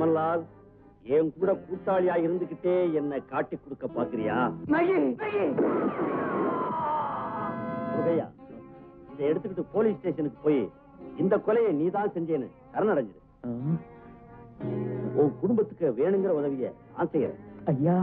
சமன்லால் என் கூட கூட்டாளியா இருந்துகிட்டே என்ன காட்டி கொடுக்க பாக்குறியா முருகையா இதை எடுத்துக்கிட்டு போலீஸ் ஸ்டேஷனுக்கு போய் இந்த கொலையை நீதான் செஞ்சேன்னு சரணடைஞ்சிரு உன் குடும்பத்துக்கு வேணுங்கிற உதவிய நான் செய்யறேன் ஐயா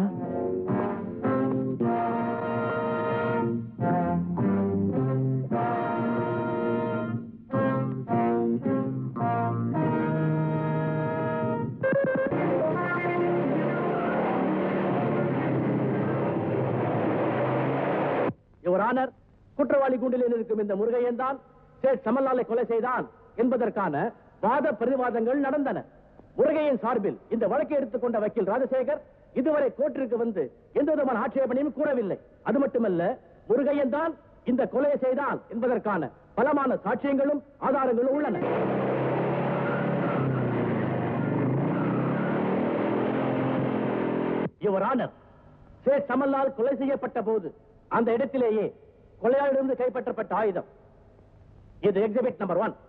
யுவர் ஆனர் குற்றவாளி கூண்டில் இருக்கும் இந்த முருகையன் தான் சேட் சமல்லாலை கொலை செய்தான் என்பதற்கான வாத பிரதிவாதங்கள் நடந்தன முருகையின் சார்பில் இந்த வழக்கை எடுத்துக்கொண்ட வக்கீல் ராஜசேகர் இதுவரை கோர்ட்டிற்கு வந்து எந்த விதமான ஆட்சேபனையும் கூறவில்லை அது மட்டுமல்ல முருகையன் தான் இந்த கொலையை செய்தான் என்பதற்கான பலமான சாட்சியங்களும் ஆதாரங்களும் உள்ளன யுவர் ஆனர் சேட் சமல்லால் கொலை செய்யப்பட்ட போது அந்த இடத்திலேயே கொலையாளிலிருந்து கைப்பற்றப்பட்ட ஆயுதம் இது எக்ஸிபிட் நம்பர் ஒன்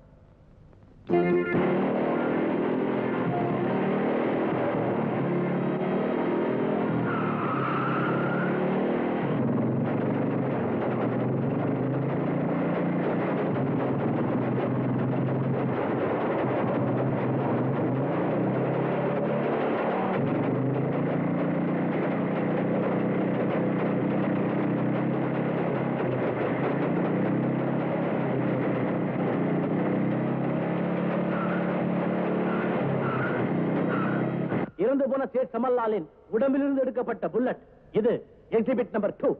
இறந்து போன சேட் சமல்லாலின் உடம்பிலிருந்து எடுக்கப்பட்ட புல்லட் இது எக்ஸிபிட் நம்பர் டூ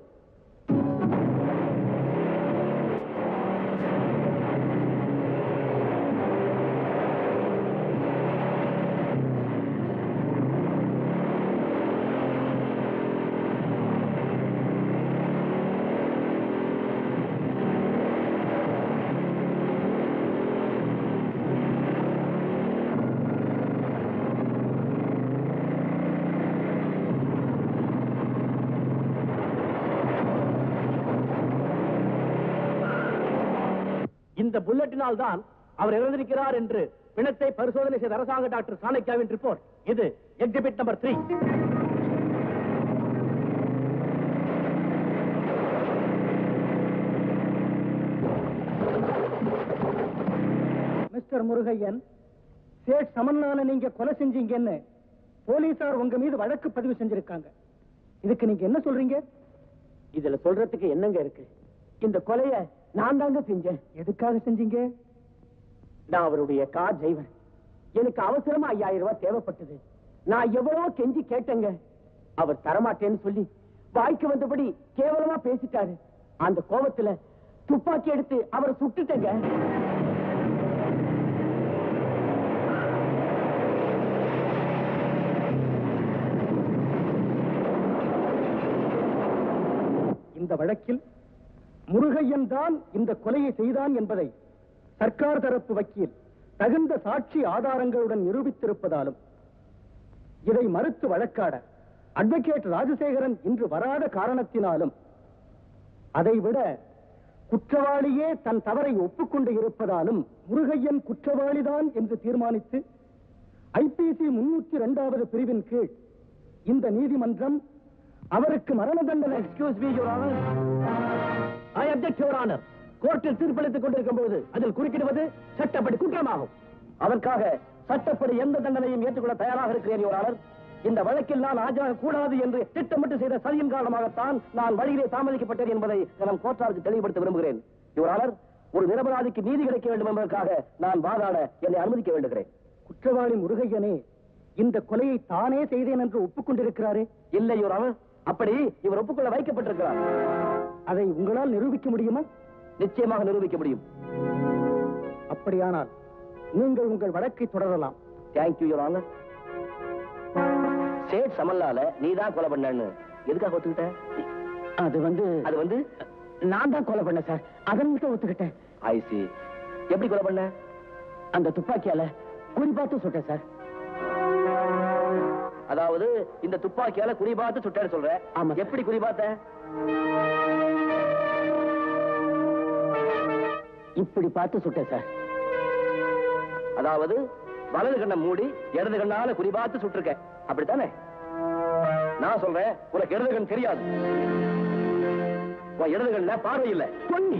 இந்த புல்லட்டினால் தான் அவர் இறந்திருக்கிறார் என்று பிணத்தை பரிசோதனை செய்த அரசாங்க டாக்டர் சாணக்கியாவின் ரிப்போர்ட் இது exhibit number three mister Murugaiyan Sait சமன்லால நீங்க கொலை செஞ்சீங்கன்னு போலீசார் உங்க மீது வழக்கு பதிவு செஞ்சிருக்காங்க இதுக்கு நீங்க என்ன சொல்றீங்க இதுல சொல்றதுக்கு என்னங்க இருக்கு இந்த கொலைய நான் தாங்க செஞ்சேன் எதுக்காக செஞ்சீங்க நான் அவருடைய கார் டிரைவர் எனக்கு அவசரமா ஐயாயிரம் ரூபாய் தேவைப்பட்டது நான் எவ்வளவோ கெஞ்சி கேட்டேங்க அவர் தரமாட்டேன்னு சொல்லி வாய்க்கு வந்தபடி கேவலமா பேசிட்டாரு அந்த கோபத்துல துப்பாக்கி எடுத்து அவரை சுட்டுட்டேங்க இந்த வழக்கில் முருகையன் தான் இந்த கொலையை செய்தான் என்பதை சர்க்கார் தரப்பு வக்கீல் தகுந்த சாட்சி ஆதாரங்களுடன் நிரூபித்திருப்பதாலும் இதை மறுத்து வழக்காட அட்வொகேட் ராஜசேகரன் இன்று வராத காரணத்தினாலும் அதைவிட குற்றவாளியே தன் தவறை ஒப்புக்கொண்டு இருப்பதாலும் முருகையன் குற்றவாளிதான் என்று தீர்மானித்து ஐபிசி முன்னூற்றி இரண்டாவது பிரிவின் கீழ் இந்த நீதிமன்றம் அவருக்கு மரண தண்டனை excuse me your honour I object your honour கோர்ட்டில் தீர்ப்பளித்துக் கொண்டிருக்கும் போது அதில் குறுக்கிடுவது சட்டப்படி குற்றமாகும் அதற்காக சட்டப்படி எந்த தண்டனையும் ஏற்றுக்கொள்ள தயாராக இருக்கிறேன் யுவர் ஆனர் இந்த வழக்கில் நான் ஆஜராக கூடாது என்று திட்டமிட்டு செய்த சதியின் காரணமாகத்தான் நான் வழியிலே தாமதிக்கப்பட்டேன் என்பதை நம் கோர்ட்டாருக்கு தெளிவுபடுத்த விரும்புகிறேன் யுவர் ஆனர் ஒரு நிரபராதிக்கு நீதி கிடைக்க வேண்டும் என்பதற்காக நான் வாதாட என்னை அனுமதிக்க வேண்டுகிறேன் குற்றவாளி முருகையனே இந்த கொலையை தானே செய்தேன் என்று ஒப்புக்கொண்டிருக்கிறாரே இல்லை யுவர் ஆனர் அப்படி இவர் ஒப்புக்கொள்ள வைக்கப்பட்டிருக்கிறார் அதை உங்களால் நிரூபிக்க முடியுமா நிச்சயமாக நிரூபிக்க முடியும் அப்படியானால் நீங்கள் உங்கள் வழக்கை தொடரலாம் தேங்க்யூ யுவர் ஆனர் சேட் சமல்லால நீ தான் கொலை பண்ணன்னு எதுக்காக ஒத்துக்கிட்ட அது வந்து அது வந்து நான் தான் கொலை பண்ணேன் சார் அதனால ஒத்துக்கிட்டேன் ஐசி எப்படி கொலை பண்ண அந்த துப்பாக்கியால குறிப்பாத்து சுட்டேன் சார் அதாவது இந்த துப்பாக்கியால குறிபாத்து சுட்டேன்னு சொல்ற ஆமா சார். எப்படி குறிபாத்த இப்படி பார்த்து சுட்டேன் சார் அதாவது வலது கண்ணை மூடி இடது கண்ணால குறிபார்த்து சுட்டிருக்க அப்படித்தானே நான் சொல்றேன் உனக்கு இடது கண் தெரியாது உன் இடது கண்ணுல பார்வை இல்ல பொன்னி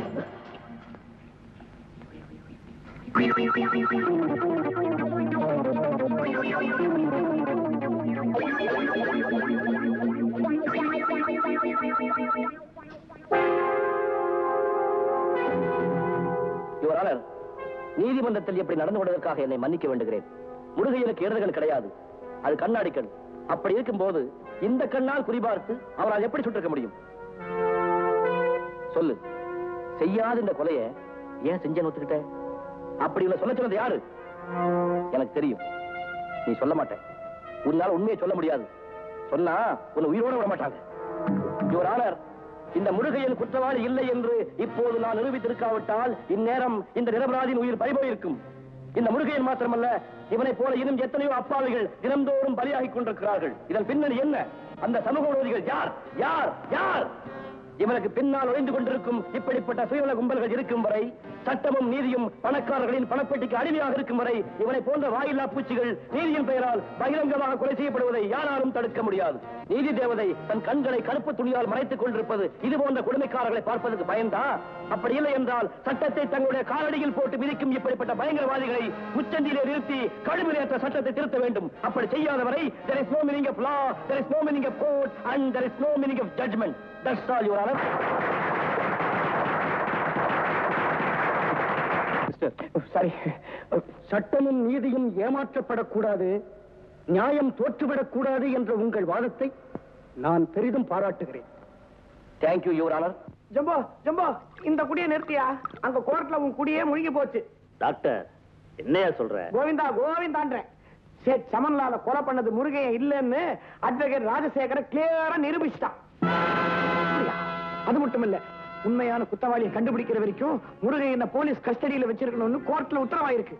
யுவர் ஆனர் நீதிமன்றத்தில் எப்படி நடந்து கொண்டதற்காக என்னை மன்னிக்க வேண்டுகிறேன் முருகையனுக்கு இடதுகள் கிடையாது அது கண்ணாடி கண் அப்படி இருக்கும்போது இந்த கண்ணால் குறிபார்த்து அவரால் எப்படி சுட்டிருக்க முடியும் சொல்லு செய்யாத இந்த கொலைய ஏன் செஞ்சேன்னு ஒத்துக்கிட்ட அப்படி உன்னை சொல்ல சொன்னது யாரு எனக்கு தெரியும் நீ சொல்ல மாட்ட உன்னால உண்மையை சொல்ல முடியாது சொன்னா உன்னை உயிரோட விட மாட்டாங்க யுவர் ஆனர் இந்த முருகையன் குற்றவாளி இல்லை என்று இப்போது நான் நிரூபித்திருக்காவிட்டால் இந்நேரம் இந்த நிரபராதியின் உயிர் பறிபோயிருக்கும் இந்த முருகையன் மாத்திரமல்ல இவனைப் போல இன்னும் எத்தனையோ அப்பாவிகள் தினம்தோறும் பலியாகிக் கொண்டிருக்கிறார்கள் இதன் பின்னணி என்ன அந்த சமூக விரோதிகள் யார் யார் யார் இவனுக்கு பின்னால் ஒளிந்து கொண்டிருக்கும் இப்படிப்பட்ட சுயநல கும்பல்கள் இருக்கும் வரை சட்டமும் நீதியும் பணக்காரர்களின் பணப்பெட்டிக்கு அடிமையாக இருக்கும் வரை இவனை போன்ற வாயில்லா பூச்சிகள் நீதியின் பெயரால் பகிரங்கமாக கொலை செய்யப்படுவதை யாராலும் தடுக்க முடியாது நீதி தேவதை தன் கண்களை கருப்பு துணியால் மறைத்துக் கொண்டிருப்பது இது போன்ற கொடுமைக்காரர்களை பார்ப்பதற்கு பயந்தா அப்படி இல்லை என்றால் சட்டத்தை தங்களுடைய காலடியில் போட்டு மிதிக்கும் இப்படிப்பட்ட பயங்கரவாதிகளை முச்சந்தியிலே நிறுத்தி கழுவிலேற்ற சட்டத்தை திருத்த வேண்டும் அப்படி செய்யாதவரை there is no meaning of law there is no meaning of court and there is no meaning of judgment that's all your honor சரி சட்டமும் நீதியும் ஏமாற்றப்படக்கூடாது நியாயம் தோற்றுவிடக்கூடாது என்ற உங்கள் வாதத்தை நான் பெரிதும் பாராட்டுகிறேன் thank you your honor Jumbo Jumbo இந்த குடியை நிறுத்தியா அங்க கோர்ட்ல உன் குடியே முழுகி போச்சு டாக்டர் என்னையா சொல்ற கோவிந்தா கோவிந்தான்றேன் சேட் சமன்லால கொலை பண்ணது முருகையன் இல்லைன்னு அட்வொகேட் ராஜசேகர கிளியரா நிரூபிச்சிட்டான் அப்படியா? அது மட்டும் இல்ல உண்மையான குத்தவாளியை கண்டுபிடிக்கிற வரைக்கும் முருகையனை போலீஸ் கஸ்டடியில வச்சிருக்கணும்னு கோர்ட்ல உத்தரவாயிருக்கு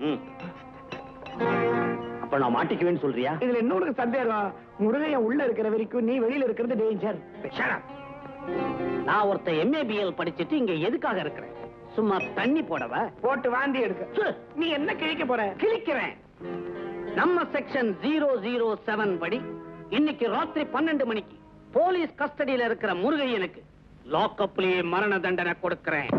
அப்ப நான் மாட்டிக்குவேன்னு சொல்றியா இதுல இன்னொரு சந்தேகம் முருகையன் உள்ள இருக்கிற வரைக்கும் நீ வெளியில இருக்கிறது டேஞ்சர் நான் ஒருத்த எம்ஏபிஎல் படிச்சிட்டு இங்க எதுக்காக இருக்கிறேன் சும்மா தண்ணி போடவா போட்டு வாந்தி எடுக்க நீ என்ன கிழிக்க போற கிழிக்கிறேன் நம்ம செக்ஷன் ஜீரோ ஜீரோ செவன் படி இன்னைக்கு ராத்திரி பன்னெண்டு மணிக்கு போலீஸ் கஸ்டடியில இருக்கிற முருகையனுக்கு லாக்அப்லயே மரண தண்டனை கொடுக்கிறேன்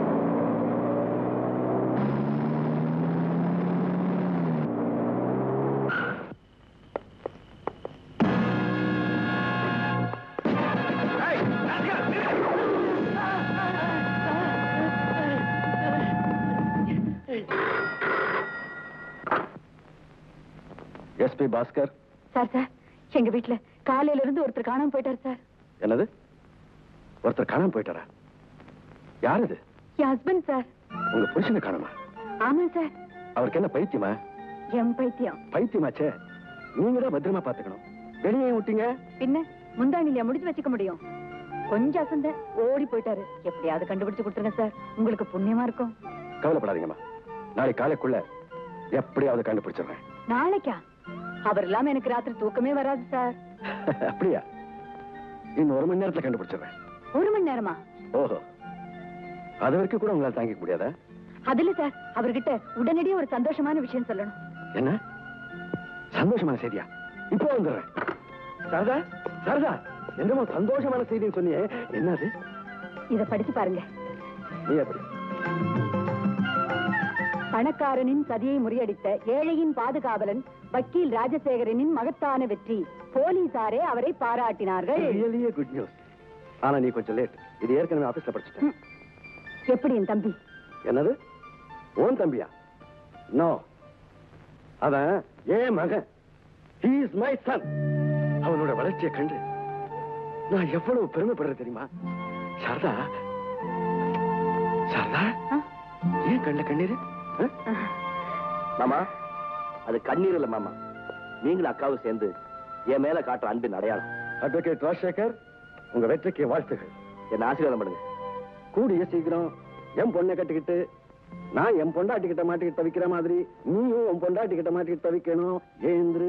எஸ்பி பாஸ்கர் சார் சார் எங்க வீட்ல காலையில இருந்து ஒருத்தர் காணாம போயிட்டார் சார் என்னது ஒருத்தர் காணாம போயிட்டாரா யார் இது என் ஹஸ்பண்ட் சார் உங்க புருஷனை காணுமா ஆமா சார் அவருக்கு என்ன பைத்தியமா என் பைத்தியம் பைத்தியமாச்சே நீங்க தான் பத்திரமா பாத்துக்கணும் வெளியே விட்டீங்க பின்ன முந்தானிலையா முடிச்சு வச்சுக்க முடியும் கொஞ்சம் அசந்த ஓடி போயிட்டாரு எப்படியாவது கண்டுபிடிச்சு கொடுத்துருங்க சார் உங்களுக்கு புண்ணியமா இருக்கும் கவலைப்படாதீங்கம்மா நாளைக்கு காலைக்குள்ள எப்படியாவது கண்டுபிடிச்சிடுறேன் நாளைக்கா அவர் இல்லாம எனக்கு ராத்திரி தூக்கமே வராது சார் அப்படியா இன்னும் ஒரு மணி நேரத்துல கண்டுபிடிச்சிடுறேன் ஒரு மணி நேரமா ஓஹோ அது வரைக்கும் கூட உங்களால தாங்கிக்க முடியாதா அதுல சார் அவர்கிட்ட உடனடியே ஒரு சந்தோஷமான விஷயம் சொல்லணும் என்ன சந்தோஷமான செய்தியா இப்போ வந்துடுறேன் சரதா சரதா என்னமோ சந்தோஷமான செய்தின்னு சொன்னியே என்னது இத படிச்சு பாருங்க நீ எப்படி பணக்காரனின் சதியை முறியடித்த ஏழையின் பாதுகாவலன் வக்கீல் ராஜசேகரனின் மகத்தான வெற்றி போலீசாரே அவரை பாராட்டினார்கள் ரியலியே குட் நியூஸ் ஆனா நீ கொஞ்சம் லேட் இது ஏற்கனவே ஆபீஸ்ல படிச்சுட்டேன் ம். எப்படி என் தம்பி என்னது ஓன் தம்பியா நோ அவன் ஏன் மகன் he is மை சன் அவனோட வளர்ச்சியை கண்டு நான் எவ்வளவு பெருமைப்படுறேன் தெரியுமா சாரதா சாரதா ஆ? ஏன் கண்ணுல கண்ணீர் மாமா அது கண்ணீர் இல்ல மாமா நீங்களும் அக்காவும் சேர்ந்து என் மேல காட்டுற அன்பின் அடையாளம் அட்வொகேட் ராஜசேகர் உங்க வெற்றிக்கு வாழ்த்துகள் என்ன ஆசீர்வாதம் பண்ணுங்க கூடிய சீக்கிரம் என் பொண்ணை கட்டிக்கிட்டு நான் என் பொண்டாட்டிக்கிட்ட மாட்டிக்கிட்டு தவிக்கிற மாதிரி நீயும் உன் பொண்டாட்டிக்கிட்ட மாட்டிக்கிட்டு தவிக்கணும் ஏந்திரு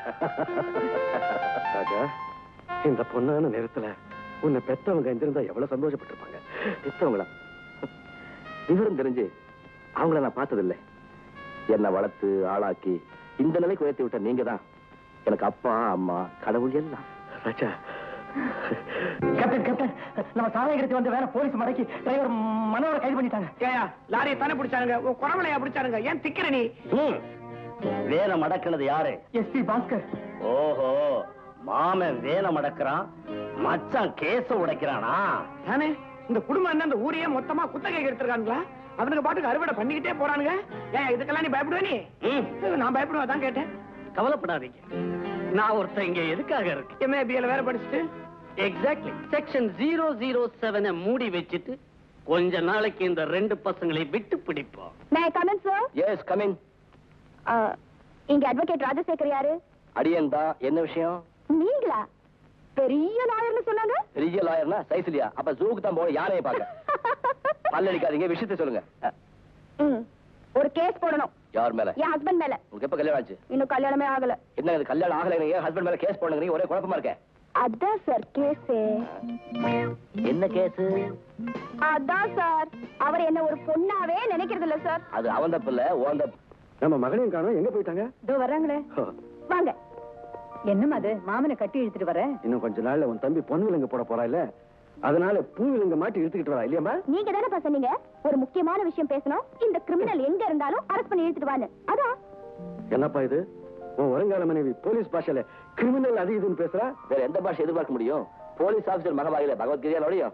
ராஜா இந்த பொண்ணான நேரத்துல உன்னை பெத்தவங்க இருந்திருந்தா எவ்வளவு சந்தோஷப்பட்டிருப்பாங்க பெத்தவங்களா விவரம் தெரிஞ்சு அவங்கள நான் பார்த்ததில்லை என்னை வளர்த்து ஆளாக்கி இந்த நிலைக்கு உயர்த்தி விட்ட நீங்க தான் எனக்கு அப்பா அம்மா கடவுள் எல்லாம் ராஜா கேப்டன் கேப்டன் நம்ம சாராயகரத்தை வந்து வேற போலீஸ் மடக்கி டிரைவர் மனோரை கைது பண்ணிட்டாங்க ஏயா லாரியை தானே பிடிச்சானுங்க உன் குறவலையா பிடிச்சானுங்க ஏன் திக்கிற நீ ம். வேலை மடக்கினது யாரு எஸ்பி பாஸ்கர் ஓஹோ மாமன் வேலை மடக்குறான் மச்சான் கேச உடைக்கிறானா தானே இந்த குடும்பம் என்ன இந்த ஊரையே மொத்தமா குத்தகை எடுத்திருக்கானுங்களா அவனுக்கு பாட்டுக்கு அறுவடை பண்ணிக்கிட்டே போறானுங்க ஏன் இதுக்கெல்லாம் நீ பயப்படுவ நீ ம். நான் பயப்படுவா தான் கேட்டேன் கவலைப்படாதீங்க நான் ஒருத்தன் இங்க எதுக்காக இருக்கேன் எம்ஏபிஎல் வேற படிச்சுட்டு எக்ஸாக்ட்லி செக்ஷன் ஜீரோ ஜீரோ செவனை மூடி வச்சுட்டு கொஞ்ச நாளைக்கு இந்த ரெண்டு பசங்களை விட்டு பிடிப்போம் may come in sir yes coming இங்க அட்வொகேட் ராஜசேகர் யாரு அடியன் தான் என்ன விஷயம் நீங்களா பெரிய லாயர்னு சொன்னாங்க பெரிய லாயர்னா சைசிலியா அப்ப ஜூக்கு தான் போய் யானையை பார்க்க பல்லடிக்காதீங்க விஷயத்தை சொல்லுங்க அஹ், ம். ஒரு கேஸ் போடணும் யார் மேல என் ஹஸ்பண்ட் மேல உங்களுக்கு எப்ப கல்யாணம் ஆச்சு இன்னும் கல்யாணமே ஆகல என்ன இது கல்யாணம் ஆகலைங்க ஹஸ்பண்ட் மேல கேஸ் போடுங்க ஒரே குழப்பமா இருக்க அதான் சார் கேஸ் என்ன கேஸ் அதான் சார் அவர் என்ன ஒரு பொண்ணாவே நினைக்கிறது இல்ல சார் அது அவன் தப்பு இல்ல உன் தப்பு நம்ம மகனையும் காணோம் எங்க போயிட்டாங்க இதோ வர்றாங்களே வாங்க என்னம்மா அது மாமனை கட்டி இழுத்துட்டு வர இன்னும் கொஞ்ச நாள்ல உன் தம்பி பொன் விலங்கு போட போறா இல்ல அதனால பூ விலங்கு மாட்டி இழுத்துக்கிட்டு வரா இல்லையாமா நீங்க தானே சொன்னீங்க ஒரு முக்கியமான விஷயம் பேசணும் இந்த கிரிமினல் எங்க இருந்தாலும் அரெஸ்ட் பண்ணி இழுத்துட்டு வான்னு அதான் என்னப்பா இது உன் வருங்கால மனைவி போலீஸ் பாஷையில கிரிமினல் அது இதுன்னு பேசுறா வேற எந்த பாஷை எதிர்பார்க்க முடியும் போலீஸ் ஆபீசர் மகபாகில பகவத்கீதையா நோடியும்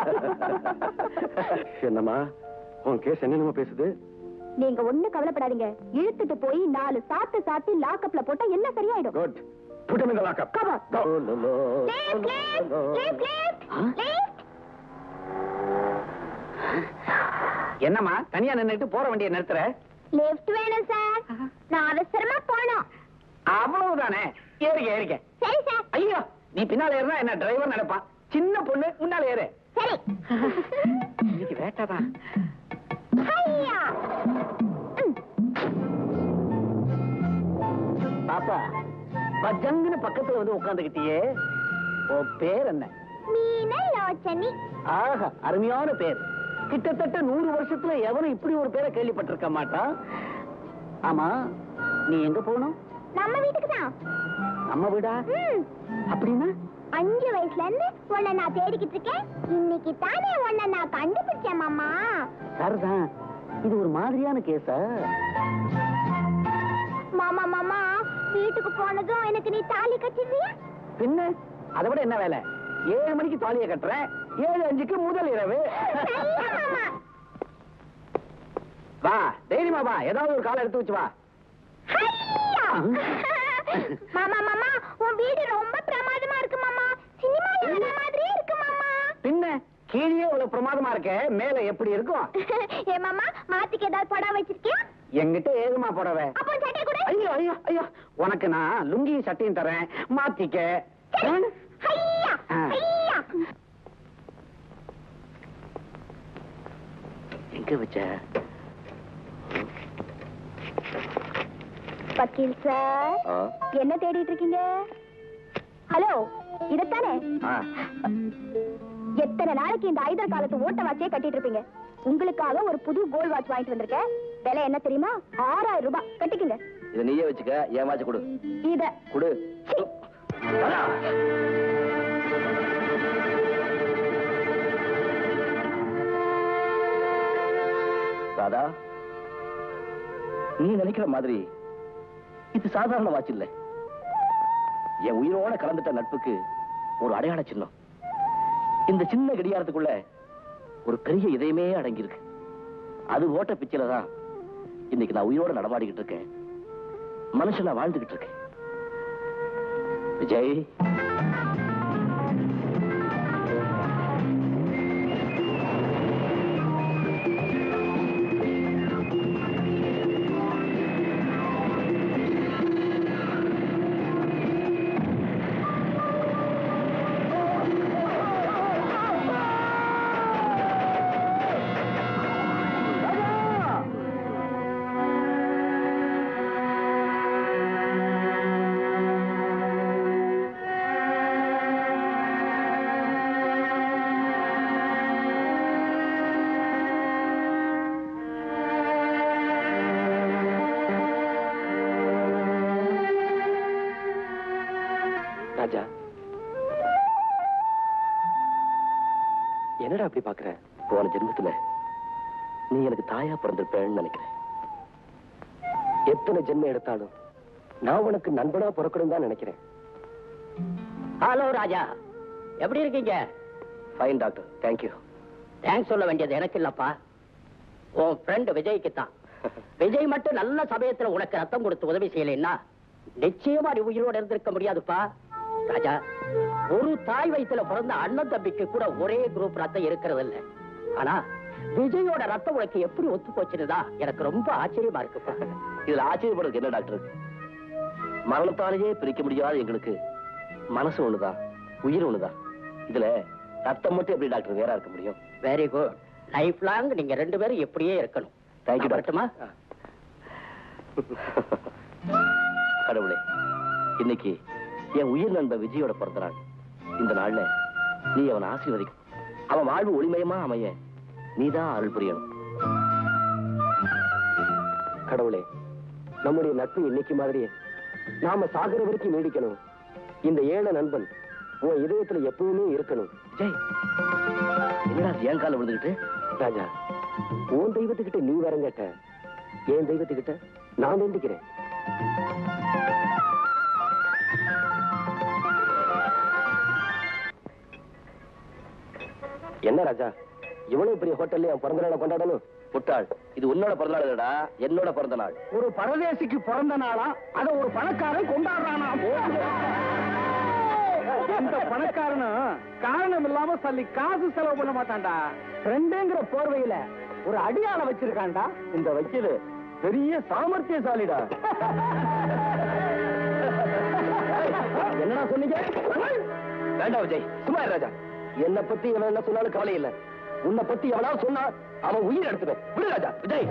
என்னம்மா உன் கேஸ் என்னென்னமோ பேசுது நீங்க ஒண்ணு கவலைப்படாதீங்க இழுத்துட்டு போய் நாலு சாத்து சாத்தி லாக்கப்ல போட்டா எல்லாம் சரியாயிடும் good put him in the lockup. Come on. Go. Leave, leave, leave, leave, leave. என்னம்மா தனியா நின்னுட்டு போற வண்டியை நிறுத்துற Lift வேணும் சார் நான் அவசரமா போனோம் அவ்வளவுதானே ஏறிக்க ஏறிக்க சரி சார் ஐயோ நீ பின்னால ஏறினா என்ன டிரைவர் நினைப்பான் சின்ன பொண்ணு முன்னால ஏறு சரி இன்னைக்கு வேட்டாதான் ஹையா ம். பாப்பா பஜங்குன்னு பக்கத்துல வந்து உட்காந்துக்கிட்டியே உன் பேர் என்ன மீனலோச்சனி ஆஹா அருமையான பேர் கிட்டத்தட்ட நூறு வருஷத்துல எவனும் இப்படி ஒரு பேரை கேள்விப்பட்டிருக்க மாட்டான் ஆமா நீ எங்க போகணும் நம்ம வீட்டுக்கு தான் நம்ம வீடா ம். அப்படின்னா அஞ்சு வயசுல இருந்து உன்னை நான் தேடிக்கிட்டு இருக்கேன் இன்னைக்கு தானே உன்னை நான் கண்டுபிடிச்சேன் மாமா சரிதான் இது ஒரு மாதிரியான கேஸா மாமா மாமா வீட்டுக்கு போனதும் எனக்கு நீ தாலி கட்டிடுறியா பின்ன அதை விட என்ன வேலை ஏழு மணிக்கு தாலியை கட்டுறேன் ஏழு அஞ்சுக்கு முதல் இரவு சரியா, மாமா வா தைரியமா வா ஏதாவது ஒரு காலை எடுத்து வச்சு வா ஹையா! மாமா மாமா உன் வீடு ரொம்ப பிரமாதமா இருக்கு மாமா சினிமால வர மாதிரியே இருக்கு மாமா பின்ன கீழே இவ்வளவு பிரமாதமா இருக்க மேல எப்படி இருக்கும் ஏ மாமா மாத்திக்கு ஏதாவது படம் வச்சிருக்கியா என்கிட்ட ஏதுமா புடவை அப்போ சட்டை கூட ஐயோ ஐயோ ஐயோ உனக்கு நான் லுங்கியும் சட்டையும் தரேன் மாத்திக்க சரி. ஹையா ஆ. ஹையா எங்க வச்ச வக்கீல் சார் ஆ? என்ன தேடிட்டு இருக்கீங்க ஹலோ இதத்தானே ஆ. எத்தனை நாளைக்கு இந்த ஐதர் காலத்து ஓட்ட வாட்சே கட்டிட்டு இருப்பீங்க உங்களுக்காக ஒரு புது கோல்ட் வாட்ச் வாங்கிட்டு வந்திருக்கேன் விலை என்ன தெரியுமா ஆறாயிரம் ரூபாய் கட்டிக்கங்க இதை நீயே வச்சுக்க ஏன் வாட்ச் கொடு இத கொடு ராதா நீ நினைக்கிற மாதிரி இது சாதாரண வாட்ச் இல்ல என் உயிரோட கலந்துட்ட நட்புக்கு ஒரு அடையாள சின்னம் இந்த சின்ன கடிகாரத்துக்குள்ள ஒரு பெரிய இதயமே அடங்கியிருக்கு அது ஓட்ட பிச்சையில தான் இன்னைக்கு நான் உயிரோட நடமாடிக்கிட்டு இருக்கேன் மனுஷனா வாழ்ந்துகிட்டு இருக்கேன் விஜய் என்னடா அப்படி பாக்குற போன ஜென்மத்துல நீ எனக்கு தாயா பிறந்திருப்பேன்னு நினைக்கிறேன் எத்தனை ஜென்மம் எடுத்தாலும் நான் உனக்கு நண்பனா பிறக்கணும் தான் நினைக்கிறேன் ஹலோ ராஜா எப்படி இருக்கீங்க ஃபைன் டாக்டர் தேங்க்யூ தேங்க்ஸ் சொல்ல வேண்டியது எனக்கு இல்லப்பா உன் ஃப்ரெண்ட் விஜய்க்கு தான் விஜய் மட்டும் நல்ல சமயத்துல உனக்கு ரத்தம் கொடுத்து உதவி செய்யலைன்னா நிச்சயமா நீ உயிரோட இருந்திருக்க முடியாதுப்பா ராஜா ஒரு தாய் வயித்துல பிறந்த அண்ணன் தம்பிக்கு கூட ஒரே குரூப் ரத்தம் இருக்கிறது இல்ல ஆனா விஜயோட ரத்தம் உனக்கு எப்படி ஒத்து போச்சுன்னு எனக்கு ரொம்ப ஆச்சரியமா இருக்குப்பா இதுல ஆச்சரியப்படுறதுக்கு என்ன டாக்டர் மரணத்தாலேயே பிரிக்க முடியாத எங்களுக்கு மனசு ஒண்ணுதான் உயிர் ஒண்ணுதான் இதுல ரத்தம் மட்டும் எப்படி டாக்டர் வேற இருக்க முடியும் வெரி குட் லைஃப் லாங் நீங்க ரெண்டு பேரும் எப்படியே இருக்கணும் தேங்க்யூ நான் டாக்டர் வரட்டுமா? கடவுளே இன்னைக்கு என் உயிர் நண்பன் விஜயோட பிறந்த நாள் இந்த நாள்ல நீ அவன் ஆசீர்வதிக்கும் அவன் வாழ்வு ஒளிமயமா அமைய நீதான் அருள் புரியணும் கடவுளே நம்முடைய நட்பு இன்னைக்கு மாதிரியே நாம சாகர வரைக்கும் நீடிக்கணும் இந்த ஏழை நண்பன் உன் இதயத்துல எப்பவுமே இருக்கணும் ஜெய் என்னடா என் கால விழுந்துகிட்டு ராஜா உன் தெய்வத்துக்கிட்ட நீ வரம் கேட்ட என் தெய்வத்துக்கிட்ட நான் வேண்டிக்கிறேன் என்ன ராஜா இவ்வளவு பெரிய ஹோட்டல்ல என் பிறந்த நாளை கொண்டாடணும் முட்டாள் இது உன்னோட பிறந்த நாள் இல்லடா என்னோட பிறந்த நாள் ஒரு பரதேசிக்கு பிறந்த நாளா அத ஒரு பணக்காரன் கொண்டாடுறானா எந்த பணக்காரனும் காரணம் இல்லாம சொல்லி காசு செலவு பண்ண மாட்டான்டா ஃப்ரெண்டுங்கிற போர்வையில ஒரு அடியாள வச்சிருக்கான்டா இந்த வக்கீல் பெரிய சாமர்த்தியசாலிடா என்னடா சொன்னீங்க வேண்டாம் விஜய் சும்மா இரு ராஜா என்னை பத்தி எவன் என்ன சொன்னாலும் கவலை இல்ல உன்னை பத்தி எவனாவது சொன்னா அவன் உயிர் எடுத்துவேன் விடு ராஜா விஜய்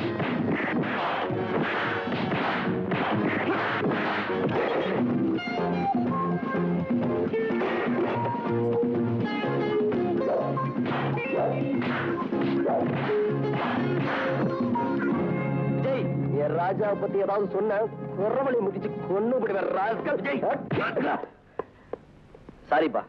விஜய் என் ராஜா பத்தி ஏதாவது சொன்ன குறவழி முடிச்சு கொன்னு விடுவேன் ராஸ்கல் விஜய் சாரிப்பா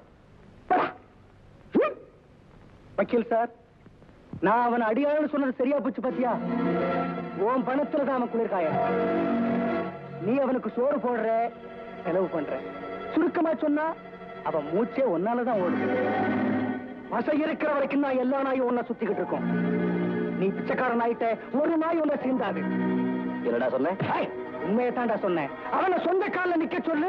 வக்கீல் சார் நான் அவன் அடியாளன்னு சொன்னது சரியா போச்சு பாத்தியா உன் பணத்துல தான் அவன் குளிர்காயம் நீ அவனுக்கு சோறு போடுற செலவு பண்ற சுருக்கமா சொன்னா அவன் மூச்சே ஒன்னாலதான் ஓடுது வசை இருக்கிற வரைக்கும் நான் எல்லா நாயும் உன்னை சுத்திக்கிட்டு இருக்கோம் நீ பிச்சைக்காரன் ஆயிட்ட ஒரு நாய் உன்னை சீண்டாது என்னடா சொன்னேன் உண்மையை தாண்டா சொன்னேன் அவனை சொந்த கால்ல நிக்க சொல்லு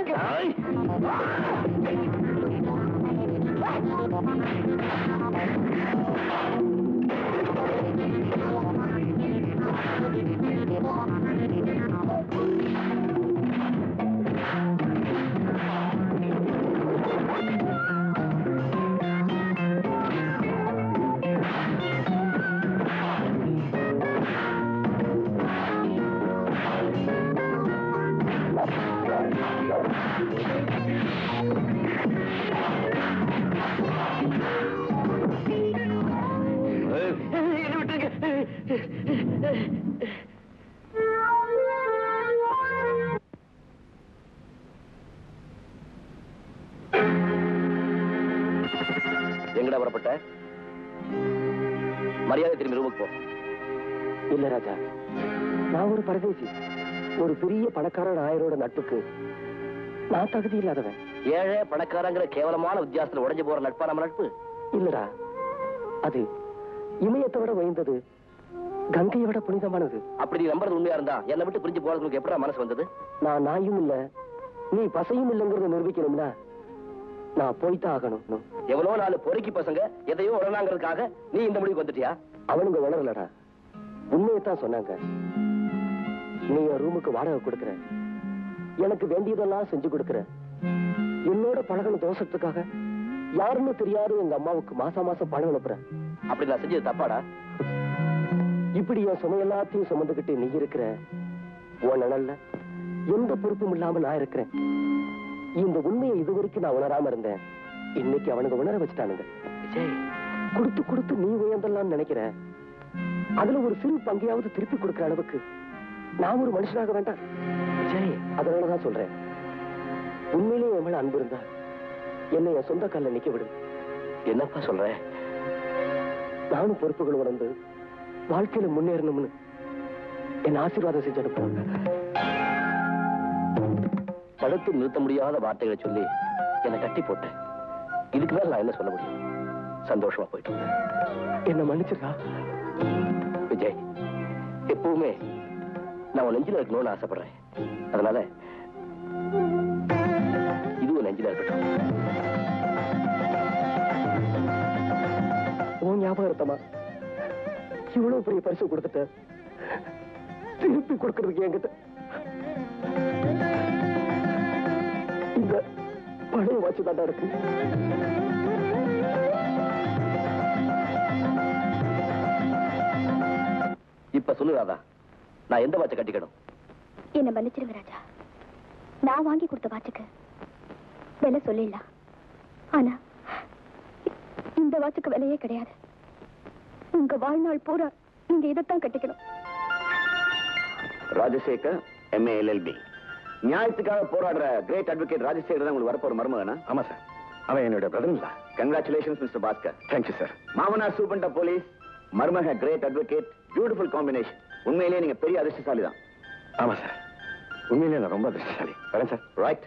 எங்கடா வரப்பட்ட மரியாதை திரும்பி ரூமுக்கு போ இல்ல ராஜா நான் ஒரு பரதேசி ஒரு பெரிய பணக்காரன் ஆயரோட நட்புக்கு நான் தகுதி இல்லாதவன் ஏழை பணக்காரங்கிற கேவலமான வித்தியாசத்துல உடைஞ்சு போற நட்பா நம்ம நட்பு இல்லடா அது இமயத்தை விட உயர்ந்தது கங்கையை விட புனிதமானது அப்படி நீ நம்புறது உண்மையா இருந்தா என்னை விட்டு பிரிஞ்சு போறதுக்கு எப்படா மனசு வந்தது நான் நாயும் இல்ல நீ பசையும் இல்லைங்கிறத நிரூபிக்கணும்னா நான் போய்தான் ஆகணும் எவ்வளவு நாலு பொறுக்கி பசங்க எதையோ உடனாங்கிறதுக்காக நீ இந்த முடிவுக்கு வந்துட்டியா அவனுங்க உணரலடா உண்மையத்தான் சொன்னாங்க நீ என் ரூமுக்கு வாடகை கொடுக்கற எனக்கு வேண்டியதெல்லாம் செஞ்சு கொடுக்கற என்னோட பழகின தோஷத்துக்காக யாருன்னு தெரியாத எங்க அம்மாவுக்கு மாசம் மாசம் பணம் அனுப்புற அப்படி நான் செஞ்சது தப்பாடா இப்படி என் சுமை எல்லாத்தையும் சுமந்துகிட்டு நீ இருக்கிற உன் நிழல்ல எந்த பொறுப்பும் இல்லாம நான் இருக்கிறேன் இந்த உண்மையை இதுவரைக்கும் நான் உணராம இருந்தேன் இன்னைக்கு அவனுங்க உணர வச்சுட்டானுங்க விஜய் கொடுத்து கொடுத்து நீ உயர்ந்தலாம் நினைக்கிற அதுல ஒரு சிறு பங்கையாவது திருப்பி கொடுக்கிற அளவுக்கு நான் ஒரு மனுஷனாக வேண்டாம் விஜய் அதனாலதான் சொல்றேன் உண்மையிலேயே என் மேல அன்பு இருந்தா என்னை என் சொந்த கால்ல நிக்க விடு என்னப்பா சொல்ற நானும் பொறுப்புகள் உணர்ந்து வாழ்க்கையில முன்னேறணும்னு என் ஆசீர்வாதம் செஞ்சு அனுப்புவாங்க தடுத்து நிறுத்த முடியாத வார்த்தைகளை சொல்லி என்னை கட்டி போட்டேன் இதுக்கு மேல நான் என்ன சொல்ல முடியும் சந்தோஷமா போயிட்டு வந்தேன். என்ன மன்னிச்சிருக்கா விஜய் எப்பவுமே நான் உன் நெஞ்சில இருக்கணும்னு ஆசைப்படுறேன் அதனால இதுவும் நெஞ்சில இருக்கட்டும் உன் ஞாபகம் இருத்தமா இவ்வளவு பெரிய பரிசு கொடுத்துட்ட திருப்பி கொடுக்கறதுக்கு என்கிட்ட இந்த பழைய வாட்சி தாண்டா இருக்கு இப்ப சொல்லு ராதா நான் எந்த வாட்சை கட்டிக்கணும் என்ன மன்னிச்சிருங்க ராஜா நான் வாங்கி கொடுத்த வாட்சுக்கு விலை சொல்லிடலாம் ஆனா இந்த வாட்சுக்கு விலையே கிடையாது உங்க வாழ்நாள் பூரா நீங்க இதைத்தான் கட்டிக்கணும் ராஜசேகர் எம்ஏ எல்எல்பி நியாயத்துக்காக போராடுற கிரேட் அட்வொகேட் ராஜசேகர் தான் உங்களுக்கு வரப்போற மருமகனா ஆமா சார் அவன் என்னோட பிரதர் தான் congratulations mister Bhaskar thank you sir மாமனார் சூப்பண்ட போலீஸ் மருமக கிரேட் அட்வொகேட் பியூட்டிஃபுல் காம்பினேஷன் உண்மையிலேயே நீங்க பெரிய அதிர்ஷ்டசாலி தான் ஆமா சார் உண்மையிலேயே நான் ரொம்ப அதிர்ஷ்டசாலி வரேன் சார் ரைட்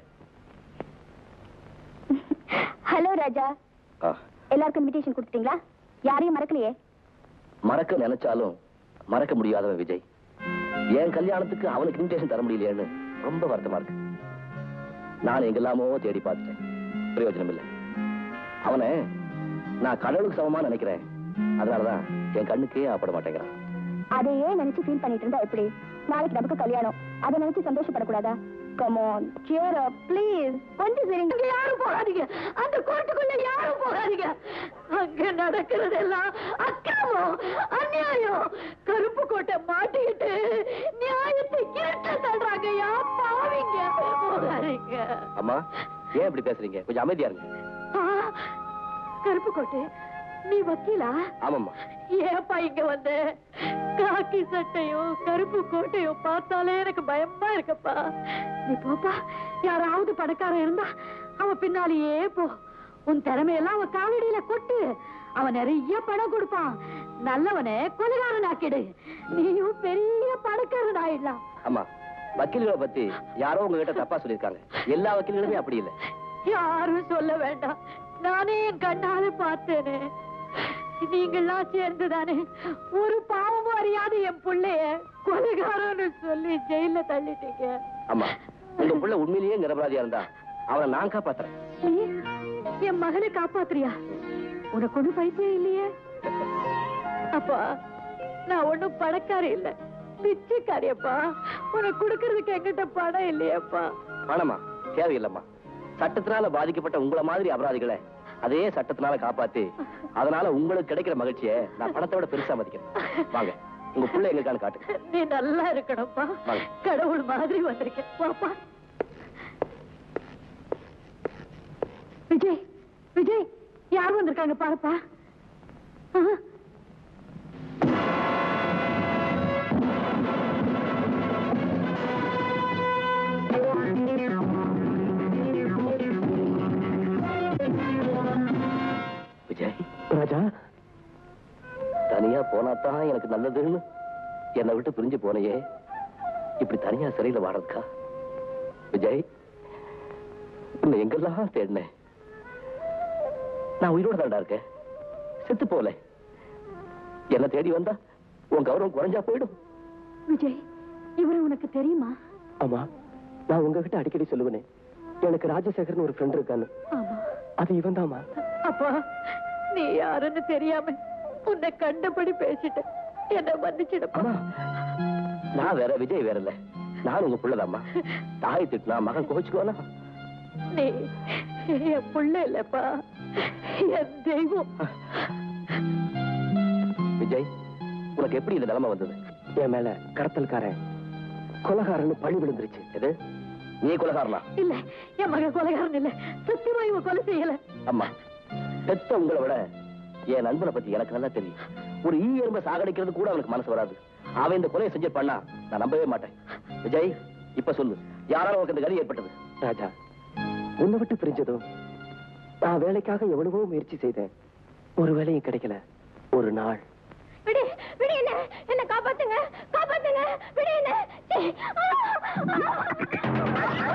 ஹலோ ராஜா எல்லாருக்கும் இன்விடேஷன் கொடுத்துட்டீங்களா யாரையும் மறக்கலையே மறக்க நினைச்சாலும் மறக்க முடியாதவன் விஜய் என் கல்யாணத்துக்கு அவனுக்கு இன்விடேஷன் தர முடியலையேன்னு ரொம்ப வருத்தமா இருக்கு நான் எங்கெல்லாமோ தேடி பார்த்துட்டேன் பிரயோஜனம் இல்லை அவனை நான் கடவுளுக்கு சமமா நினைக்கிறேன் அதனாலதான் என் கண்ணுக்கே ஆப்பட மாட்டேங்கிறான் அதையே நினைச்சு ஃபீல் பண்ணிட்டு இருந்தா எப்படி நாளைக்கு நமக்கு கல்யாணம் அதை நினைச்சு சந்தோஷப்படக்கூடாதா come on cheer up please கொஞ்சம் சரிங்க அங்க யாரும் போகாதீங்க அந்த கோர்ட்டுக்குள்ள யாரும் போகாதீங்க அங்க நடக்கிறதெல்லாம் அக்கிரமம் அநியாயம் கருப்பு கோட்டை மாட்டிக்கிட்டு நியாயத்தை கிரட்ட தள்ளுறாங்க யா பாவிங்க போகாதீங்க அம்மா ஏன் இப்படி பேசுறீங்க கொஞ்சம் அமைதியா இருங்க ஆ, கருப்பு கோட்டை நீ வக்கீலா ஆமாம்மா ஏப்பா இங்க வந்த காக்கி சட்டையும் கருப்பு கோட்டையும் பார்த்தாலே எனக்கு பயமா இருக்குப்பா நீ போப்பா யாராவது பணக்காரன் இருந்தா அவன் பின்னாலேயே போ உன் திறமையெல்லாம் அவன் காலடியில கொட்டு அவன் நிறைய பணம் கொடுப்பான் நல்லவனை கொலைகாரன் ஆக்கிடு நீயும் பெரிய பணக்காரன் ஆயிடலாம் அம்மா வக்கீல்களை பத்தி யாரோ உங்ககிட்ட தப்பா சொல்லியிருக்காங்க எல்லா வக்கீல்களுமே அப்படி இல்லை யாரும் சொல்ல வேண்டாம் நானே என் கண்ணால பார்த்தேனே நீங்கெல்லாம் சேர்ந்துதானே ஒரு பாவமும் அறியாத என் புள்ளைய கொலைகாரன்னு சொல்லி ஜெயில தள்ளிட்டீங்க அம்மா உங்க புள்ள உண்மையிலேயே நிரபராதியா இருந்தா அவனை நான் காப்பாத்துறேன் நீ என் மகனை காப்பாத்துறியா உனக்கு ஒண்ணும் பைத்தியம் இல்லையே அப்பா நான் ஒண்ணும் பணக்காரி இல்ல பிச்சைக்காரியப்பா உனக்கு கொடுக்கறதுக்கு என்கிட்ட பணம் இல்லையேப்பா பணமா தேவையில்லம்மா சட்டத்தினால பாதிக்கப்பட்ட உங்கள மாதிரி அபராதிகளை அதே சட்டத்தினால காப்பாத்தி அதனால உங்களுக்கு கிடைக்கிற மகிழ்ச்சியை நான் பணத்தை விட பெருசா மதிக்கிறேன் வாங்க உங்க புள்ள எங்களுக்கான காட்டு நீ நல்லா இருக்கணும்ப்பா வாங்க. கடவுள் மாதிரி வந்திருக்கேன் வாப்பா விஜய் விஜய் யார் வந்திருக்காங்க பாருப்பா ஆ. விஜய் ராஜா தனியா போனாதான் எனக்கு நல்லதுன்னு என்னை விட்டு பிரிஞ்சு போனையே இப்படி தனியா சிறையில வாழறதுக்கா விஜய் உன்னை எங்கெல்லாம் தேடினேன் நான் உயிரோட தாண்டா இருக்கேன் செத்து போல என்ன தேடி வந்தா உன் கௌரவம் குறைஞ்சா போயிடும் விஜய் இவரு உனக்கு தெரியுமா ஆமா நான் உங்ககிட்ட அடிக்கடி சொல்லுவேனே எனக்கு ராஜசேகர்னு ஒரு ஃப்ரெண்ட் இருக்கான்னு ஆமா அது இவன் தாமா அப்பா நீ யாருன்னு தெரியாம உன்னை கண்டபடி பேசிட்ட என்ன மன்னிச்சிடுப்பா அம்மா நான் வேற விஜய் வேற இல்ல நான் உங்க புள்ளதாம்மா தாய் திட்டினா மகன் கோச்சுக்குவானா நீ என் புள்ள இல்லப்பா என் தெய்வம் விஜய் உனக்கு எப்படி இந்த நிலைமை வந்தது என் மேல கடத்தல்காரன் கொலகாரன்னு பழி விழுந்துருச்சு எது நீ கொலகாரனா இல்ல என் மகன் கொலைகாரன் இல்ல சத்தியமா இவன் கொலை செய்யல அம்மா பெத்த உங்களை விட என் நண்பனை பத்தி எனக்கு நல்லா தெரியும் ஒரு ஈ எறும்ப சாகடிக்கிறது கூட அவனுக்கு மனசு வராது அவன் இந்த கொலையை செஞ்சு பண்ணா நான் நம்பவே மாட்டேன் விஜய் இப்ப சொல்லு யாரால உனக்கு இந்த கதி ஏற்பட்டது ராஜா உன்னை விட்டு பிரிஞ்சதும் நான் வேலைக்காக எவ்வளவோ முயற்சி செய்தேன் ஒரு வேலையும் கிடைக்கல ஒரு நாள் விடு விடு என்ன என்ன காப்பாத்துங்க காப்பாத்துங்க விடு என்ன சீ, ஆ, ஆ.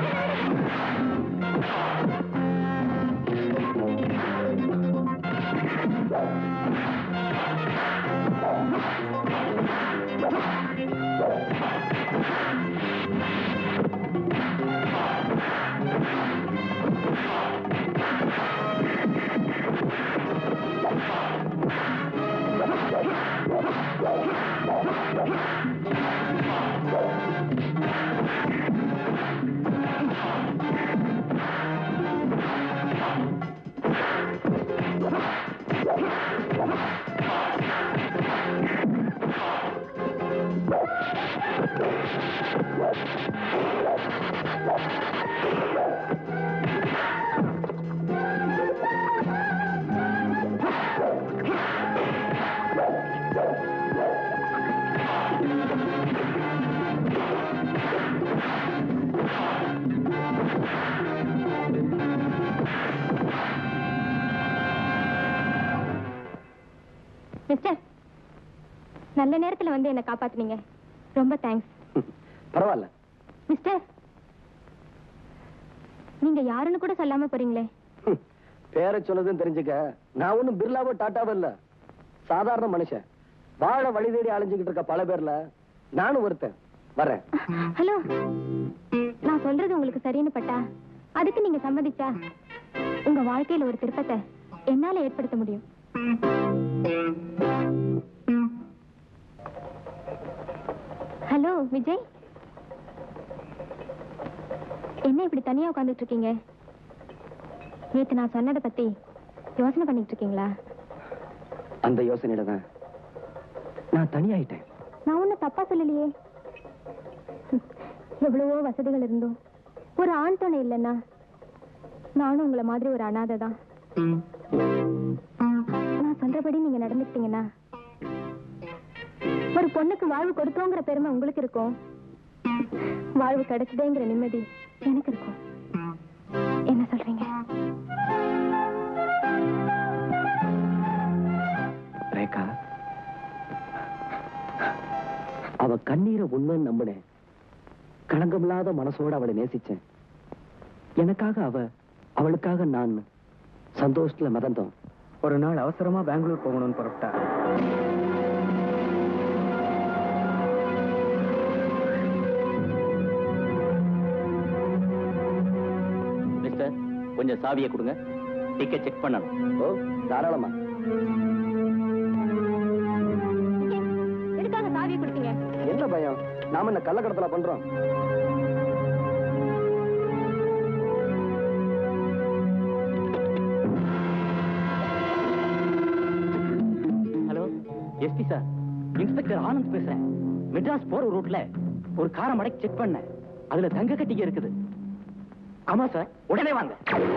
மிஸ்டர் நல்ல நேரத்துல வந்து என்ன காப்பாத்துனீங்க ரொம்ப தேங்க்ஸ் பரவாயில்ல மிஸ்டர் நீங்க யாருன்னு கூட சொல்லாம போறீங்களே ஹம், பேரை சொன்னதுன்னு தெரிஞ்சுக்க நான் ஒண்ணும் பிர்லாவோ டாட்டாவோ இல்ல சாதாரண மனுஷன் வாழ வழி தேடி அலைஞ்சுக்கிட்டு இருக்க பல பேர்ல நானும் ஒருத்தன் வரேன் ஹலோ நான் சொல்றது உங்களுக்கு சரின்னு பட்டா அதுக்கு நீங்க சம்மதிச்சா உங்க வாழ்க்கையில ஒரு திருப்பத்தை என்னால ஏற்படுத்த முடியும் ஹலோ விஜய் என்ன இப்படி தனியா உட்கார்ந்துட்டு இருக்கீங்க நேத்து நான் சொன்னதை பத்தி யோசனை பண்ணிட்டு இருக்கீங்களா அந்த யோசனையில தான் நான் தனியாயிட்டேன் நான் ஒன்னும் தப்பா சொல்லலையே எவ்வளவோ வசதிகள் இருந்தும் ஒரு ஆண் துணை இல்லைன்னா நானும் உங்களை மாதிரி ஒரு அனாதை தான் நான் சொல்றபடி நீங்க நடந்துக்கிட்டீங்கன்னா ஒரு பொண்ணுக்கு வாழ்வு கொடுத்தோங்கிற பெருமை உங்களுக்கு இருக்கும் வாழ்வு கிடைச்சதேங்கிற நிம்மதி எனக்கு இருக்கும் என்ன சொல்றீங்க ரேகா அவ கண்ணீரை உண்மைன்னு நம்பினேன் களங்கமில்லாத மனசோட அவளை நேசிச்சேன் எனக்காக அவ அவளுக்காக நான் சந்தோஷத்துல மதந்தோம் ஒரு நாள் அவசரமா பெங்களூர் போகணும்னு புறப்பட்டா மிஸ்டர் கொஞ்சம் சாவியை கொடுங்க டிக்கெட் செக் பண்ணணும் ஓ தாராளமா எதுக்காக சாவியை கொடுத்தீங்க என்ன பயம் நாம என்ன கள்ளக்கடத்தல பண்றோம் hello SP sir inspector Anand பேசுறேன் மெட்ராஸ் போற ரூட்ல ஒரு காரை மடக்கி செக் பண்ணேன் அதுல தங்க கட்டிக்க இருக்குது ஆமா சார் உடனே வாங்க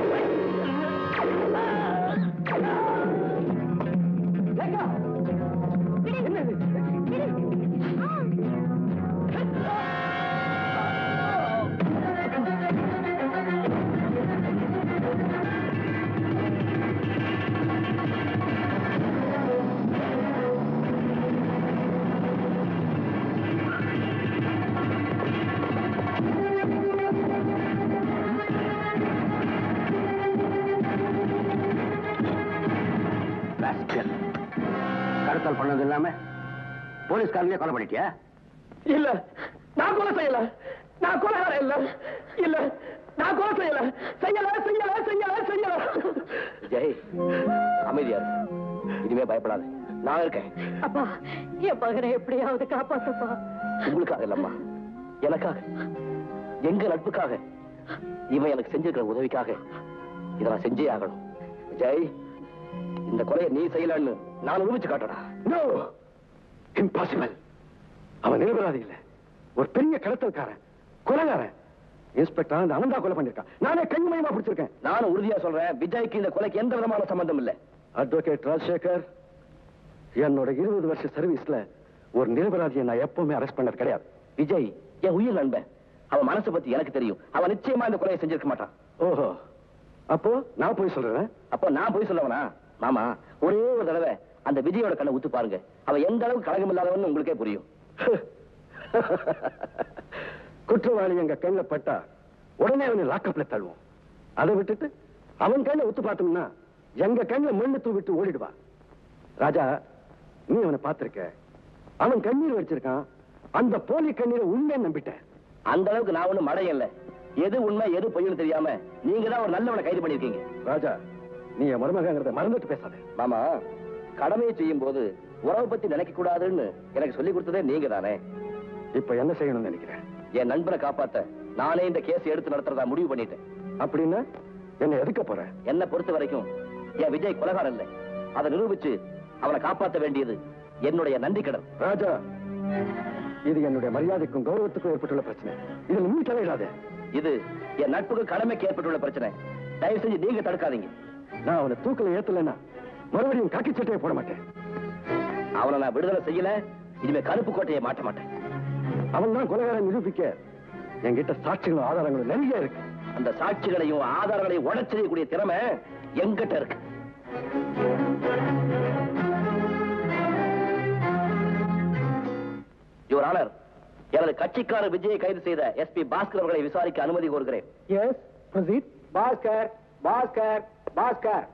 கடத்தல் பண்ணது இல்லாம போலீஸ்காரங்களே கொலை பண்ணிட்டியா இல்ல நான் கொலை செய்யல நான் கொலைகாரன் இல்ல இல்ல நான் கொலை செய்யல செய்யல செய்யல செய்யல செய்யல ஜெய் அமைதியா இரு. இனிமே பயப்படாத நான் இருக்கேன் அப்பா என் மகனை எப்படியாவது காப்பாத்துப்பா உங்களுக்காக இல்லம்மா எனக்காக எங்க நட்புக்காக இவன் எனக்கு செஞ்சிருக்கிற உதவிக்காக இதை நான் செஞ்சே ஆகணும் ஜெய் இந்த கொலையை நீ செய்யலன்னு நான் நிரூபிச்சு காட்டடா நோ இம்பாசிபிள் அவன் நிரபராதி இல்ல ஒரு பெரிய கடத்தல்காரன் கொலைகாரன் இன்ஸ்பெக்டர் அந்த அவன் தான் கொலை பண்ணிருக்கான் நானே கண்மயமா பிடிச்சிருக்கேன் நானும் உறுதியா சொல்றேன் விஜய்க்கு இந்த கொலைக்கு எந்த விதமான சம்பந்தம் இல்ல அட்வொகேட் ராஜசேகர் என்னோட இருபது வருஷ சர்வீஸ்ல ஒரு நிரபராதியை நான் எப்பவுமே அரெஸ்ட் பண்ணது கிடையாது விஜய் என் உயிர் நண்பன் அவன் மனசை பத்தி எனக்கு தெரியும் அவன் நிச்சயமா இந்த கொலையை செஞ்சிருக்க மாட்டான் ஓஹோ அப்போ நான் போய் சொல்றேன் அப்போ நான் போய் சொல்லவனா மாமா ஒரே ஒரு தடவை அந்த விஜயோட கண்ணை உத்து பாருங்க அவன் எந்த அளவுக்கு கலகம் இல்லாதவன்னு உங்களுக்கே புரியும் குற்றவாளி எங்க கண்ணுல பட்டா உடனே அவனை லாக்கப்ல தள்ளுவோம் அதை விட்டுட்டு அவன் கண்ணில் உத்து பார்த்தோம்னா எங்க கண்ணுல மண்ணு தூவிட்டு ஓடிடுவா ராஜா நீ அவனை பார்த்திருக்க அவன் கண்ணீர் வச்சிருக்கான் அந்த போலி கண்ணீரை உண்மை நம்பிட்டேன் அந்த அளவுக்கு நான் ஒண்ணும் மடையும் இல்ல எது உண்மை எது பொய்ன்னு தெரியாம நீங்க தான் ஒரு நல்லவனை கைது பண்ணிருக்கீங்க ராஜா நீ என் மருமகங்கிறத மறந்துட்டு பேசாத மாமா கடமையை செய்யும் போது உறவை பத்தி நினைக்க கூடாதுன்னு எனக்கு சொல்லி கொடுத்ததே நீங்க தானே இப்ப என்ன செய்யணும்னு நினைக்கிறேன் என் நண்பனை காப்பாத்த நானே இந்த கேஸ் எடுத்து நடத்துறதா முடிவு பண்ணிட்டேன் அப்படின்னா என்ன எதுக்க போற என்ன பொறுத்த வரைக்கும் என் விஜய் கொலகாரம் இல்லை அதை நிரூபிச்சு அவனை காப்பாத்த வேண்டியது என்னுடைய நன்றி கடன் ராஜா இது என்னுடைய மரியாதைக்கும் கௌரவத்துக்கும் ஏற்பட்டுள்ள பிரச்சனை இதுல நீ தலையிடாத இது என் நட்புக்கு கடமைக்கு ஏற்பட்டுள்ள பிரச்சனை தயவு செஞ்சு நீங்க தடுக்காதீங்க நான் அவனை தூக்கல ஏத்தலைன்னா மறுபடியும் காக்கி சட்டையை போட மாட்டேன் அவனை நான் விடுதலை செய்யல இனிமே கருப்பு கோட்டையை மாட்ட மாட்டேன் அவன் தான் கொலைகாரன் நிரூபிக்க என்கிட்ட சாட்சிகளும் ஆதாரங்களும் நிறைய இருக்கு அந்த சாட்சிகளையும் ஆதாரங்களையும் உடச்செய்யக்கூடிய திறமை எங்கிட்ட இருக்கு யுவர் ஆனர் எனது கட்சிக்காரர் விஜயை கைது செய்த எஸ்பி பாஸ்கர் அவர்களை விசாரிக்க அனுமதி கோருகிறேன் எஸ் ப்ரொசீட் பாஸ்கர் பாஸ்கர் பாஸ்கர்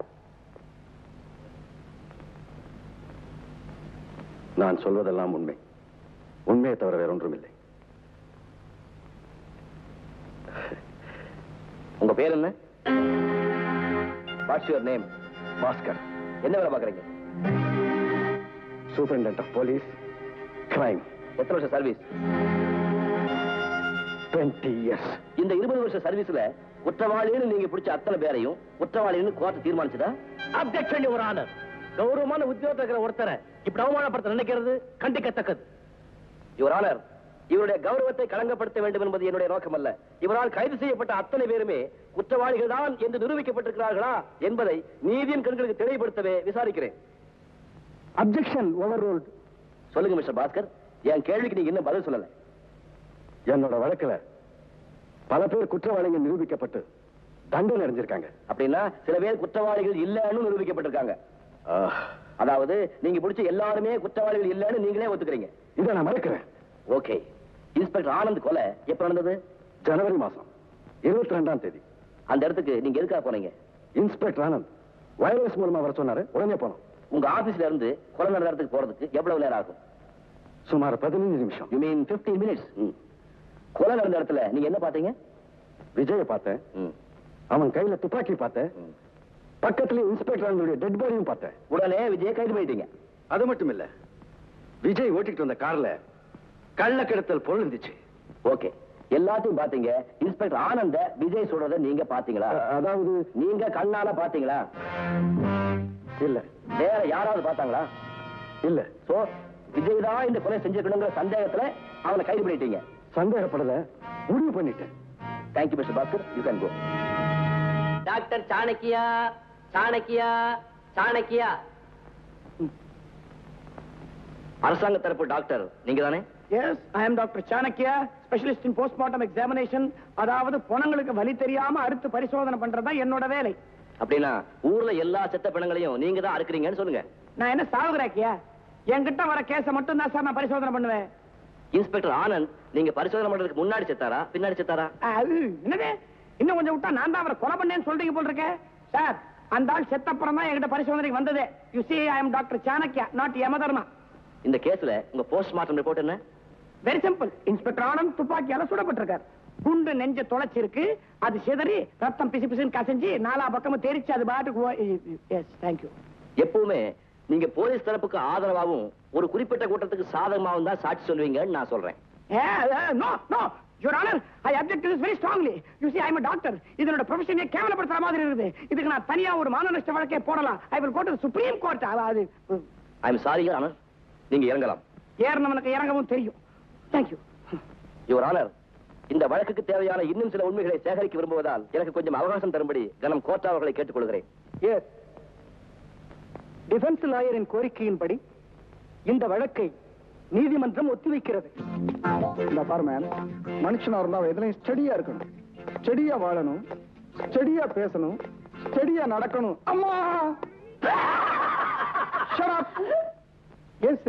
நான் சொல்வதெல்லாம் உண்மை உண்மையை தவிர வேற ஒன்றும் இல்லை உங்க பேர் என்ன வாட்ஸ் யுவர் நேம் பாஸ்கர் என்ன வேலை பாக்குறீங்க சூப்பரிண்டென்ட் ஆஃப் போலீஸ் கிரைம் எத்தனை வருஷம் சர்வீஸ் டுவெண்ட்டி இயர்ஸ் இந்த இருபது வருஷம் சர்வீஸ்ல குற்றவாளின்னு நீங்க பிடிச்ச அத்தனை பேரையும் குற்றவாளின்னு கோர்ட் தீர்மானிச்சதா அப்ஜெக்ஷன் யுவர் ஆனர் கௌரவமான உத்தியோகத்தில் இருக்கிற ஒருத்தரை இப்படி அவமானப்படுத்த நினைக்கிறது கண்டிக்கத்தக்கது யுவர் ஆனர் இவருடைய கௌரவத்தை களங்கப்படுத்த வேண்டும் என்பது என்னுடைய நோக்கம் அல்ல இவரால் கைது செய்யப்பட்ட அத்தனை பேருமே குற்றவாளிகள் தான் என்று நிரூபிக்கப்பட்டிருக்கிறார்களா என்பதை நீதியின் கண்களுக்கு தெளிவுபடுத்தவே விசாரிக்கிறேன் அப்ஜெக்ஷன் ஓவர் சொல்லுங்க மிஸ்டர் பாஸ்கர் என் கேள்விக்கு நீங்க இன்னும் பதில் சொல்லல என்னோட வழக்குல பல பேர் குற்றவாளிங்க நிரூபிக்கப்பட்டு தண்டனை அடைஞ்சிருக்காங்க அப்படின்னா சில பேர் குற்றவாளிகள் இல்லைன்னு நிரூபிக்கப்பட்டிருக்காங்க அதாவது நீங்க பிடிச்ச எல்லாருமே குற்றவாளிகள் இல்லைன்னு நீங்களே ஒத்துக்கிறீங்க இதை நான் மறக்கிறேன் ஓகே இன்ஸ்பெக்டர் ஆனந்த் கொலை எப்ப நடந்தது ஜனவரி மாசம் இருபத்தி ரெண்டாம் தேதி அந்த இடத்துக்கு நீங்க எதுக்காக போனீங்க இன்ஸ்பெக்டர் ஆனந்த் வயர்லெஸ் மூலமா வர சொன்னாரு உடனே போனோம் உங்க ஆபீஸ்ல இருந்து கொலை நடந்த இடத்துக்கு போறதுக்கு எவ்வளவு நேரம் ஆகும் சுமார் பதினஞ்சு நிமிஷம் யூ மீன் 15 மினிட்ஸ் கொலை நடந்த இடத்துல நீங்க என்ன பாத்தீங்க விஜய பார்த்தேன் ம். அவன் கையில துப்பாக்கி பார்த்தேன் ம். பக்கத்துல இன்ஸ்பெக்டர் ஆனந்துடைய டெட் பாடியும் பார்த்தேன் உடனே விஜய கைது பண்ணிட்டீங்க அது மட்டும் இல்ல விஜய் ஓட்டிட்டு வந்த கார்ல கள்ள கிடத்தல் பொருள் இருந்துச்சு ஓகே எல்லாத்தையும் பாத்தீங்க இன்ஸ்பெக்டர் ஆனந்த விஜய் சொல்றத நீங்க பாத்தீங்களா அ- அதாவது நீங்க கண்ணால பாத்தீங்களா இல்ல வேற யாராவது பார்த்தாங்களா இல்ல சோ விஜய் தான் இந்த கொலை செஞ்சிருக்கணுங்கிற சந்தேகத்துல அவனை கைது பண்ணிட்டீங்க சந்தேகப்படல முடிவு பண்ணிட்டேன் thank you mister Bhaskar you can go doctor Chanakya Chanakya Chanakya அரசாங்க தரப்பு டாக்டர் நீங்க தானே yes I am doctor Chanakya specialist in postmortem examination அதாவது பொணங்களுக்கு வலி தெரியாம அறுத்து பரிசோதனை பண்றதா என்னோட வேலை அப்படின்னா ஊர்ல எல்லா செத்த பிணங்களையும் நீங்க தான் அறுக்குறீங்கன்னு சொல்லுங்க நான் என்ன சாகுறாக்கியா என்கிட்ட வர கேஸ மட்டும் தான் சார் நான் பரிசோதனை பண்ணுவேன் இன்ஸ்பெக்டர் ஆனந்த் நீங்க பரிசோதனை பண்றதுக்கு முன்னாடி செத்தாரா பின்னாடி செத்தாரா அது என்னது இன்னும் கொஞ்சம் விட்டா நான் தான் அவரை கொலை பண்ணேன்னு சொல்றீங்க போல் இருக்கேன் சார் அந்த ஆள் செத்தப்புறம் தான் என்கிட்ட பரிசோதனைக்கு வந்தது you see I am doctor Chanakya not Yamadharma இந்த கேஸ்ல உங்க போஸ்ட்மார்ட்டம் ரிப்போர்ட் என்ன வெரி சிம்பிள் இன்ஸ்பெக்டர் ஆனந்த் துப்பாக்கியால சுடப்பட்டிருக்கார் குண்டு நெஞ்ச தொலைச்சிருக்கு அது சிதறி ரத்தம் பிசு பிசுன்னு கசஞ்சு நாலா பக்கமும் தெரிச்சு அது பாட்டுக்கு எஸ் தேங்க்யூ எப்பவுமே நீங்க போலீஸ் தரப்புக்கு ஆதரவாகவும் ஒரு குறிப்பிட்ட கூட்டத்துக்கு சாதகமாகவும் தான் சாட்சி சொல்லுவீங்கன்னு நான் சொல்றேன் no no your honour I object this very strongly you see I am doctor இதனோட ப்ரொஃபஷனே கேவலப்படுத்துற மாதிரி இருக்குது இதுக்கு நான் தனியா ஒரு மான நஷ்ட வழக்கே போடலாம் I will go to supreme court அது ஐ எம் சாரி ஆனர் நீங்க இறங்கலாம் ஏறினவனுக்கு இறங்கவும் தெரியும் தேங்க்யூ யுவர் ஆனர் இந்த வழக்குக்கு தேவையான இன்னும் சில உண்மைகளை சேகரிக்க விரும்புவதால் எனக்கு கொஞ்சம் அவகாசம் தரும்படி கனம் கோர்ட் அவர்களை கேட்டுக்கொள்கிறேன் எஸ் டிஃபென்ஸ் லாயரின் கோரிக்கையின்படி இந்த வழக்கை நீதிமன்றம் ஒத்திவைக்கிறது இந்த பாரு மேம் மனுஷனா இருந்தா அவன் எதுலயும் ஸ்டடியா இருக்கணும் ஸ்டடியா வாழணும் ஸ்டடியா பேசணும் ஸ்டடியா நடக்கணும் அம்மா Shut up.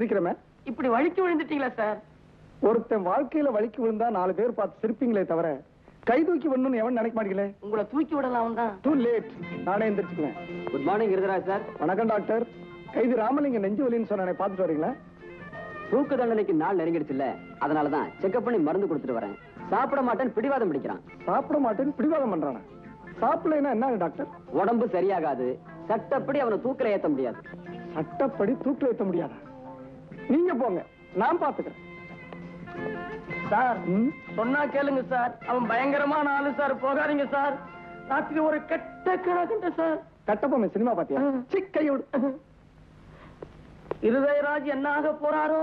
சிரிக்கிறமே இப்படி வழிக்கு விழுந்துட்டீங்களா சார் ஒருத்தன் வாழ்க்கையில வலிக்கு விழுந்தா நாலு பேர் பார்த்து சிரிப்பீங்களே தவிர கை தூக்கி விடணும்னு எவன் நினைக்க மாட்டீங்களே உங்களை தூக்கி விடலாம் தான் டூ லேட் நானே எந்திரிச்சுக்குவேன் குட் மார்னிங் இருதராஜ் சார் வணக்கம் டாக்டர் கைது ராமலிங்க நெஞ்சு வலின்னு சொன்னேன் பார்த்துட்டு வரீங்களா தூக்கு தண்டனைக்கு நாள் நெருங்கிடுச்சுல்ல அதனாலதான் செக்அப் பண்ணி மருந்து கொடுத்துட்டு வரேன் சாப்பிட மாட்டேன்னு பிடிவாதம் பிடிக்கிறான் சாப்பிட மாட்டேன்னு பிடிவாதம் பண்றானா சாப்பிடலைன்னா என்ன டாக்டர் உடம்பு சரியாகாது சட்டப்படி அவனை தூக்கில ஏத்த முடியாது சட்டப்படி தூக்கில் ஏற்ற முடியாதா நீங்க போங்க நான் பாத்துக்கிறேன் சார் ம்? சொன்னா கேளுங்க சார் அவன் பயங்கரமான ஆளு சார் போகாதீங்க சார் ராத்திரி ஒரு கெட்ட கிழக்குண்ட சார் கட்டப்பொம்மை சினிமா பாத்தியா சிக்கையோடு இருதயராஜ் என்ன ஆக போறாரோ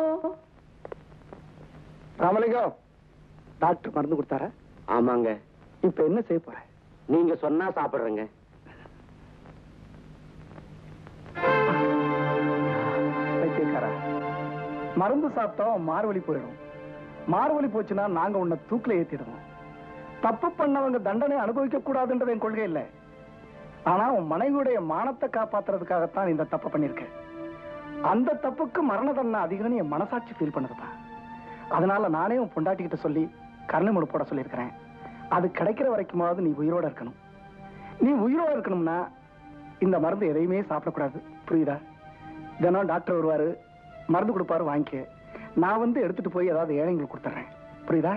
ராமலிங்கம் டாக்டர் மருந்து கொடுத்தாரா ஆமாங்க இப்ப என்ன செய்ய போற நீங்க சொன்னா சாப்பிடுறேங்க பைத்தியக்காரா மருந்து சாப்பிட்டா மார்வழி போயிடும் மார்வழி போச்சுன்னா நாங்க உன்னை தூக்கில ஏத்திடுவோம் தப்பு பண்ணவங்க தண்டனை அனுபவிக்க கூடாதுன்றது என் கொள்கை இல்லை ஆனா உன் மனைவியுடைய மானத்தை காப்பாத்துறதுக்காகத்தான் இந்த தப்பு பண்ணிருக்கேன் அந்த தப்புக்கு மரண தண்டனை அதிகம்னு என் மனசாட்சி ஃபீல் பண்ணுதுப்பா அதனால நானே உன் பொண்டாட்டிக்கிட்ட சொல்லி கருணை முழு போட சொல்லியிருக்கிறேன் அது கிடைக்கிற வரைக்குமாவது நீ உயிரோட இருக்கணும் நீ உயிரோட இருக்கணும்னா இந்த மருந்து எதையுமே சாப்பிடக்கூடாது புரியுதா தினம் டாக்டர் வருவாரு மருந்து கொடுப்பாரு வாங்கிக்க நான் வந்து எடுத்துட்டு போய் ஏதாவது ஏழைங்களுக்கு கொடுத்துட்றேன் புரியுதா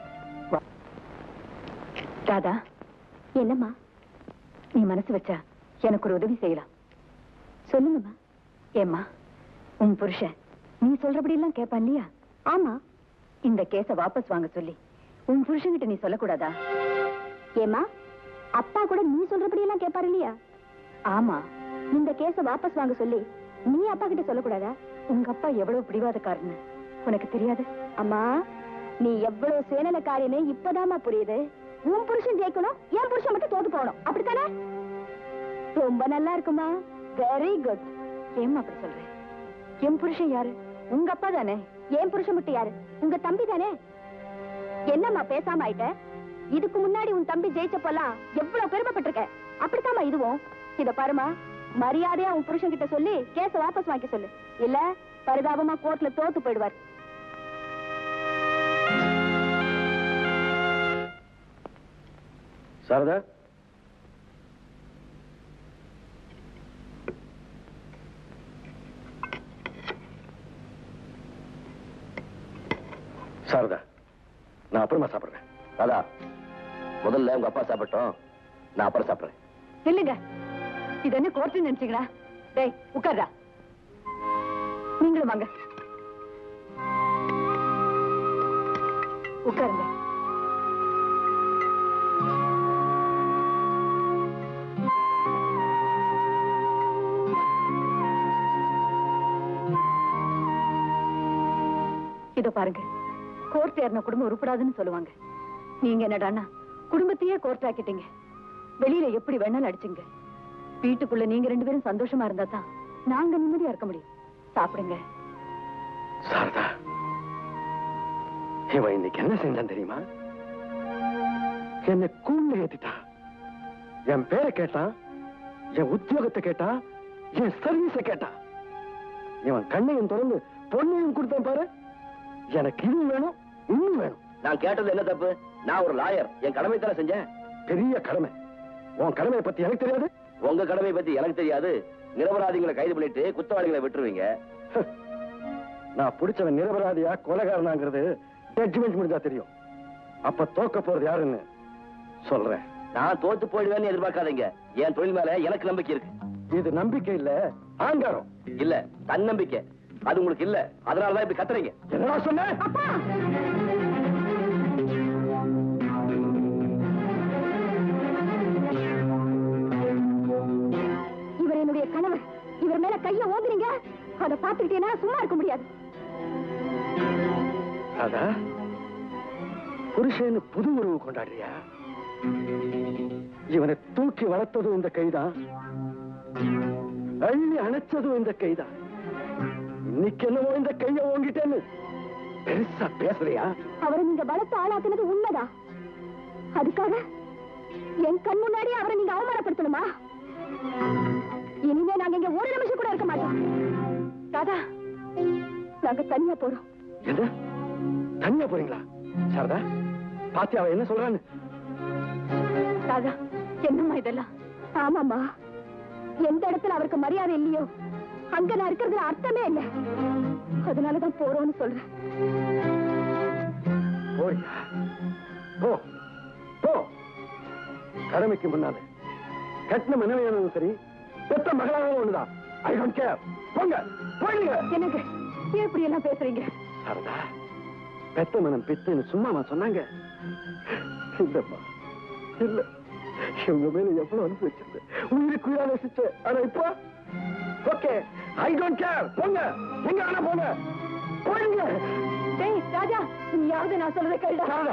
ராதா என்னம்மா நீ மனசு வச்சா எனக்கு ஒரு உதவி செய்யலாம் சொல்லுங்கம்மா ஏம்மா உன் புருஷன் நீ சொல்றபடி எல்லாம் கேட்பான் இல்லையா ஆமா இந்த கேஸ வாபஸ் வாங்க சொல்லி உன் புருஷன்கிட்ட நீ சொல்லக்கூடாதா ஏமா அப்பா கூட நீ சொல்றபடி எல்லாம் கேட்பாரு இல்லையா ஆமா இந்த கேஸ வாபஸ் வாங்க சொல்லி நீ அப்பா கிட்ட சொல்லக்கூடாதா உங்க அப்பா எவ்வளவு பிடிவாதக்காரன்னு உனக்கு தெரியாது அம்மா நீ எவ்வளவு சுயநலக்காரின்னு இப்பதாம்மா புரியுது உன் புருஷன் ஜெயிக்கணும் என் புருஷன் மட்டும் தோத்து போகணும் அப்படித்தானே ரொம்ப நல்லா இருக்குமா வெரி குட் ஏம்மா அப்படி சொல்ற என் புருஷன் யாரு உங்க அப்பா தானே என் புருஷன் மட்டும் யாரு உங்க தம்பி தானே என்னம்மா பேசாம ஆயிட்ட இதுக்கு முன்னாடி உன் தம்பி ஜெயிச்சப்பெல்லாம் எவ்வளவு பெருமைப்பட்டிருக்க அப்படித்தாம்மா இதுவும் இத பாருமா மரியாதையா உன் புருஷன் கிட்ட சொல்லி கேஸ வாபஸ் வாங்கிக்க சொல்லு இல்ல பரிதாபமா கோர்ட்ல தோத்து போயிடுவார் சாரதா சாரதா நான் அப்புறமா சாப்பிடுறேன் ராதா முதல்ல உங்க அப்பா சாப்பிட்டோம் நான் அப்புறம் சாப்பிடுறேன் இல்லைங்க இது என்ன கோர்ட்டு நினைச்சீங்களா டேய் உட்கார்றா நீங்களும் வாங்க உட்காருங்க இதோ பாருங்க கோர்ட் ஏறின குடும்பம் உருப்படாதுன்னு சொல்லுவாங்க நீங்க என்னடான்னா குடும்பத்தையே கோர்ட் ஆக்கிட்டீங்க வெளியில எப்படி வேணாலும் அடிச்சுங்க வீட்டுக்குள்ள நீங்க ரெண்டு பேரும் சந்தோஷமா இருந்தா தான் நாங்க நிம்மதியா இருக்க முடியும் சாப்பிடுங்க சாரதா இவன் இன்னைக்கு என்ன செஞ்சான் தெரியுமா என்னை கூண்ல ஏத்திட்டா என் பேரை கேட்டான் என் உத்தியோகத்தை கேட்டா என் சர்வீஸ கேட்டா இவன் கண்ணையும் திறந்து பொண்ணையும் கொடுத்தான் பாரு எனக்கு இது வேணும் இன்னும் வேணும் நான் கேட்டது என்ன தப்பு நான் ஒரு லாயர் என் கடமை தானே செஞ்சேன் பெரிய கடமை உன் கடமையை பத்தி எனக்கு தெரியாது உங்க கடமை பத்தி எனக்கு தெரியாது நிரபராதிகளை கைது பண்ணிட்டு குற்றவாளிகளை விட்டுருவீங்க நான் பிடிச்சவன் நிரபராதியா கொலைகாரனாங்கிறது ஜட்ஜ்மெண்ட் முடிஞ்சா தெரியும் அப்ப தோக்க போறது யாருன்னு சொல்றேன் நான் தோத்து போயிடுவேன்னு எதிர்பார்க்காதீங்க என் தொழில் மேல எனக்கு நம்பிக்கை இருக்கு இது நம்பிக்கை இல்ல ஆங்காரம் இல்ல தன்னம்பிக்கை அது உங்களுக்கு இல்ல அதனாலதான் இப்படி கத்துறீங்க என்னடா சொன்ன இவர் என்னுடைய கணவர் இவர் மேல கைய ஓங்குறீங்க அதை பார்த்துக்கிட்டேன்னா சும்மா இருக்க முடியாது அதா புருஷன் புது உறவு கொண்டாடுறியா இவனை தூக்கி வளர்த்ததும் இந்த கைதான் அள்ளி அணைச்சதும் இந்த கைதான் இன்னைக்கு என்னவோ இந்த கைய ஓங்கிட்டேன்னு பெருசா பேசுறியா அவரை நீங்க வளர்த்து ஆளாக்குனது உண்மைதான் அதுக்காக என் கண் முன்னாடி அவரை நீங்க அவமானப்படுத்தணுமா இனிமே நாங்க இங்க ஒரு நிமிஷம் கூட இருக்க மாட்டோம் ராதா நாங்க தனியா போறோம் எது தனியா போறீங்களா சாரதா பாத்தியா அவ என்ன சொல்றான்னு ராதா என்னம்மா இதெல்லாம் ஆமாம்மா எந்த இடத்துல அவருக்கு மரியாதை இல்லையோ அங்க நான் இருக்கிறதுல அர்த்தமே இல்லை அதனாலதான் போறோம்னு சொல்றேன் போறியா போ போ கடமைக்கு முன்னால கட்டின மனைவியானதும் சரி பெத்த மகளாகவும் ஒண்ணுதான் ஐ டோன்ட் கேர் போங்க போயிடுங்க எனக்கு ஏன் இப்படி எல்லாம் பேசுறீங்க சாரதா பெத்த மனம் பித்துன்னு சும்மாமா சொன்னாங்க இல்லம்மா இல்ல இவங்க மேல எவ்வளவு அனுப்பி வச்சிருந்தேன் உயிருக்கு உயிரா நேசிச்சேன் ஆனா இப்போ ஓகே ஐ டோன்ட் கேர் போங்க எங்க வேணா போங்க போயிடுங்க டேய் ராஜா நீயாவது நான் சொல்றதை கேளுடா சாரதா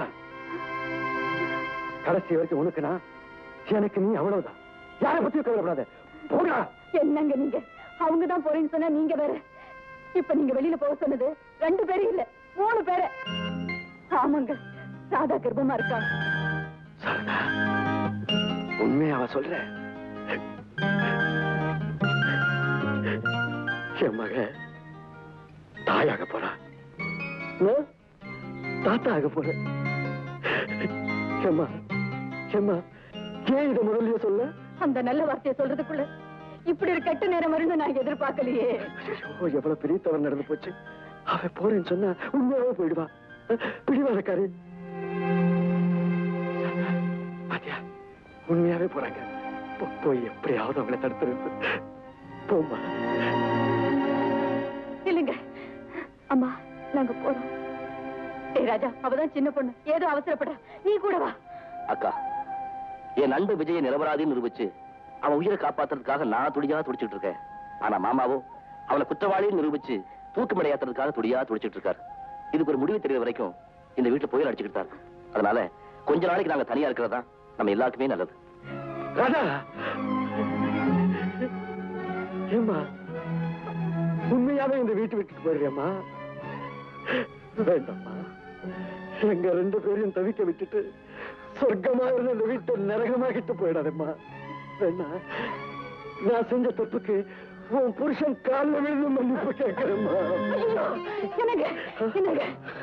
கடைசி வரைக்கும் உனக்கு நான் எனக்கு நீ அவ்வளவுதான் யாரை பத்தியும் கவலைப்படாத போடா என்னங்க நீங்க அவங்க தான் போறேன்னு சொன்னா நீங்க வேற இப்ப நீங்க வெளியில போக சொன்னது ரெண்டு பேரும் இல்ல மூணு பேரு ஆமாங்க ராதா கர்ப்பமா இருக்காங்க சாரதா உண்மையை அவ சொல்ற என் மக தாயாக போறா நான் தாத்தா ஆக போறேன் ஏம்மா ஏம்மா ஏன் இதை முதல்லயே சொல்ல அந்த நல்ல வார்த்தையை சொல்றதுக்குள்ள இப்படி ஒரு கெட்ட நேரம் வரும்னு நான் எதிர்பார்க்கலையே ஐயோ எவ்வளவு பெரிய தவறு நடந்து போச்சு அவ போறேன்னு சொன்னா உண்மையாவே போயிடுவா பிடிவாதக்காரி பாத்தியா உண்மையாவே போறாங்க போ- போய் எப்படியாவது அவளை தடுத்து நிறுத்து. போம்மா இல்லைங்க அம்மா நாங்க போறோம் ஏய் ராஜா அவதான் சின்ன பொண்ணு ஏதோ அவசரப்பட நீ கூட வா அக்கா என் நண்பு விஜய நிரபராதின்னு நிரூபிச்சு அவன் உயிரை காப்பாத்துறதுக்காக நான் துடியா துடிச்சிட்டு இருக்கேன் ஆனா மாமாவோ அவனை குற்றவாளின்னு நிரூபிச்சு தூக்கு ஏத்துறதுக்காக துடியா துடிச்சிட்டு இருக்காரு இதுக்கு ஒரு முடிவு தெரியற வரைக்கும் இந்த வீட்டுல புயல் அடிச்சுக்கிட்டு தான் இருக்கும் அதனால கொஞ்ச நாளைக்கு நாங்க தனியா இருக்கிறதா நம்ம எல்லாருக்குமே நல்லது ராதா ஏம்மா உண்மையாவே இந்த வீட்டு விட்டுட்டு போயிடுறியம்மா வேண்டாம்மா எங்க ரெண்டு பேரையும் தவிக்க விட்டுட்டு சொர்க்கமா இருந்த இந்த வீட்டை நரகமாக்கிட்டு போயிடாதம்மா வேணா நான் செஞ்ச தப்புக்கு உன் புருஷன் காலில் விழுந்து மன்னிப்பு கேட்கிறேம்மா என்னங்க என்னங்க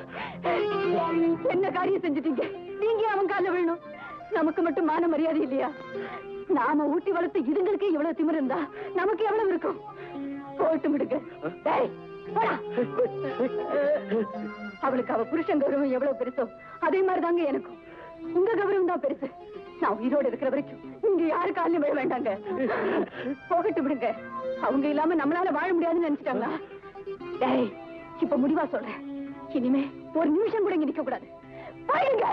என்ன காரியம் செஞ்சுட்டீங்க நீங்க அவன் கால விழணும் நமக்கு மட்டும் மான மரியாதை இல்லையா நாம ஊட்டி வளர்த்த இதுங்களுக்கு இவ்வளவு திமிரு இருந்தா நமக்கு எவ்வளவு இருக்கும் போட்டு விடுங்க டேய், போடா. அவளுக்கு அவ புருஷன் கௌரவம் எவ்வளவு பெருசோ அதே மாதிரிதாங்க எனக்கும் உங்க கௌரவம் தான் பெருசு நான் உயிரோட இருக்கிற வரைக்கும் நீங்க யாரு காலையும் விழ வேண்டாங்க போகட்டு விடுங்க அவங்க இல்லாம நம்மளால வாழ முடியாதுன்னு நினைச்சிட்டாங்களா டேய் இப்ப முடிவா சொல்றேன் இனிமே ஒரு நிமிஷம் கூட இங்க நிக்க கூடாது போயிடுங்க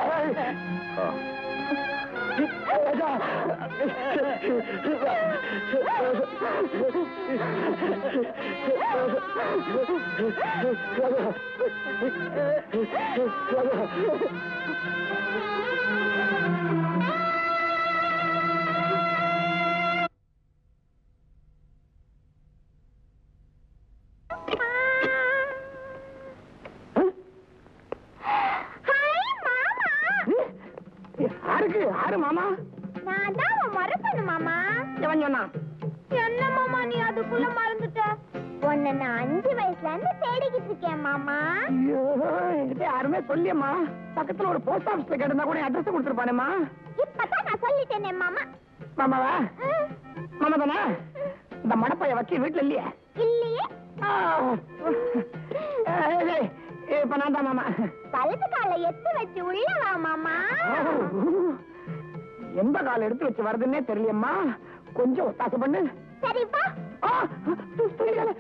யாருக்கு யாரு மாமா நான் தான் அவன் மறப்பேன் மாமா எவன் சொன்னான் என்ன மாமா நீ அதுக்குள்ள மறந்துட்ட உன்னை நான் அஞ்சு வயசுல இருந்து தேடிக்கிட்டு இருக்கேன் மாமா ஐயோ என்கிட்ட யாருமே சொல்லியம்மா பக்கத்துல ஒரு போஸ்ட் ஆபீஸ்ல கேட்டிருந்தா கூட அட்ரஸ் கொடுத்துருப்பானேம்மா இப்பதான் நான் சொல்லிட்டேனே மாமா மாமாவா ம், மாமா தானே இந்த மடப்பைய வக்கீல் வீட்டுல இல்லையே இல்லையே ஆ. ஏய், ஏய், இப்ப நான் தான் மாமா வலது காலை எத்து வச்சு உள்ள வா மாமா எந்த கால் எடுத்து வச்சு வருதுன்னே தெரியலையம்மா கொஞ்சம் ஒத்தாசை பண்ணு சரி வா ஆ, புரியல.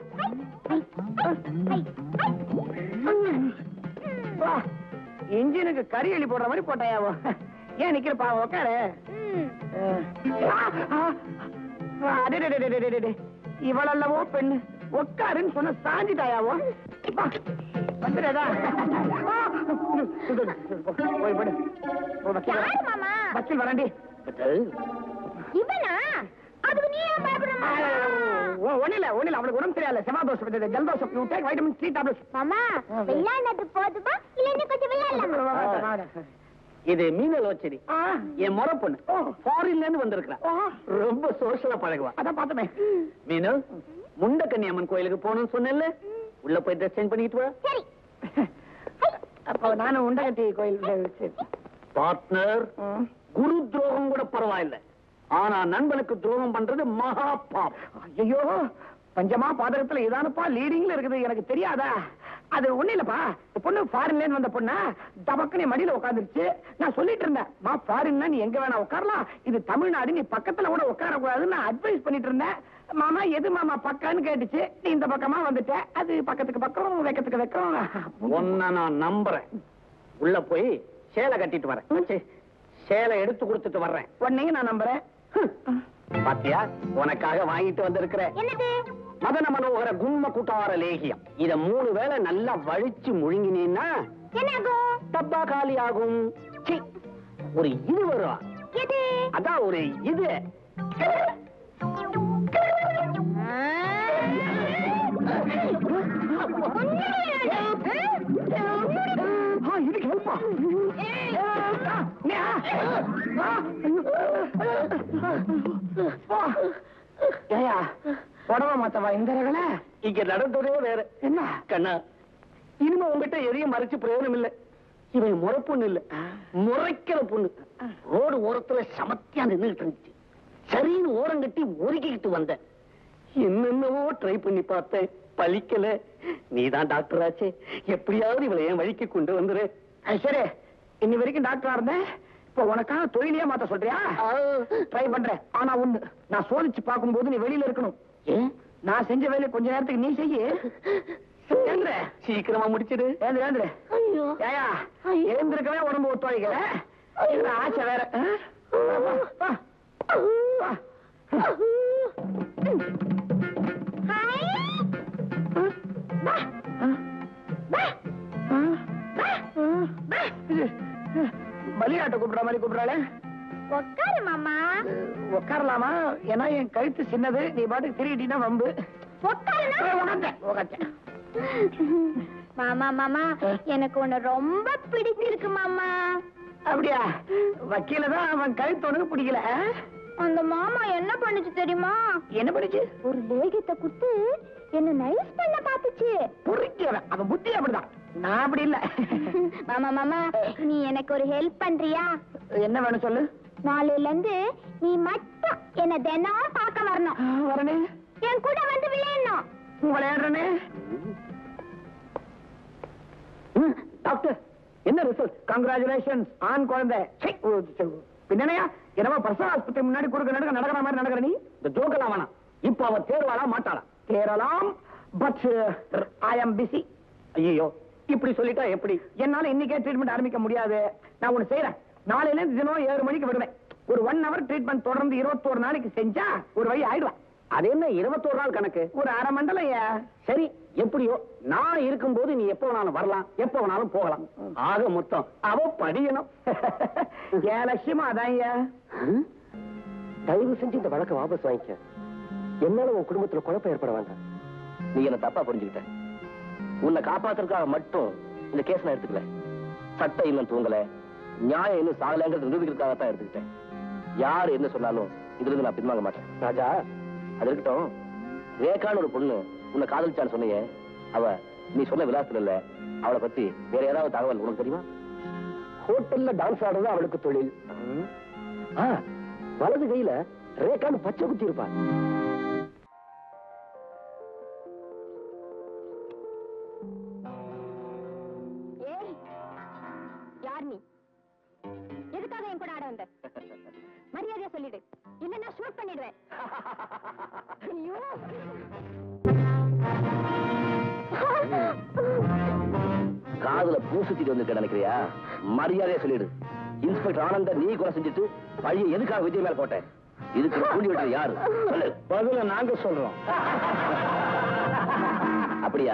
வா இன்ஜினுக்கு கறி எலி போடுற மாதிரி போட்டாயாவோ ஏன் நிக்கிற பாவம் உட்காரு இவளல்லவோ பெண்ணு உட்காருன்னு சொன்ன சாஞ்சிட்டாயாவோ வா, வந்துடுறதா போய் படு போ, வக்கீல் வரா- யாரு மாமா வக்கீல் வராண்டி இவனா அதுக்கு நீ ஏன் பயப்படுற மாமா ஒண்ணில ஒண்ணில அவனுக்கு உடம்பு சரியில்லை செவாதோஷம் இருந்தது ஜலதோஷம் you take vitamin C tablets மாமா விளையாடுறது போதுமா இல்ல இன்னும் கொஞ்சம் விளையாடலாமா இது மீனலோச்சரி என் முறை பொண்ணு ஃபாரின்ல இருந்து வந்திருக்கா ரொம்ப சோஷலா பழகுவா அதான் பார்த்தமே மீனு முண்டக்கன்னியம்மன் கோயிலுக்கு போகணும்னு சொன்னேன்ல உள்ள போய் ட்ரெஸ் சேஞ்ச் பண்ணிக்கிட்டு வா சரி அப்போ நானும் உண்டகட்டி கோயில் சரி. பார்ட்னர் ம். குரு துரோகம் கூட பரவாயில்ல ஆனா நண்பனுக்கு துரோகம் பண்றது மகா பாப் ஐயோ பஞ்சமா பாதகத்துல இதானப்பா லீடிங்ல இருக்குது எனக்கு தெரியாதா அது ஒண்ணு இல்லப்பா இந்த பொண்ணு ஃபாரின்ல இருந்து வந்த பொண்ணா தபக்குனே மடியில உட்காந்துருச்சு நான் சொல்லிட்டு இருந்தேன் மா ஃபாரின்ல நீ எங்க வேணா உட்காரலாம் இது தமிழ்நாடு நீ பக்கத்துல கூட உட்கார கூடாதுன்னு நான் அட்வைஸ் பண்ணிட்டு இருந்தேன் மாமா எது மாமா பக்கம்னு கேட்டுச்சு நீ இந்த பக்கமா வந்துட்ட அது பக்கத்துக்கு பக்கம் வெக்கத்துக்கு வெக்கம் உன்னை நான் நம்புறேன் உள்ள போய் சேலை கட்டிட்டு வரேன் சீ, சேலை எடுத்து கொடுத்துட்டு வர்றேன் உன்னையும் நான் நம்புறேன் பாத்தியா உனக்காக வாங்கிட்டு வந்திருக்கிறேன் என்னது மதன மனோகர கும்ம கூட்டார லேகியம் இத மூணு வேளை நல்லா வழிச்சு முழுங்கினீன்னா என்னாகும் டப்பா காலி ஆகும் சீ, ஒரு இது வரும் எது அதான் ஒரு இது ஆ, இதுக்கு ஹெல்ப்பா ஏயா புடவை மாத்தவா இந்த ரகல இங்க நடந்ததே வேற என்ன கண்ணா இனிமே உங்ககிட்ட எதையும் மறைச்சு பிரயோஜனம் இல்ல இவன் முறை பொண்ணு இல்ல முறைக்கிற பொண்ணு ரோடு ஓரத்துல சமத்தியா நின்னுகிட்டு இருந்துச்சு சரின்னு ஓரம் கட்டி ஒருக்கிக்கிட்டு வந்த என்னென்னவோ ட்ரை பண்ணி பார்த்தேன் பலிக்கல நீதான் டாக்டர் ஆச்சே எப்படியாவது இவளை என் வழிக்கு கொண்டு வந்துரு அது சரி இன்னி வரைக்கும் டாக்டரா இருந்தேன் இப்ப உனக்காக தொழிலையே மாத்த சொல்றியா ட்ரை பண்றேன் ஆனா ஒண்ணு நான் சோதிச்சு பார்க்கும்போது நீ வெளியில இருக்கணும் ஏன் நான் செஞ்ச வேலையை கொஞ்ச நேரத்துக்கு நீ செய்ய ஏந்திர சீக்கிரமா முடிச்சிடு ஏந்திர ஏந்திர ஏயா எழுந்திருக்கவே உடம்பு ஒத்துழைக்கல இதுல ஆசை வேற ஆ? வா, வா, வா. பலியாட்ட கூப்பிடுற மாதிரி கூப்பிடுறாளே உட்காரு மாமா உட்காரலாமா ஏன்னா என் கழுத்து சின்னது நீ பாட்டுக்கு திருடினா வம்பு உட்காருனா உட்காந்தேன் உட்காந்தேன் மாமா மாமா எனக்கு உன்னை ரொம்ப பிடிச்சிருக்கு மாமா அப்படியா வக்கீல தான் அவன் கழுத்து உனக்கு பிடிக்கல ஆ? அந்த மாமா என்ன பண்ணுச்சு தெரியுமா என்ன படிச்சு ஒரு லேகியத்தை குடுத்து என்ன நைஸ் பண்ண பாத்துச்சு பொறுக்கிறவன் அவன் புத்தி அப்படிதான் நான் அப்படி இல்ல மாமா மாமா நீ எனக்கு ஒரு ஹெல்ப் பண்றியா என்ன வேணும் சொல்லு நாளையில இருந்து நீ மட்டும் என்ன தினம் பார்க்க வரணும் ஆ, வரனே என் கூட வந்து விளையாடணும் விளையாடுறனே டாக்டர் என்ன ரிசல்ட் கங்க்ராச்சுலேஷன் ஆண் குழந்தை சை, ஓ, சை, ஓ. பின்னணையா என்னவோ பர்சனல் ஆஸ்பத்திரி முன்னாடி குறுக்க நடக்க நடக்கிற மாதிரி நடக்கிற நீ இந்த ஜோக்கெல்லாம் வேணாம் இப்ப அவ தேர்வாளா மாட்டாளா தேரலாம் பட் ஐ அம் பிஸி ஐயோ இப்படி சொல்லிட்டா எப்படி என்னால இன்னைக்கே ட்ரீட்மெண்ட் ஆரம்பிக்க முடியாது நான் ஒண்ணு செய்யறேன் நாளையில இருந்து தினம் ஏழு மணிக்கு விடுவேன் ஒரு ஒன் ஹவர் ட்ரீட்மெண்ட் தொடர்ந்து இருபத்தோரு நாளைக்கு செஞ்சா ஒரு வழி ஆயிடுவேன் அது என்ன இருபத்தோரு நாள் கணக்கு ஒரு அரை மண்டலம் ஏன் சரி எப்படியோ நான் இருக்கும்போது நீ எப்ப வேணாலும் வரலாம் எப்ப வேணாலும் போகலாம் ஆக மொத்தம் அவ படியணும் என் லட்சியமா அதான் ஏன் தயவு செஞ்சு இந்த வழக்கை வாபஸ் வாங்கிக்க என்னால உன் குடும்பத்துல குழப்பம் ஏற்பட வேண்டாம் நீ என்ன தப்பா புரிஞ்சுக்கிட்ட உன்னை காப்பாத்துறதுக்காக மட்டும் இந்த கேஸ் நான் எடுத்துக்கல சட்டம் இன்னும் தூங்கல நியாயம் இன்னும் சாகலங்கிறது நிரூபிக்கிறதுக்காக தான் எடுத்துக்கிட்டேன் யார் என்ன சொன்னாலும் இதுல இருந்து நான் பின்வாங்க மாட்டேன் ராஜா அது இருக்கட்டும் ரேகான்னு ஒரு பொண்ணு உன்னை காதலிச்சான்னு சொன்னீங்க அவ நீ சொன்ன விலாசத்துல இல்ல அவளை பத்தி வேற ஏதாவது தகவல் உனக்கு தெரியுமா ஹோட்டல்ல டான்ஸ் ஆடுறது அவளுக்கு தொழில் ஆ, வலது கையில ரேகான்னு பச்சை குத்தி இருப்பா ஏய் யார் நீ எதுக்காக என் கூட ஆட வந்த மரியாதையா சொல்லிடு இல்லன்னா ஷூட் பண்ணிடுவேன் ஐயோ காதுல பூ சுத்திட்டு வந்திருக்க நினைக்கிறியா மரியாதையா சொல்லிடு இன்ஸ்பெக்டர் ஆனந்த நீ கொலை செஞ்சுட்டு பழிய எதுக்காக விஜய் மேல போட்ட இதுக்கு கூலி விட்டது யாரு சொல்லு பதில நாங்க சொல்றோம் அப்படியா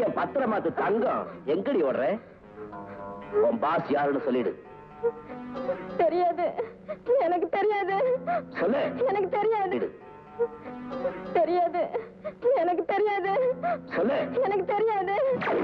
என் பத்திரமாத்து தங்கம் எங்கடி ஓடுற உன் பாஸ் யாருன்னு சொல்லிடு தெரியாது எனக்கு தெரியாது சொல்லு எனக்கு தெரியாது இடு. தெரியாது எனக்கு தெரியாது சொல்லு எனக்கு தெரியாது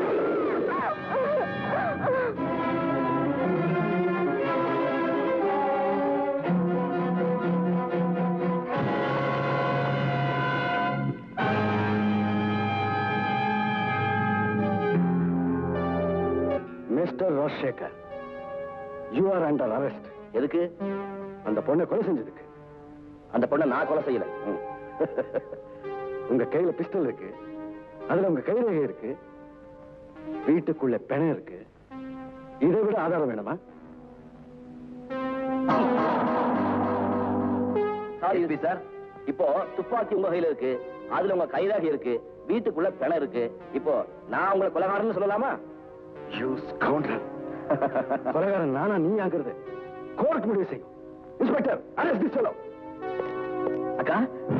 mister Rajasekar you are under arrest எதுக்கு அந்த பொண்ணை கொலை செஞ்சதுக்கு அந்த பொண்ணை நான் கொலை செய்யல ம். உங்க கையில பிஸ்டல் இருக்கு அதுல உங்க கைரேகை இருக்கு வீட்டுக்குள்ள பிணம் இருக்கு இதை விட ஆதாரம் வேணுமா சாரி எஸ்பி சார் இப்போ துப்பாக்கி உங்க கையில இருக்கு அதுல உங்க கைராகி இருக்கு வீட்டுக்குள்ள பிணம் இருக்கு இப்போ நான் உங்களை கொலைகாரன்னு சொல்லலாமா யூ ஸ்கவுண்டர் கொலைகாரன் நானா நீ ஆகுறது கோர்ட் முடிவு செய்யும் இன்ஸ்பெக்டர் அரெஸ்ட் திஸ் ஃபெலோ அக்கா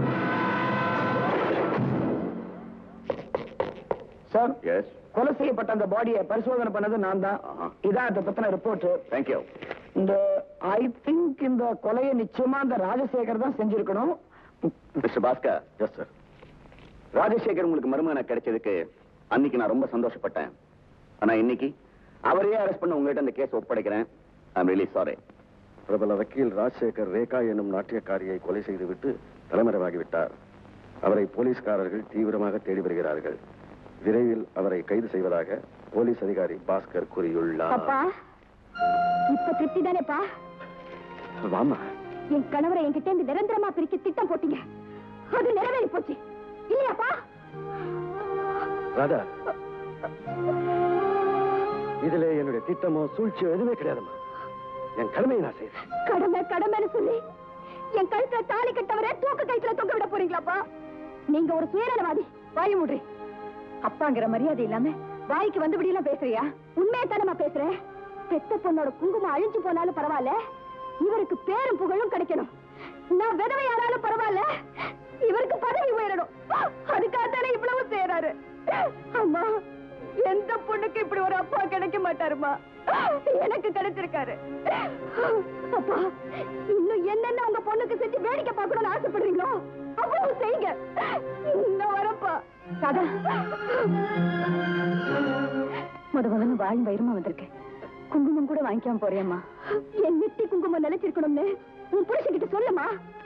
சார் எஸ் கொலை செய்யப்பட்ட அந்த பாடியை பரிசோதனை பண்ணது நான் தான் இதான் அதை பத்தின ரிப்போர்ட் தேங்க்யூ இந்த ஐ திங்க் இந்த கொலையை நிச்சயமா அந்த ராஜசேகர் தான் செஞ்சிருக்கணும் mister Bhaskar yes sir Rajasekar உங்களுக்கு மருமகனா கிடைச்சதுக்கு அன்னைக்கு நான் ரொம்ப சந்தோஷப்பட்டேன் ஆனா இன்னைக்கு அவரையே அரெஸ்ட் பண்ண உங்ககிட்ட இந்த கேஸ் ஒப்படைக்கிறேன் ஐம் ரியலி சாரி பிரபல வக்கீல் ராஜசேகர் ரேகா என்னும் நாட்டியக்காரியை கொலை செய்துவிட்டு தலைமறைவாகிவிட்டார் அவரை போலீஸ்காரர்கள் தீவிரமாக தேடி வருகிறார்கள் விரைவில் அவரை கைது செய்வதாக போலீஸ் அதிகாரி பாஸ்கர் கூறியுள்ளார் அப்பா இப்ப திருப்தி தானேப்பா வாமா என் கணவரை என்கிட்ட இருந்து நிரந்தரமா பிரிக்க திட்டம் போட்டீங்க அது நிறைவேறி போச்சு இல்லையாப்பா ராதா இதுல என்னுடைய திட்டமோ சூழ்ச்சியோ எதுவுமே கிடையாதுமா என் கடமையை நான் செய்யறேன் கடமை கடமைன்னு சொல்லி என் கழுத்துல தாலி கட்டவரை தூக்க கயிற்றுல தொங்க விட போறீங்களாப்பா நீங்க ஒரு சுயநலவாதி வாய மூடுறி அப்பாங்கிற மரியாதை இல்லாம வாய்க்கு வந்தபடி எல்லாம் பேசுறியா உண்மையை தானமா பேசுறேன் பெத்த பொண்ணோட குங்குமம் அழிஞ்சு போனாலும் பரவாயில்ல இவருக்கு பேரும் புகழும் கிடைக்கணும் நான் விதவை ஆனாலும் பரவாயில்ல இவருக்கு பதவி உயரணும் அதுக்காக தானே இவ்வளவு செய்யறாரு அம்மா எந்த பொண்ணுக்கு இப்படி ஒரு அப்பா கிடைக்க மாட்டாருமா எனக்கு கிடைச்சிருக்காரு அப்பா இன்னும் என்னென்ன உங்க பொண்ணுக்கு செஞ்சு வேடிக்கை பார்க்கணும்னு ஆசைப்படுறீங்களோ அவ்வளவு செய்யுங்க நான் வரப்பா கதா முத முதல்ல வாயும் வயிறுமா வந்திருக்கேன் குங்குமம் கூட வாங்கிக்காம போறியம்மா என் நெத்தி குங்குமம் நிலைச்சிருக்கணும்னு உன் புருஷன்கிட்ட சொல்லுமா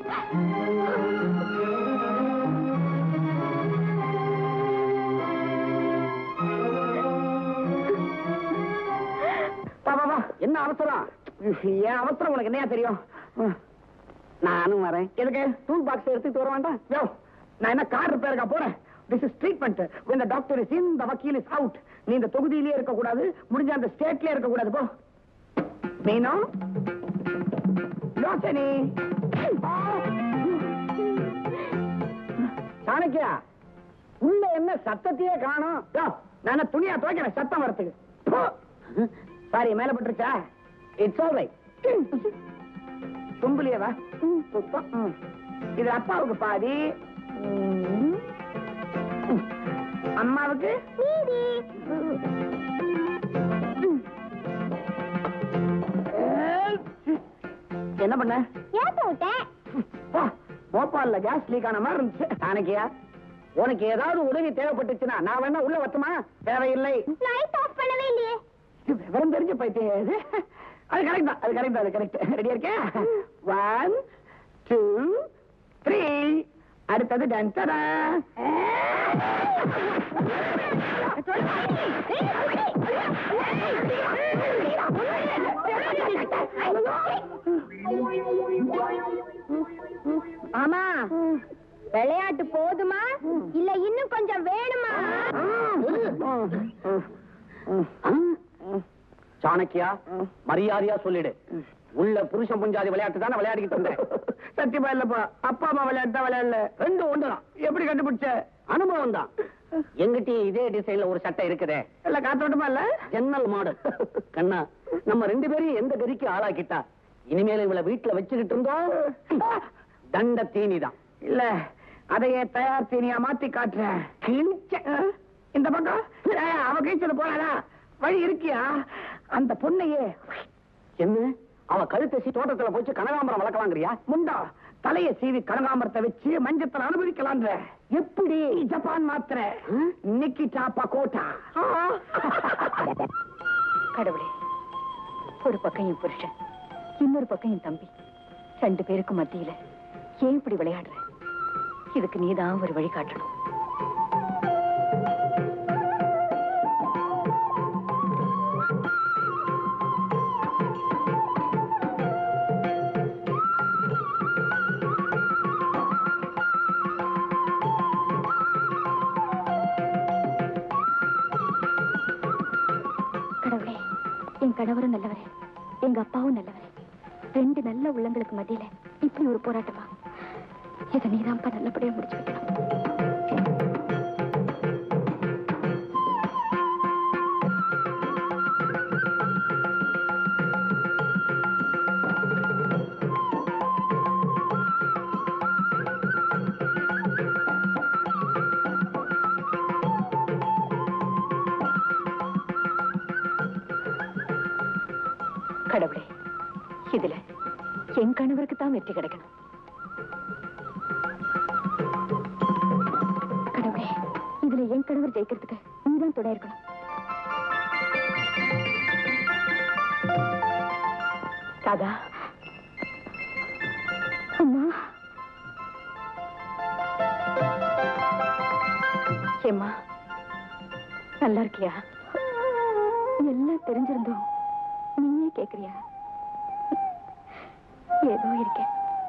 வா வா வா என்ன அவசரம் என் அவசரம் உனக்கு என்னையா தெரியும் நானும் வரேன் எதுக்கு டூல் பாக்ஸ் எடுத்துட்டு வர வேண்டாம் யோ நான் என்ன கார் ரிப்பேருக்கா போறேன் this is treatment when the doctor is in the வக்கீல் is out நீ இந்த தொகுதியிலேயே இருக்க கூடாது முடிஞ்ச அந்த ஸ்டேட்லயே இருக்க கூடாது போ மீனோ யோசனி சாணக்கியா உள்ள என்ன சத்தத்தையே காணோம் யோ, நான் என்ன துணியா துவைக்கிறேன் சத்தம் வரத்துக்கு சாரி மேல பட்டுருச்சா இட்ஸ் ஆல் ரைட் தும்புலியவா துப்பம் ம். இது அப்பாவுக்கு பாதி ம். அம்மாவுக்கு என்ன பண்ண ஏப்ப விட்டேன் வா, போபால்ல கேஸ் லீக் ஆன மாதிரி இருந்துச்சு அன்னைக்கியா உனக்கு ஏதாவது உதவி தேவைப்பட்டுச்சுன்னா நான் வேணா உள்ள வரட்டுமா தேவையில்லை லைட் ஆஃப் பண்ணவே இல்லையே இது விவரம் தெரிஞ்ச பைத்தியம் இது அது கரெக்ட் தான் அது கரெக்ட் அது கரெக்ட் ரெடியா இருக்கே ஒன் டூ த்ரீ அடுத்தது டான்ஸ் ஆமா விளையாட்டு போதுமா இல்ல இன்னும் கொஞ்சம் வேணுமா சாணக்கியா மரியாதையா சொல்லிடு உள்ள புருஷன் புஞ்சாதி விளையாட்டு தானே விளையாடிக்கிட்டு இருந்தேன் சத்தியமா இல்லப்பா அப்பா அம்மா விளையாட்டு தான் விளையாடல ரெண்டும் ஒண்ணுதான் எப்படி கண்டுபிடிச்ச அனுபவம் தான் எங்கிட்டயும் இதே டிசைன்ல ஒரு சட்டை இருக்குதே எல்லாம் காத்தோட்டமா இல்ல ஜன்னல் மாடல் கண்ணா நம்ம ரெண்டு பேரையும் எந்த கதிக்கு ஆளாக்கிட்டா இனிமேல் இவளை வீட்டுல வச்சுக்கிட்டு இருந்தோம் தண்ட தீனிதான் இல்ல அதையே தயார் தீனியா மாத்தி காட்டுறேன் கிழிச்ச இந்த பக்கம் ஏய், அவ கீழ்ச்சல போனாடா வழி இருக்கியா அந்த பொண்ணையே என்ன அவன் கழுத்தை சீ தோட்டத்துல போச்சு கனகாம்பரம் வளர்க்கலாங்கிறியா முண்டா தலைய சீவி கனகாம்பரத்தை வச்சு மஞ்சத்துல அனுபவிக்கலான்ற எப்படி ஜப்பான் மாத்திரை நிக்கி டாப்பா கோட்டா கடவுளே ஒரு பக்கம் என் புருஷன் இன்னொரு பக்கம் என் தம்பி ரெண்டு பேருக்கு மத்தியில ஏன் இப்படி விளையாடுற இதுக்கு நீதான் ஒரு வழி காட்டணும் கடவுளே என் கணவரும் நல்லவரே எங்க அப்பாவும் நல்லவரே ரெண்டு நல்ல உள்ளங்களுக்கு மத்தியில இப்படி ஒரு போராட்டமா இதை நீதான்ப்பா நல்லபடியா முடிச்சு வைக்கணும் கடவுளே இதுல என் கணவருக்கு தான் வெற்றி கிடைக்கணும் கடவுளே இதுல என் கணவர் ஜெயிக்கிறதுக்கு நீதான் துணை இருக்கணும் ராதா அம்மா ஏம்மா நல்லா இருக்கியா எல்லாம் தெரிஞ்சிருந்தோம் நீயே கேக்குறியா ஏதோ இருக்கேன்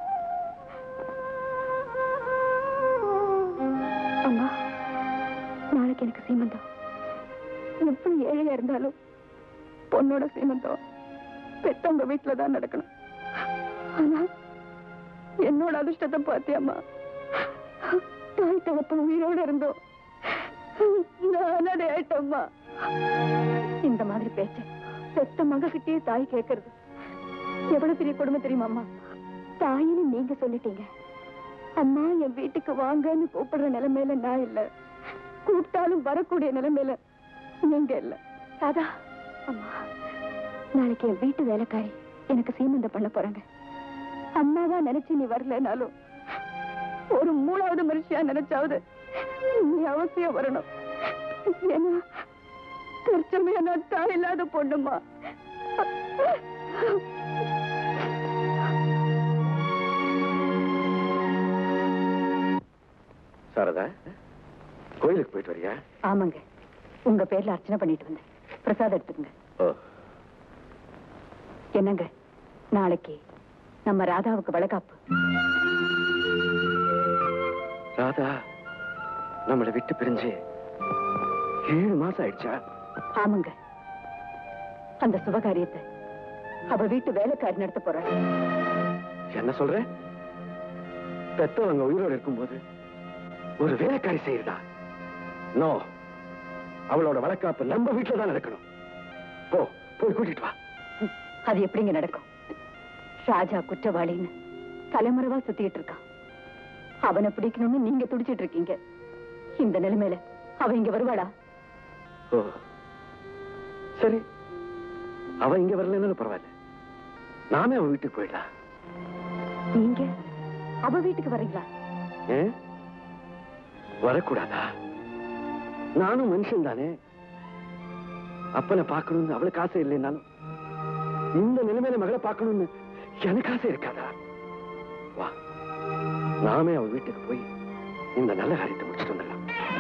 அம்மா நாளைக்கு எனக்கு சீமந்தம் எப்படி ஏழையா இருந்தாலும் பொண்ணோட சீமந்தம் பெத்தவங்க வீட்டுல தான் நடக்கணும் ஆனா என்னோட அதிர்ஷ்டத்தை பார்த்தியம்மா தாய் தகப்பன் உயிரோட இருந்தோம் நான் அதை ஆயிட்டம்மா இந்த மாதிரி பேச்ச பெத்த மகக்கிட்டே தாய் கேட்கறது எவ்வளவு பெரிய கொடுமை தெரியுமாம்மா தாயின்னு நீங்க சொல்லிட்டீங்க அம்மா என் வீட்டுக்கு வாங்கன்னு கூப்பிடுற நிலைமையில நான் இல்ல கூப்பிட்டாலும் வரக்கூடிய நிலைமையில நீங்க இல்ல ராதா அம்மா நாளைக்கு என் வீட்டு வேலைக்காரி எனக்கு சீமந்தம் பண்ண போறாங்க அம்மாவா நினைச்சு நீ வரலனாலும் ஒரு மூணாவது மனுஷியா நினைச்சாவது நீ அவசியம் வரணும் ஏன்னா தற்சமய நான் தாய் இல்லாத பொண்ணுமா சாரதா கோயிலுக்கு போயிட்டு வரியா ஆமாங்க உங்க பேர்ல அர்ச்சனை பண்ணிட்டு வந்தேன் பிரசாதம் எடுத்துக்கங்க ஓ என்னங்க நாளைக்கு நம்ம ராதாவுக்கு வளகாப்பு ராதா நம்மளை விட்டு பிரிஞ்சு ஏழு மாசம் ஆயிடுச்சா ஆமாங்க அந்த சுபகாரியத்தை அவ வீட்டு வேலைக்காரி நடத்த போறாள் என்ன சொல்ற பெத்தவங்க உயிரோடு இருக்கும்போது ஒரு வேலைக்காரி செய்யுதா நோ அவளோட வழக்காப்பு நம்ம வீட்டுல தான் நடக்கணும் போ போய் கூட்டிட்டு வா அது எப்படிங்க நடக்கும் ராஜா குற்றவாளின்னு தலைமுறைவா சுத்திட்டு இருக்கான் அவனை பிடிக்கணும்னு நீங்க துடிச்சிட்டு இருக்கீங்க இந்த நிலைமையில அவ இங்க வருவாளா ஓ சரி அவ இங்க வரலன்னு பரவாயில்ல நாமே அவ வீட்டுக்கு போயிடலாம் நீங்க அவ வீட்டுக்கு வர்றீங்களா ஏன் வரக்கூடாதா நானும் மனுஷன் தானே அப்பனை பார்க்கணும்னு அவளுக்கு ஆசை இல்லைன்னாலும் இந்த நிலைமையில மகளை பார்க்கணும்னு எனக்கு ஆசை இருக்காதா வா நாமே அவ வீட்டுக்கு போய் இந்த நல்ல காரியத்தை முடிச்சுட்டு வந்துடலாம்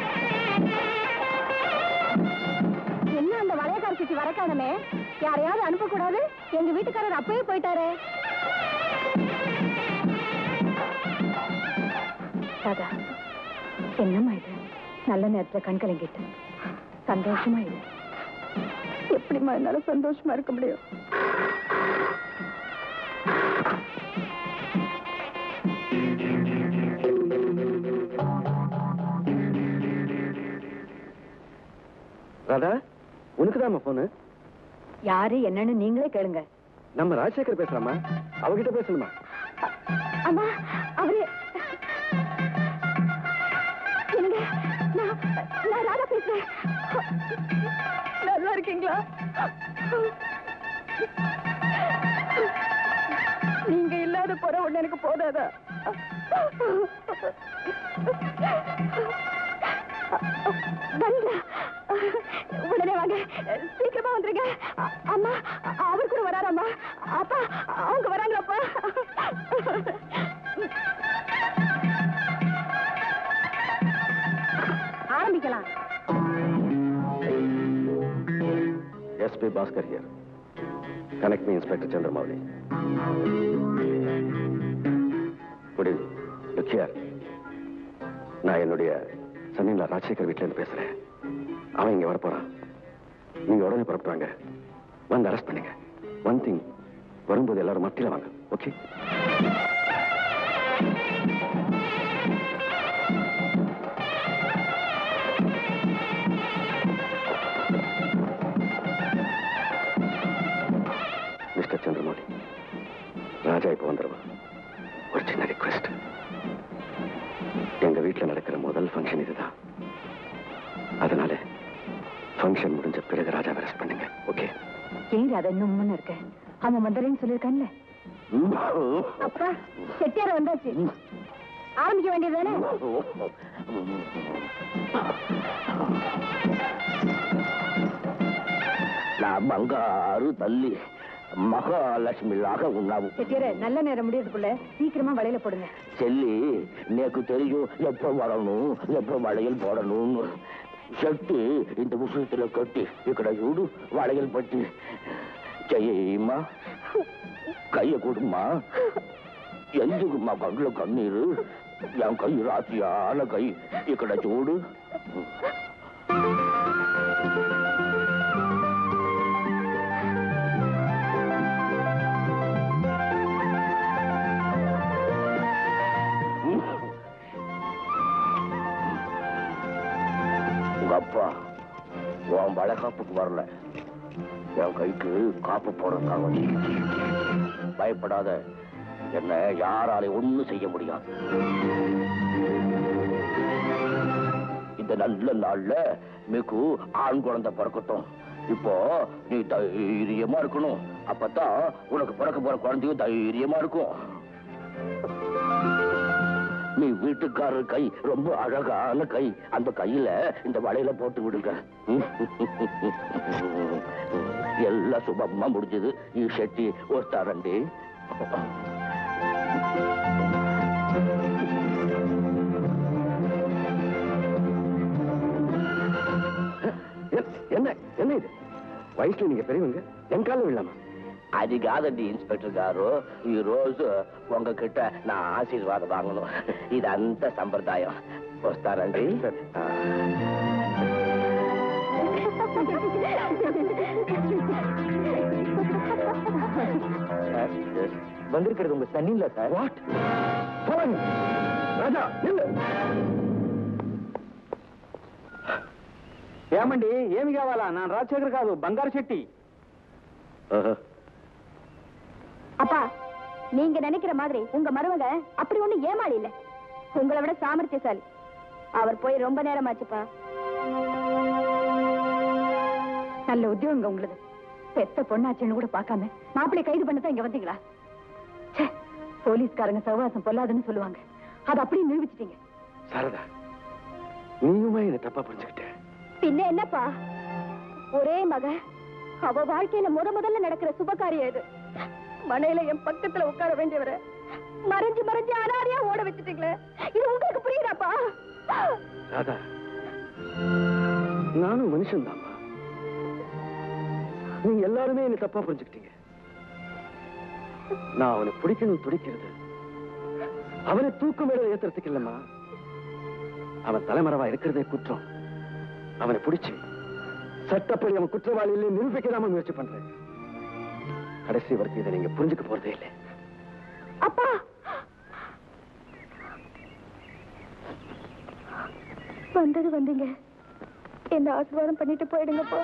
என்ன அந்த வளையக்கார சிட்டி வரக்கானமே யாரையாவது அனுப்பக்கூடாது எங்க வீட்டுக்காரர் அப்பவே போயிட்டாரே ராதா என்னம்மா இது நல்ல நேரத்துல கண் கலங்கிட்டு சந்தோஷமா இல்லை எப்படிம்மா என்னால சந்தோஷமா இருக்க முடியும் ராதா உனக்குதாம்மா போனு யாரு என்னன்னு நீங்களே கேளுங்க நம்ம ராஜசேகர் பேசலாமா அவகிட்ட பேசணுமா அம்மா அவரு என்னங்க நான் நான் ராதா பேசுறேன் நல்லா இருக்கீங்களா நீங்க இல்லாத குறை ஒண்ணு எனக்கு போதாதா கங்கா உடனே வாங்க சீக்கிரமா வந்துருங்க அ- அம்மா அவர் கூட வராராம்மா அப்பா அவங்க வராங்களாப்பா ஆரம்பிக்கலாம் SP Bhaskar here connect me inspector Chandramouli good evening look here நான் என்னுடைய சமீன்ல ராஜசேகர் வீட்டுல இருந்து பேசுறேன் அவன் இங்க வரப்போறான் நீங்க உடனே புறப்படுவாங்க வந்து அரெஸ்ட் பண்ணுங்க ஒன் திங் வரும்போது எல்லாரும் மத்தியில வாங்க ஓகே மிஸ்டர் சந்திரமௌலி ராஜா இப்போ வந்துடுவான் ஒரு சின்ன ரிக்வெஸ்ட் எங்க வீட்டுல நடக்கிற முதல் ஃபங்க்ஷன் இதுதான் அதனால ஃபங்க்ஷன் முடிஞ்ச பிறகு ராஜா அரெஸ்ட் பண்ணுங்க ஓகே ஏன் அதை இன்னும் முன்ன இருக்க அவன் வந்துடுறேன்னு சொல்லியிருக்கான்ல அப்பா செட்டியார வந்தாச்சு ஆரம்பிக்க வேண்டியதுதானே నా బంగారు తల్లి మహాలక్ష్మిలాగా ఉన్నావు செட்டியார நல்ல நேரம் முடியறதுக்குள்ள சீக்கிரமா வலையில போடுங்க చెల్లి నీకు తెలియదు ఎప్పుడు వడను ఎప్పుడు వడయలు పోడను చెట్టు ఇంత ముసుగులో కట్టి ఇక్కడ చూడు వడయలు పట్టి చెయ్యమ్మా కయ్య కుడుమ్మా ఎందుకు మా కంట్లో కన్నీరు ఎం కయ్యి రాసి ఆల కై ఇక్కడ చూడు உங்க அப்பா உன் வளகாப்புக்கு வரல என் கைக்கு காப்பு போடுறதுக்காக வந்து பயப்படாத என்ன யாராலையும் ஒண்ணும் செய்ய முடியாது இந்த நல்ல நாள்ல மிகு ஆண் குழந்தை பிறக்கட்டும் இப்போ நீ தைரியமா இருக்கணும் அப்பதான் உனக்கு பிறக்க போற குழந்தையும் தைரியமா இருக்கும் நீ வீட்டுக்காரர் கை ரொம்ப அழகான கை அந்த கையில இந்த வளையல போட்டு விடுங்க எல்லாம் சுபமா முடிஞ்சது ఈ శెట్టి వస్తారండి என்ன என்ன இது வயசுல நீங்க பெரியவங்க என் காலம் இல்லாம అది కాదండి ఇన్స్పెక్టర్ గారు ఈ రోజు ఉங்ககிட்ட నా ఆశీర్వాదం వాంగను ఇదంతా సంప్రదాయం వస్తారండి ఆ. வந்திருக்கிறது உங்க சன்னில சார் வாட் ராஜா நில்லு ఏమండి ఏమి కావాలా నా రాజశేఖర్ కాదు బంగారు శెట్టి அப்பா நீங்க நினைக்கிற மாதிரி உங்க மருமக அப்படி ஒண்ணு ஏமாளி இல்ல உங்களை விட சாமர்த்தியசாலி அவர் போய் ரொம்ப நேரமாச்சுப்பா நல்ல உத்தியோகம் உங்களுது பெத்த பொண்ணாச்சுன்னு கூட பார்க்காம மாப்பிள்ளை கைது பண்ணதான் இங்க வந்தீங்களா ச்சே, போலீஸ்காரங்க சகவாசம் பொல்லாதுன்னு சொல்லுவாங்க அது அப்படியே நிரூபிச்சிட்டீங்க சாரதா நீயுமா என்ன தப்பா புரிஞ்சுக்கிட்ட பின்ன என்னப்பா ஒரே மக அவ வாழ்க்கையில முத முதல்ல நடக்கிற சுபகாரியம் இது மனையில என் பக்கத்துல உட்கார வேண்டியவரை மறைஞ்சு மறைஞ்சு அனாரியா ஓட வச்சுட்டீங்களே இது உங்களுக்கு புரியுதாப்பா ராதா நானும் மனுஷன் நீங்க எல்லாருமே என்ன தப்பா புரிஞ்சுக்கிட்டீங்க நான் அவனை பிடிக்கணும் துடிக்கிறது அவனை தூக்கு மேல ஏத்துறதுக்கு இல்லம்மா அவன் தலைமறைவா இருக்கிறதே குற்றம் அவனை பிடிச்சு சட்டப்படி அவன் குற்றவாளி இல்லை நிரூபிக்கலாம முயற்சி பண்றேன் கடைசி வரைக்கும் இதை நீங்க புரிஞ்சுக்க போறதே இல்லை அப்பா வந்தது வந்தீங்க என்ன ஆசீர்வாதம் பண்ணிட்டு போயிடுங்கப்பா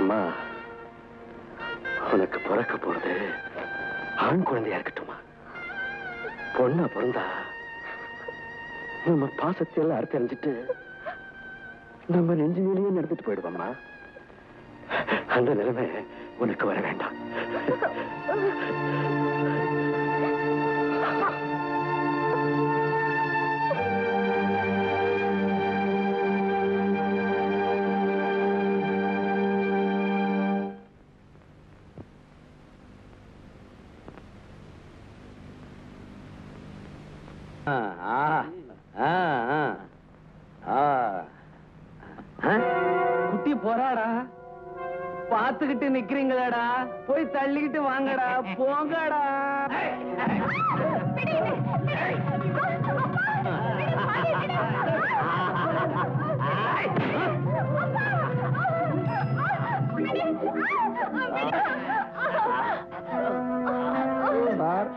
அம்மா உனக்கு பிறக்க போறது ஆண் குழந்தையா இருக்கட்டுமா பொண்ணா பிறந்தா நம்ம பாசத்தை எல்லாம் அறுத்தறிஞ்சிட்டு நம்ம நெஞ்சு மேலேயே நடந்துட்டு போயிடுவோம்மா அந்த நிலைமை உனக்கு வர வேண்டாம் குட்டி போறாடா பாத்துக்கிட்டு நிக்கிறீங்களாடா போய் தள்ளிக்கிட்டு வாங்கடா போங்கடா சார்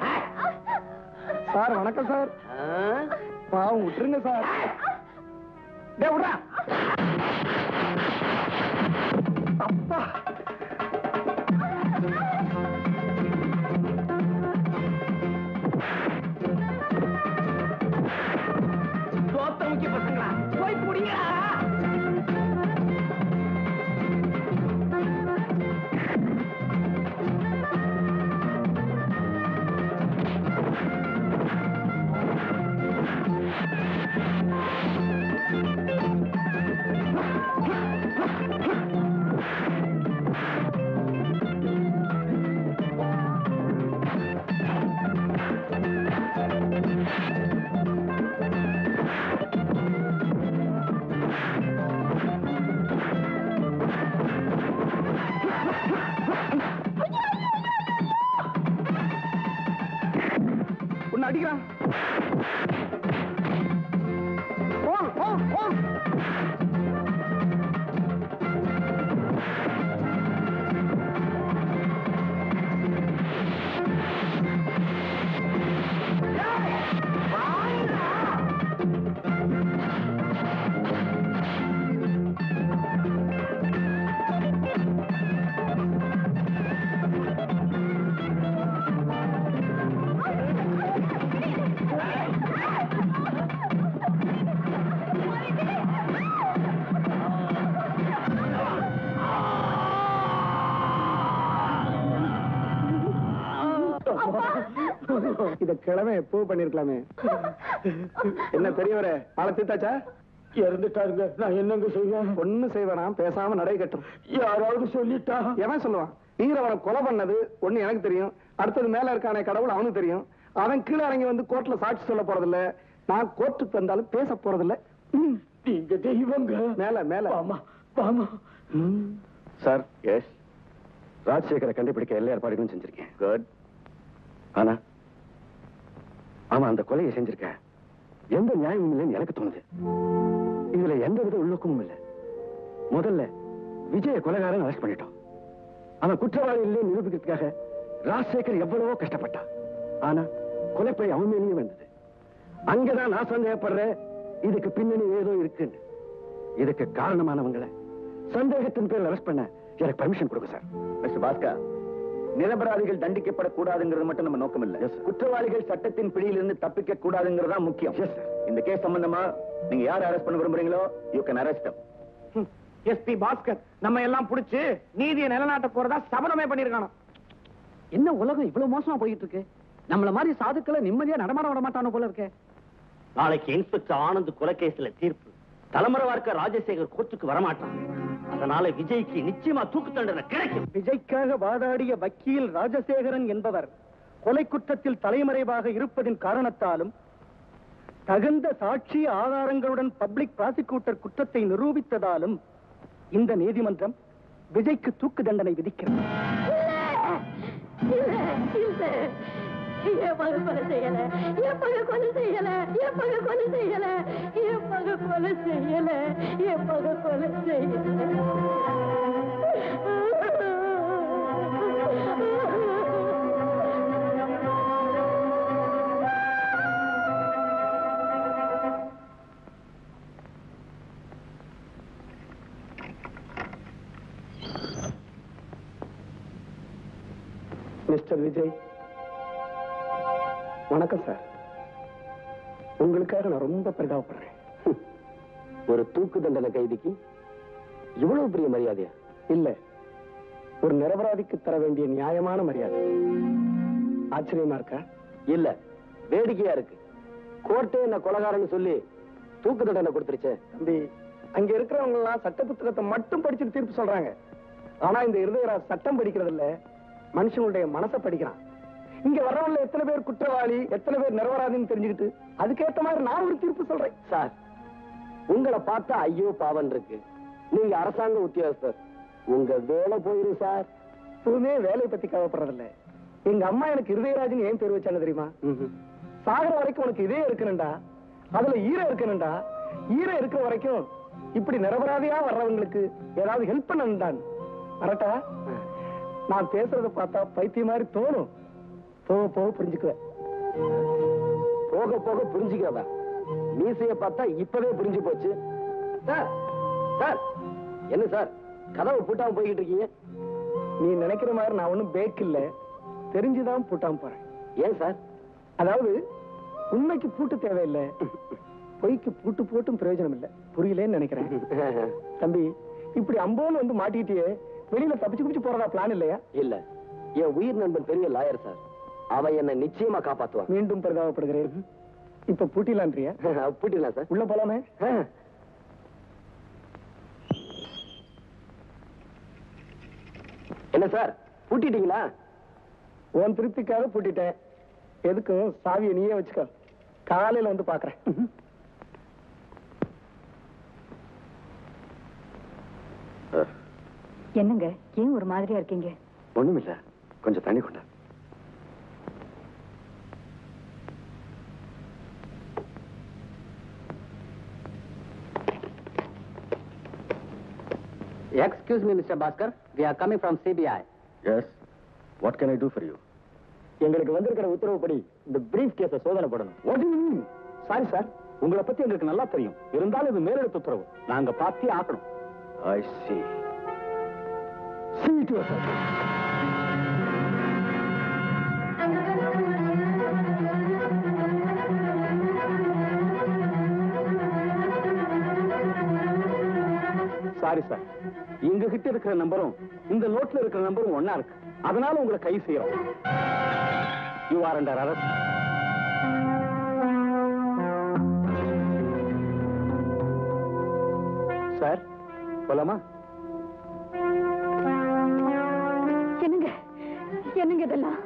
சார் வணக்கம் சார் பாவம் விட்டுருங்க சார் டேய் விட்றா அப்பா தோத்த முக்கிய பசங்களா போய் புடிங்கடா உன்னை அடிக்கிறான் போல், போல், போல். இத கிழமை எப்போ பண்ணிருக்கலாமே என்ன பெரியவரே ஆளை தீத்தாச்சா இறந்துட்டாருங்க நான் என்னங்க செய்வேன் ஒண்ணும் செய்வேனாம் பேசாம நடை கட்டும் யாராவது சொல்லிட்டா எவன் சொல்லுவான் நீர் அவனை கொலை பண்ணது ஒண்ணு எனக்கு தெரியும் அடுத்தது மேல இருக்கானே கடவுள் அவனுக்கு தெரியும் அவன் கீழே இறங்கி வந்து கோர்ட்ல சாட்சி சொல்ல போறதில்ல நான் கோர்ட்டுக்கு வந்தாலும் பேச போறதில்ல ம். நீங்க தெய்வங்க மேல மேல ஆமா ஆமா சார் எஸ் ராஜசேகரை கண்டுபிடிக்க எல்லா ஏற்பாடுகளும் செஞ்சிருக்கேன் குட் ஆனா அவன் அந்த கொலையை செஞ்சிருக்க எந்த நியாயமும் இல்லைன்னு எனக்கு தோணுது இதுல எந்த வித உள்நோக்கமும் இல்லை முதல்ல விஜய கொலைகாரன் அரெஸ்ட் பண்ணிட்டோம் அவன் குற்றவாளி இல்லை நிரூபிக்கிறதுக்காக ராஜசேகர் எவ்வளவோ கஷ்டப்பட்டான் ஆனா கொலைப்பை அவன் மேலேயும் வந்தது அங்கதான் நான் சந்தேகப்படுறேன் இதுக்கு பின்னணி ஏதோ இருக்குன்னு இதுக்கு காரணமானவங்களை சந்தேகத்தின் பேரில் அரெஸ்ட் பண்ண எனக்கு பர்மிஷன் கொடுங்க சார் மிஸ்டர் பாஸ்கர் நிரபராதிகள் தண்டிக்கப்படக்கூடாதுங்கிறது மட்டும் நம்ம நோக்கம் இல்ல குற்றவாளிகள் சட்டத்தின் பிடியிலிருந்து தப்பிக்க கூடாதுங்கிறது தான் முக்கியம் இந்த கேஸ் சம்பந்தமா நீங்க யார் அரெஸ்ட் பண்ண விரும்புறீங்களோ you can arrest SP Bhaskar நம்ம எல்லாம் புடிச்சு நீதியை நிலநாட்ட போறதா சபதமே பண்ணிருக்கானோ என்ன உலகம் இவ்வளவு மோசமா போயிட்டு இருக்கு நம்மள மாதிரி சாதுக்களை நிம்மதியா நடமாட விட மாட்டானோ போல இருக்கே நாளைக்கு இன்ஸ்பெக்டர் ஆனந்த் கொலைகேஸ்ல தீர்ப்பு தலைமுறை வார்க்க ராஜசேகர் கோர்ட்டுக்கு வரமாட்டான் அதனால விஜய்க்கு நிச்சயமா தூக்கு தண்டனை கிடைக்கும் விஜய்க்காக வாதாடிய வக்கீல் ராஜசேகரன் என்பவர் கொலை குற்றத்தில் தலைமறைவாக இருப்பதின் காரணத்தாலும் தகுந்த சாட்சி ஆதாரங்களுடன் பப்ளிக் ப்ராசிக்யூட்டர் குற்றத்தை நிரூபித்ததாலும் இந்த நீதிமன்றம் விஜய்க்கு தூக்கு தண்டனை விதிக்கிறது என் மகன் கொலை செய்யல என் மகன் கொலை செய்யல என் மகன் கொலை செய்யல என் மகன் கொலை செய்யல என் மகன் கொலை செய்யல மிஸ்டர் விஜய் வணக்கம் சார் உங்களுக்காக நான் ரொம்ப பரிதாபப்படுறேன் ஒரு தூக்கு தண்டனை கைதிக்கு இவ்வளவு பெரிய மரியாதையா இல்ல ஒரு நிரபராதிக்கு தர வேண்டிய நியாயமான மரியாதை ஆச்சரியமா இருக்கா இல்ல வேடிக்கையா இருக்கு கோர்ட்டே என்ன கொலகாரன்னு சொல்லி தூக்கு தண்டனை கொடுத்துருச்சே தம்பி அங்க இருக்கிறவங்க எல்லாம் சட்ட புத்தகத்தை மட்டும் படிச்சுட்டு தீர்ப்பு சொல்றாங்க ஆனா இந்த இருதயராஜ் சட்டம் படிக்கிறது இல்ல மனுஷனுடைய மனசை படிக்கிறான் இங்க வர்றவங்கள எத்தனை பேர் குற்றவாளி எத்தனை பேர் நிரபராதின்னு தெரிஞ்சுக்கிட்டு அதுக்கேத்த மாதிரி நான் ஒரு தீர்ப்பு சொல்றேன் சார் உங்களை பார்த்தா ஐயோ பாவன் இருக்கு நீங்க அரசாங்க உத்தியோகஸ்தர் உங்க வேலை போயிரும் சார் எப்பவுமே வேலையை பத்தி கவலைப்படுறதில்ல எங்க அம்மா எனக்கு இருதயராஜன் ஏன் பேர் வச்சாங்க தெரியுமா சாகர வரைக்கும் உனக்கு இதே இருக்கணும்டா அதுல ஈரம் இருக்கணும்டா ஈரம் இருக்கிற வரைக்கும் இப்படி நிரபராதியா வர்றவங்களுக்கு ஏதாவது ஹெல்ப் பண்ணணும்டான் வரட்டா நான் பேசுறத பார்த்தா பைத்தியம் மாதிரி தோணும் போக போக புரிஞ்சுக்குவேன் போக போக புரிஞ்சுக்கிறதா மீசைய பார்த்தா இப்பவே புரிஞ்சு போச்சு சார் சார் என்ன சார் கதவை பூட்டாம போய்கிட்டு இருக்கீங்க நீ நினைக்கிற மாதிரி நான் ஒண்ணும் பேக் இல்ல தெரிஞ்சுதான் பூட்டாம போறேன் ஏன் சார் அதாவது உண்மைக்கு பூட்டு தேவையில்லை பொய்க்கு பூட்டு போட்டும் பிரயோஜனம் இல்ல புரியலன்னு நினைக்கிறேன் தம்பி இப்படி அம்போன்னு வந்து மாட்டிக்கிட்டியே வெளியில தப்பிச்சு குப்பிச்சு போறதா பிளான் இல்லையா இல்ல என் உயிர் நண்பன் பெரிய லாயர் சார் அவன் என்ன நிச்சயமா காப்பாத்துவான் மீண்டும் பரிதாபப்படுகிறேன் இப்ப பூட்டிலான்றியா பூட்டிடலாம் சார் உள்ள போலாமே என்ன சார் பூட்டிட்டீங்களா உன் திருப்திக்காக பூட்டிட்டேன் எதுக்கும் சாவியை நீயே வச்சுக்கோ காலையில வந்து பாக்குறேன் என்னங்க ஏன் ஒரு மாதிரியா இருக்கீங்க ஒண்ணுமில்ல கொஞ்சம் தண்ணி கொண்டா Excuse me, Mr. Bhaskar. We are coming from CBI. Yes what can I do for you எங்களுக்கு வந்திருக்கிற உத்தரவுப்படி இந்த பிரீஃப் கேஸ சோதனை பண்ணணும் what you mean sorry sir உங்களை பத்தி எங்களுக்கு நல்லா தெரியும் இருந்தாலும் இது மேலெடுத்த உத்தரவு நாங்க பார்த்தே ஆக்கணும் I see see it yourself sorry sir எங்க கிட்ட இருக்கிற நம்பரும் இந்த நோட்ல இருக்கிற நம்பரும் ஒண்ணா இருக்கு அதனால உங்களை கை செய்யறோம் you are under arrest sir போலாமா என்னங்க என்னங்க இதெல்லாம்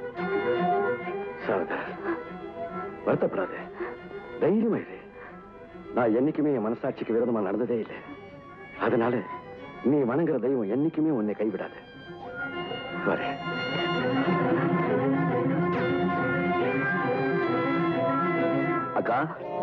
சாரதா வருத்தப்படாத தைரியமா இரு நான் என்னைக்குமே என் மனசாட்சிக்கு விரோதமா நடந்ததே இல்லை அதனால நீ வணங்குற தெய்வம் என்னைக்குமே உன்னை கைவிடாது வரேன் அக்கா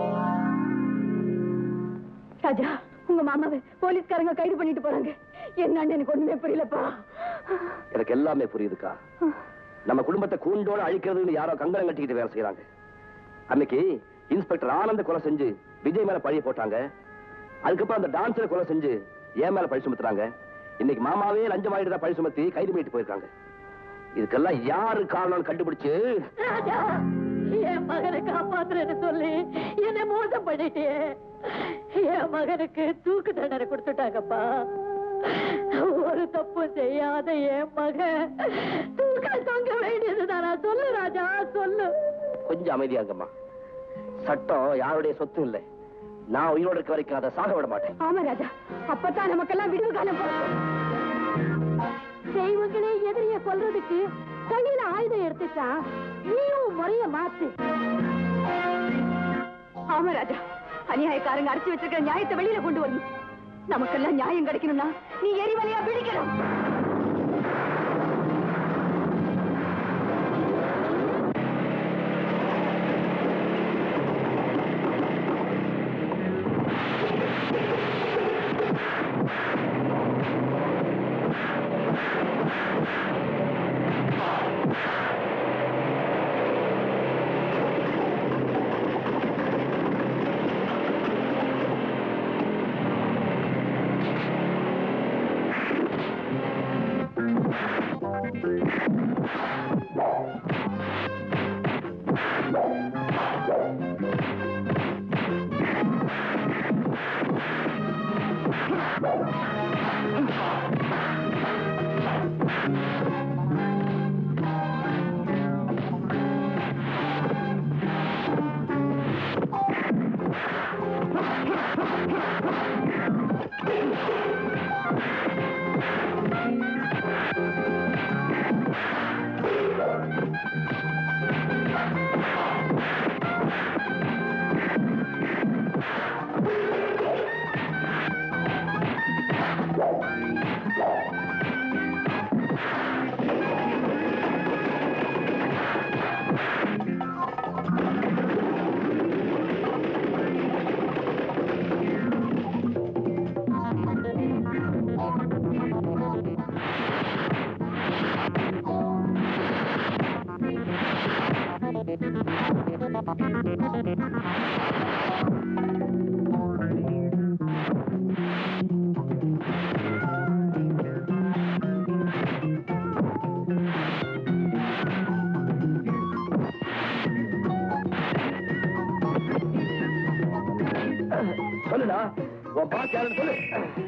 ராஜா உங்க மாமாவை போலீஸ்காரங்க கைது பண்ணிட்டு போறாங்க என்னன்னு எனக்கு ஒண்ணுமே புரியலப்பா எனக்கு எல்லாமே புரியுதுக்கா நம்ம குடும்பத்தை கூண்டோட அழிக்கிறதுன்னு யாரோ கங்கணம் கட்டிக்கிட்டு வேலை செய்யறாங்க அன்னைக்கு இன்ஸ்பெக்டர் ஆனந்த கொலை செஞ்சு விஜய் மேல பழிய போட்டாங்க அதுக்கப்புறம் அந்த டான்ஸரை கொலை செஞ்சு என் மேல பழி சுமத்துறாங்க இன்னைக்கு மாமாவே லஞ்சம் ஆயிட்டு பழி சுமத்தி கைது பண்ணிட்டு போயிருக்காங்க இதுக்கெல்லாம் யாரு காரணம்னு கண்டுபிடிச்சு ராஜா என் மகனை காப்பாத்துறேன்னு சொல்லி என்ன மோசம் பண்ணிட்டே என் மகனுக்கு தூக்கு தண்டனை கொடுத்துட்டாங்கப்பா ஒரு தப்பு செய்யாத என் மகன் தூக்கில தொங்க வேண்டியதுதான் நான் சொல்லு ராஜா சொல்லு கொஞ்சம் அமைதியா இருங்கம்மா சட்டம் யாருடைய சொத்தும் இல்லை நான் உயிரோட இருக்க வரைக்கும் அதை சாக விட மாட்டேன் ஆமா ராஜா அப்பதான் நமக்கெல்லாம் விடுவு காலம் பிறக்கும். தெய்வங்களே எதிரிய கொல்றதுக்கு கையில ஆயுதம் எடுத்துட்டா நீயும் முறைய மாத்து ஆமா ராஜா அநியாயக்காரங்க அடிச்சு வச்சிருக்கிற நியாயத்தை வெளியில கொண்டு வரணும் நமக்கெல்லாம் நியாயம் கிடைக்கணும்னா நீ எரிவலையா பிடிக்கணும் பாஸ் யாருன்னு சொல்லு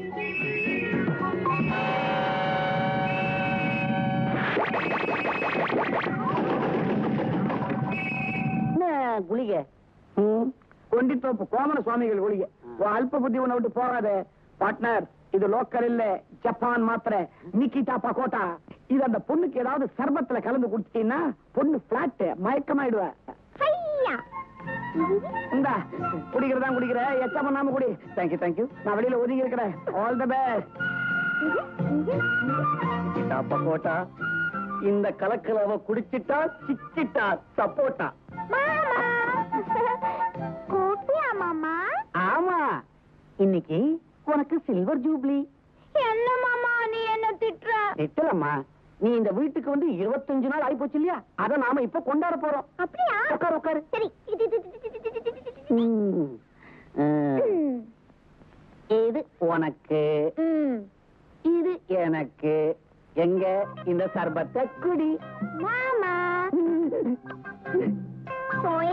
என்ன குளிகை கொண்டித்தோப்பு கோமன சுவாமிகள் ஒழிய உன் அல்ப புத்தி உன்னை விட்டு போகாத பார்ட்னர் இது லோக்கல் இல்ல ஜப்பான் மாத்திரை நிக்கிட்டா பகோட்டா இது அந்த பொண்ணுக்கு ஏதாவது சர்பத்துல கலந்து குடிச்சிட்டீங்கன்னா பொண்ணு பிளாட் மயக்கமாயிடுவ ஹையா இந்தா குடிக்கிறதா குடிக்கிற எச்சா பண்ணாம குடி தேங்க்யூ தேங்க்யூ நான் வெளியில ஒதுங்கி இருக்கிறேன் ஆல் த பெஸ்ட் பக்கோட்டா இந்த கலக்கல அவ குடிச்சிட்டா சிச்சிட்டா சப்போட்டா மாமா கூப்பியா மாமா ஆமா இன்னைக்கு உனக்கு சில்வர் ஜூப்ளி என்ன மாமா நீ என்ன திட்டுற திட்டலம்மா நீ இந்த வீட்டுக்கு வந்து இருபத்தஞ்சு நாள் ஆயிப்போச்சு இல்லையா அத நாம இப்ப கொண்டாட போறோம் அப்படியா உட்காரு உட்காரு சரி இது இது இது, இது, இது, இது, இது, இது. ம். ம். ம். இது உனக்கு ம். இது எனக்கு எங்க இந்த சர்பத்தை குடி மாமா போய்.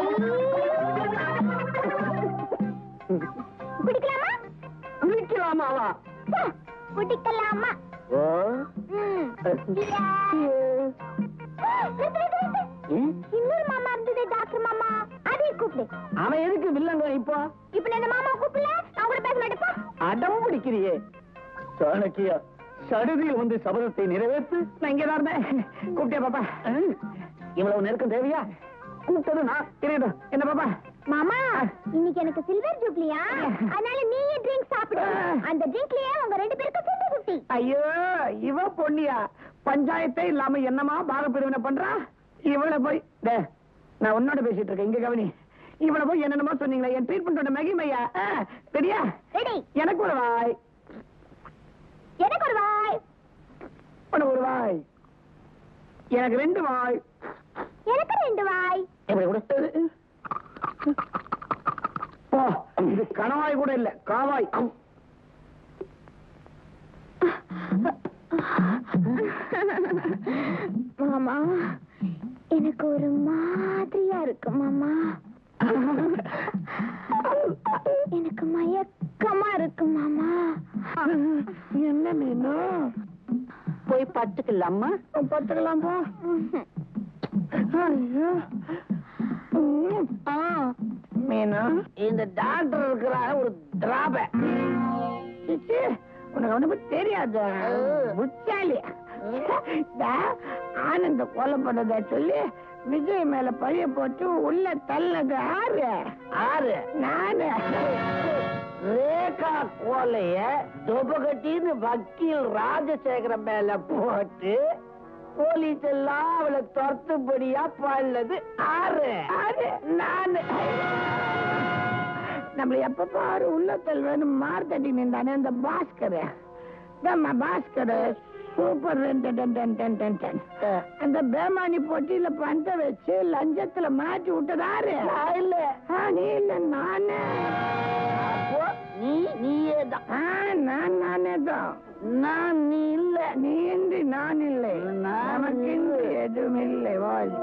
குடிக்கலாமா குடிக்கலாமாவா சே, குடிக்கலாமா ஓ ம். Cheers. நிறுத்து, நிறுத்து, நிறுத்து. ம்? இன்னொரு மாமா இருந்தது டாக்டர் மாமா அதையே கூப்பிடு அவன் எதுக்கு வில்லங்க இப்போ இப்ப நான் இந்த மாமா கூப்பிடல நான் கூட பேச மாட்டேப்பா அடம் பிடிக்கிறியே சாணக்கியா சடுதியில் வந்து சபதத்தை நிறைவேற்று நான் இங்கதான் இருந்தேன் கூப்பிட்டியா பாப்பா இவ்வளவு நெருக்கம் தேவையா கூப்பிட்டது நான் இருக்கட்டும் என்ன பாப்பா மாமா இன்னைக்கு எனக்கு சில்வர் ஜூப்ளியா அதனால நீயே ட்ரிங்க் சாப்பிடு அந்த ட்ரிங்க்லயே உங்க ரெண்டு பேருக்கும் ஃபிஃப்டி ஃபிஃப்டி ஐயோ இவ பொண்ணியா பஞ்சாயத்தே இல்லாம என்னமா பாக பிரிவினை பண்றா இவளை போய் டே, நான் உன்னோட பேசிட்டு இருக்கேன் இங்க கவனி இவளை போய் என்னென்னமோ சொன்னீங்களே என் ட்ரீட்மெண்டோட மகிமையா ஆ, ரெடியா ரெடி எனக்கு ஒரு வாய் எனக்கு ஒரு வாய் உனக்கு ஒரு வாய் எனக்கு ரெண்டு வாய் எனக்கு ரெண்டு வாய் எப்படி கொடுத்தது போ இது கணவாய் கூட இல்ல காவாய் மாமா எனக்கு ஒரு மாதிரியா இருக்கு மாமா எனக்கு மயக்கமா இருக்கு மாமா என்ன மீனும் போய் படுத்துக்கலாமா பத்துக்கலாம் போ ஐயோ ம். மீனா இந்த டாக்டர் இருக்கிற ஒரு திராப சிச்சி, உனக்கு அவனை பத்தி தெரியாது புத்தாலி இந்த ஆனந்த கொலை பண்ணத சொல்லி விஜய் மேல பழிய போட்டு உள்ள தள்ளது ஆறு ஆறு நானு ரேகா கோலைய தொபகட்டின்னு வக்கீல் ராஜசேகர மேல போட்டு போலீஸ் எல்லாம் அவளை துரத்துபடியா பண்ணது ஆறு ஆறு நானு நம்மள எப்ப பாரு உள்ளத்தல் வேணும் மார்த்தட்டி நின்றானே அந்த பாஸ்கர் நம்ம பாஸ்கர் சூப்பர் அந்த பேமானி பொட்டியில பண்ட வச்சு லஞ்சத்துல மாட்டி விட்டதாரு இல்ல நீ இல்ல நானே அப்போ நீ நீயே தான் நான் நானே தான் நான் நீ இல்ல நீ இன்றி நான் இல்லை நமக்கு இன்று எதுவும் இல்லை வாழ்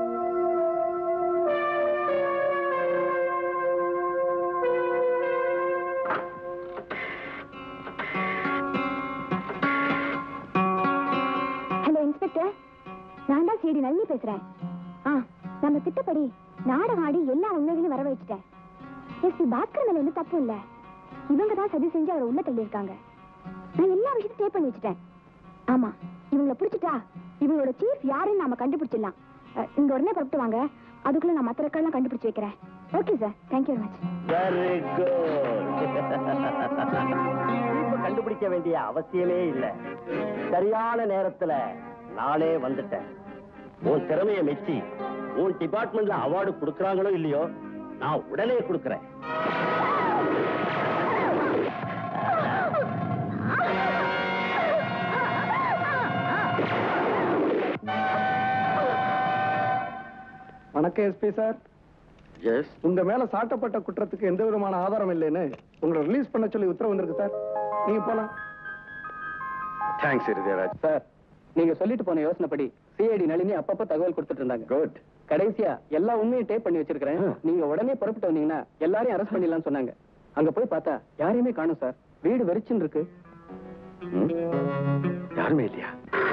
ஹலோ இன்ஸ்பெக்டர் நான் தான் சிடி நளினி பேசுறேன் ஆ நம்ம திட்டப்படி நாடகம் ஆடி எல்லா உண்மைகளையும் வர வச்சுட்டேன் எஸ்பி பாஸ்கர் மேல எந்த தப்பு இல்ல இவங்க தான் சதி செஞ்சு அவரை உள்ள தள்ளி இருக்காங்க நான் எல்லா விஷயத்தையும் டேப் பண்ணி வச்சுட்டேன் ஆமா இவங்களை பிடிச்சிட்டா இவங்களோட சீஃப் யாருன்னு நாம கண்டுபிடிச்சிடலாம் அஹ், இங்க உடனே புறப்பட்டு வாங்க அதுக்குள்ள நான் மத்த ரெக்கார்ட்லாம் கண்டுபிடிச்சு வைக்கிறேன் okay sir thank you very much very good கண்டுபிடிக்க வேண்டிய அவசியமே இல்ல சரியான நேரத்துல நானே வந்துட்டேன் உன் திறமைய மெச்சி உன் டிபார்ட்மெண்ட்ல அவார்டு கொடுக்கறாங்களோ இல்லையோ நான் உடனே கொடுக்கறேன் வணக்கம் எஸ்பி சார் எஸ் உங்க மேல சாட்டப்பட்ட குற்றத்துக்கு எந்த விதமான ஆதாரம் இல்லைன்னு உங்களை ரிலீஸ் பண்ண சொல்லி உத்தரவு வந்திருக்கு சார் நீங்க போலாம் தேங்க்ஸ் இருதயராஜ் சார் நீங்க சொல்லிட்டு போன யோசனைப்படி சிஐடி நளினி அப்பப்ப தகவல் கொடுத்துட்டு இருந்தாங்க குட் கடைசியா எல்லா உண்மையும் டேப் பண்ணி வச்சிருக்கிறேன் நீங்க உடனே புறப்பட்டு வந்தீங்கன்னா எல்லாரையும் அரெஸ்ட் பண்ணிடலாம்னு சொன்னாங்க அங்க போய் பார்த்தா யாரையுமே காணும் சார் வீடு வெறிச்சுன்னு இருக்கு யாருமே இல்லையா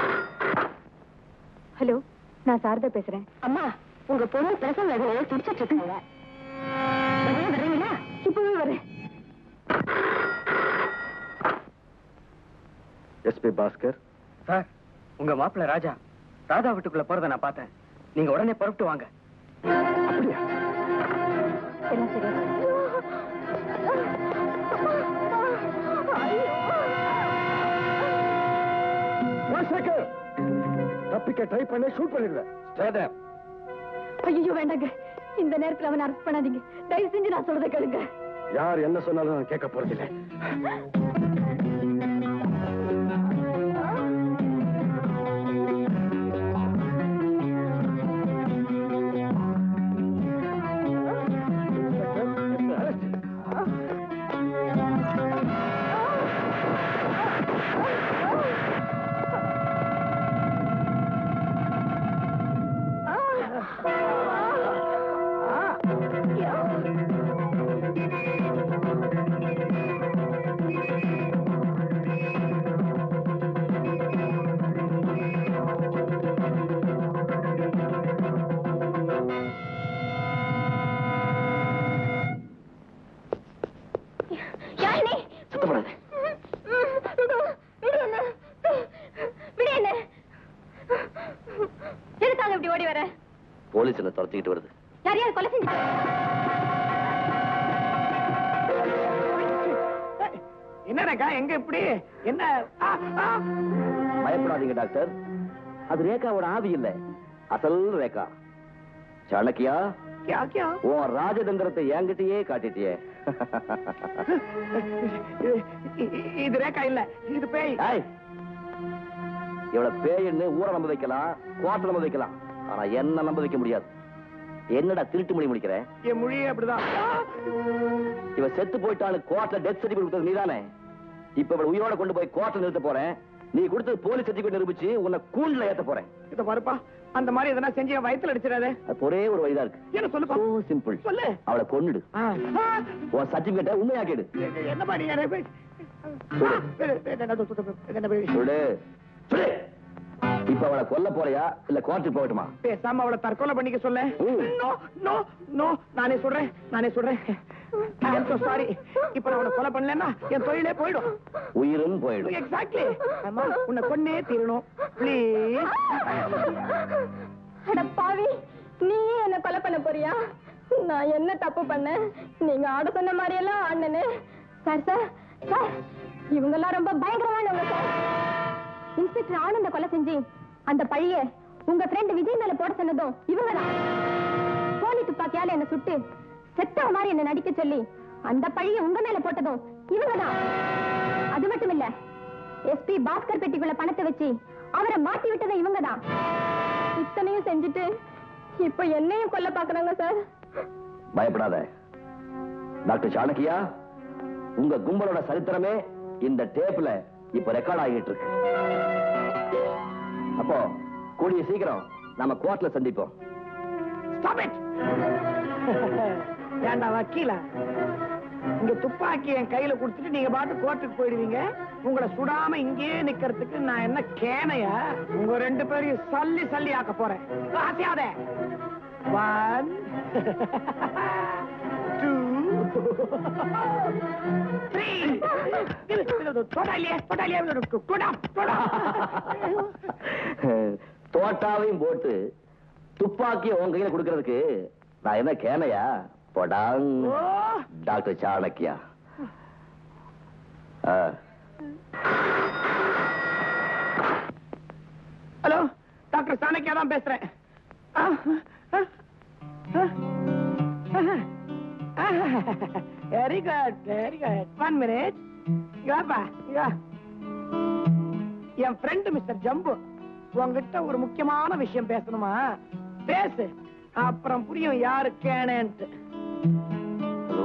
ஹலோ நான் சாரதா பேசுறேன் அம்மா உங்க பொண்ணு பிரசவ வேதனையில துடிச்சிட்டு இருக்குங்க உடனே வர்றீங்களா இப்பவே வரேன் எஸ்பி பாஸ்கர் சார் உங்க மாப்பிள்ளை ராஜா ராதா வீட்டுக்குள்ள போறத நான் பார்த்தேன் நீங்க உடனே புறப்பட்டு வாங்க அப்படியா எல்லாம் சரியா ராஜசேகர் தப்பிக்க ட்ரை பண்ண ஷூட் பண்ணிடுவேன் ஸ்டே ஐயோ வேண்டாங்க இந்த நேரத்துல அவனை அரெஸ்ட் பண்ணாதீங்க தயவு செஞ்சு நான் சொல்றதை கேளுங்க யார் என்ன சொன்னாலும் நான் கேட்க போறதில்லை யார் நீ சுத்தப்படாது விடு என்ன விடு என்ன எதுக்காக இப்படி ஓடி வர போலீஸ் என்ன துரத்திக்கிட்டு வருது யாரையாவது கொலை செஞ்சு என்னடா எங்க இப்படி என்ன ஆ, ஆ. பயப்படாதீங்க டாக்டர் அது ரேகாவோட ஆவி இல்ல அசல் ரேகா சாணக்கியா கியா கியா உன் ராஜதந்திரத்தை என்கிட்டயே காட்டிட்டியே இ- இ- இது ரேக்கா இல்ல இது பேய் ஏய், இவள பேயின்னு ஊரை நம்ப வைக்கலாம் கோட்டை நம்ப வைக்கலாம் ஆனா என்ன நம்ப வைக்க முடியாது என்னடா திருட்டு மொழி முடிக்கிறேன் என் மொழியே அப்படிதான் ஆ. இவ செத்து போயிட்டான்னு கோர்ட்ல டெத் சர்டிபிகேட் கொடுத்தது நீதானே இப்ப இவள உயிரோட கொண்டு போய் கோர்ட்ல நிறுத்த போறேன் நீ கொடுத்தது போலீஸ் சர்டிபிகேட் நிரூபிச்சு உன்னை கூண்டுல ஏத்த போறேன் இத பாருப்பா அந்த மாதிரி எதனா செஞ்சு என் வயித்துல அடிச்சிடாத அது ஒரே ஒரு வழிதான் இருக்கு என்ன சொல்லுப்பா So simple. சொல்லு அவளை கொன்னுடு ஆ. ஆ. உன் சர்டிபிகேட்டை உண்மையாக்கிடு என்ன பண்ணி என்ன சொல்லு சொல்லு இப்ப அவளை கொல்ல போறியா இல்ல கோர்ட்டுக்கு போகட்டுமா பேசாம அவளை தற்கொலை பண்ணிக்க சொல்ல ம். நோ நோ நோ நானே சொல்றேன் நானே சொல்றேன் சாரி இப்ப நான் அவனை கொலை பண்ணலன்னா என் தொழிலே போயிடும் உயிரும் போயிடும் எக்ஸாக்ட்லி அம்மா உன்னை கொன்னே தீரணும் ப்ளீஸ் அட பாவி நீயே என்ன கொலை பண்ண போறியா நான் என்ன தப்பு பண்ணேன் நீங்க ஆட சொன்ன மாதிரி எல்லாம் ஆடினேன்னு சார் சார் சார் இவங்க எல்லாம் ரொம்ப பயங்கரமானவங்க சார் இன்ஸ்பெக்டர் ஆனந்த கொலை செஞ்சு அந்த பழிய உங்க ஃப்ரெண்ட் விஜய் மேல போட சொன்னதும் இவங்க தான் போலி துப்பாக்கியால என்ன சுட்டு செத்த மாதிரி என்ன நடிக்க சொல்லி அந்த பழிய உங்க மேல போட்டதும் இவங்க தான் அது மட்டும் இல்ல எஸ்பி பாஸ்கர் பெட்டிக்குள்ள பணத்தை வச்சு அவரை மாட்டி விட்டதும் இவங்க தான் இத்தனையும் செஞ்சுட்டு இப்ப என்னையும் கொல்ல பாக்குறாங்க சார் பயப்படாத டாக்டர் சாணக்கியா உங்க கும்பலோட சரித்திரமே இந்த டேப்ல இப்ப ரெக்கார்ட் ஆகிட்டு இருக்கு அப்போ கூடிய சீக்கிரம் நாம கோர்ட்ல சந்திப்போம் ஸ்டாப் இட் ஏண்டா வக்கீல இங்க துப்பாக்கி என் கையில கொடுத்துட்டு நீங்க பாட்டு கோர்ட்டுக்கு போயிடுவீங்க உங்களை சுடாம இங்கேயே நிக்கிறதுக்கு நான் என்ன கேனையா உங்க ரெண்டு பேரையும் சல்லி சல்லி ஆக்க போறேன் ஆசையாத ஒன் டூ த்ரீ தொட்டா இல்லையே தொட்டா இல்லையே தொடா தொடா தோட்டாவையும் போட்டு துப்பாக்கிய உன் கையில கொடுக்கறதுக்கு நான் என்ன கேனையா போடாங் ஓ டாக்டர் சாணக்கியா ஆ. ஹலோ டாக்டர் சாணக்கியா தான் பேசுறேன் very good very good one minute இங்கப்பா இங்க என் ஃப்ரெண்ட் மிஸ்டர் ஜம்பு உங்ககிட்ட ஒரு முக்கியமான விஷயம் பேசணுமா பேசு அப்புறம் புரியும் யாரு கேனேன்ட்டு ஹலோ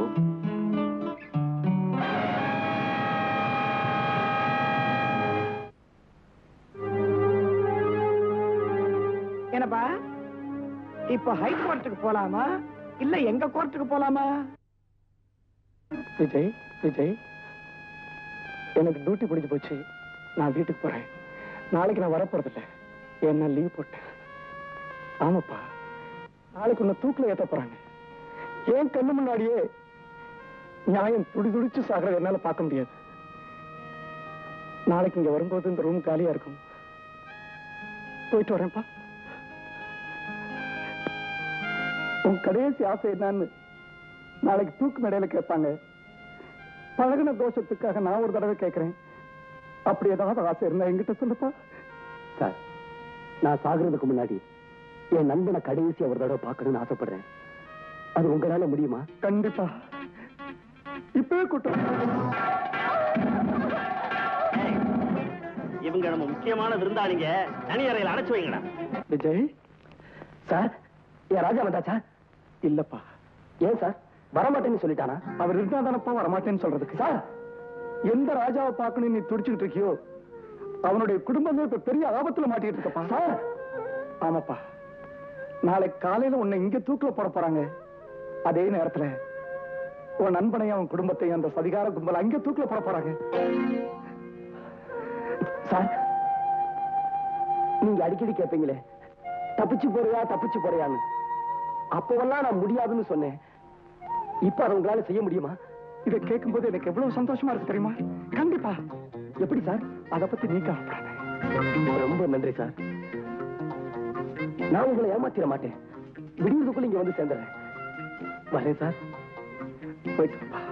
என்னப்பா இப்ப ஹைகோர்ட்டுக்கு போலாமா இல்ல எங்க கோர்ட்டுக்கு போலாமா விஜய் விஜய் எனக்கு டியூட்டி முடிஞ்சு போச்சு நான் வீட்டுக்கு போறேன் நாளைக்கு நான் வரப்போறதில்ல என்ன லீவ் போட்டேன் ஆமாப்பா நாளைக்கு உன்னை தூக்கில ஏத்த போறாங்க ஏன் கண்ணு முன்னாடியே நியாயம் துடி துடிச்சு சாகிறத என்னால பார்க்க முடியாது நாளைக்கு இங்க வரும்போது இந்த ரூம் காலியா இருக்கும் போயிட்டு வரேன்ப்பா உன் கடைசி ஆசை என்னன்னு நாளைக்கு தூக்கு மேடையில கேட்பாங்க பழகுன தோஷத்துக்காக நான் ஒரு தடவை கேட்கிறேன் அப்படி ஏதாவது ஆசை இருந்தா என்கிட்ட சொல்லுப்பா சார் நான் சாகுறதுக்கு முன்னாடி என் நண்பனை கடைசி ஒரு தடவை பார்க்கணும்னு ஆசைப்படுறேன் அது உங்களால முடியுமா கண்டிப்பா இப்பவே கூட்டம் இவங்க நம்ம முக்கியமான விருந்தாளிங்க தனி அறையில் அடைச்சு வைங்கடா விஜய் சார் என் ராஜா வந்தாச்சா இல்லப்பா ஏன் சார் வரமாட்டேன்னு சொல்லிட்டானா அவர் இருந்தா தானப்பா வரமாட்டேன்னு சொல்றதுக்கு சார் எந்த ராஜாவை பார்க்கணும் நீ துடிச்சுக்கிட்டு இருக்கியோ அவனுடைய குடும்பமே இப்ப பெரிய ஆபத்துல மாட்டிட்டு இருக்கப்பா சார் ஆமாப்பா நாளை காலையில உன்னை இங்க தூக்கில போட போறாங்க அதே நேரத்துல உன் நண்பனையும் அவன் குடும்பத்தையும் அந்த சதிகார கும்பல் அங்க தூக்கில போட போறாங்க சார் நீங்க அடிக்கடி கேட்பீங்களே தப்பிச்சு போறியா தப்பிச்சு போறியான்னு அப்பவெல்லாம் நான் முடியாதுன்னு சொன்னேன் இப்ப அதை உங்களால செய்ய முடியுமா இதை கேட்கும்போது எனக்கு எவ்வளவு சந்தோஷமா இருக்கு தெரியுமா கண்டிப்பா எப்படி சார் அதை பத்தி நீ கவலைப்படாத ரொம்ப நன்றி சார் நான் உங்களை ஏமாத்திட மாட்டேன் விடியறதுக்குள்ள இங்க வந்து சேர்ந்துறேன் வரேன் சார் போயிட்டு வாப்பா.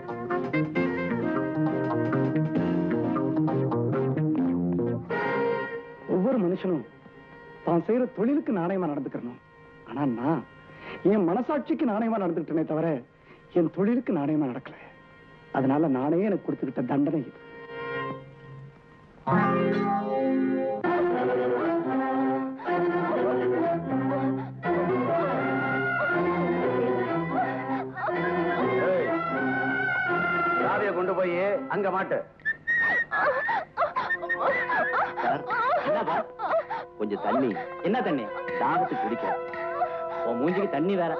ஒவ்வொரு மனுஷனும் தான் செய்யற தொழிலுக்கு நாணயமா நடந்துக்கணும் ஆனா நான் என் மனசாட்சிக்கு நாணயமா நடந்துக்கிட்டேனே தவிர என் தொழிலுக்கு நாணயமா நடக்கல அதனால நானே எனக்கு கொடுத்துக்கிட்ட தண்டனை இது சாவியை கொண்டு போய் அங்க மாட்டு கொஞ்சம் தண்ணி என்ன தண்ணி தாகத்துக்கு குடிக்க உன் மூஞ்சிக்கு தண்ணி வேற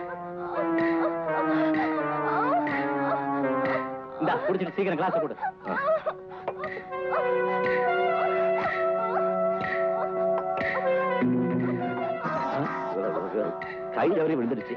இந்தா குடிச்சிட்டு சீக்கிரம் கிளாஸ் கொடு கை தவறி விழுந்துருச்சு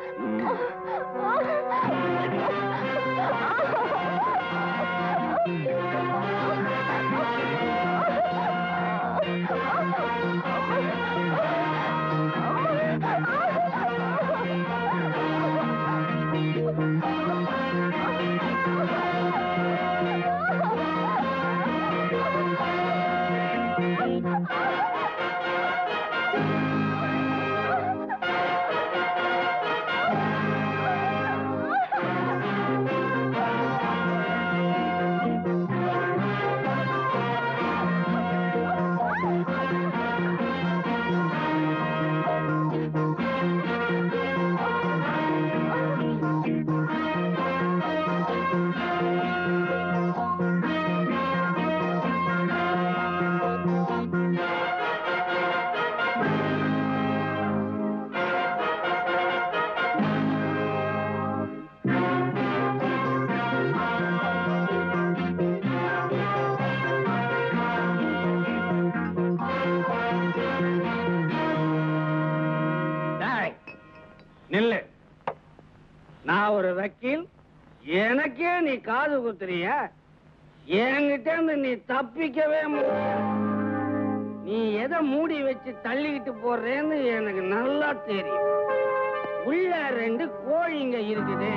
டேய், நில்லு நான் ஒரு வக்கீல் எனக்கே நீ காது குத்துறிய என்கிட்ட இருந்து நீ தப்பிக்கவே முடியாது நீ எதை மூடி வச்சு தள்ளிக்கிட்டு போறேன்னு எனக்கு நல்லா தெரியும் உள்ள ரெண்டு கோழிங்க இருக்குது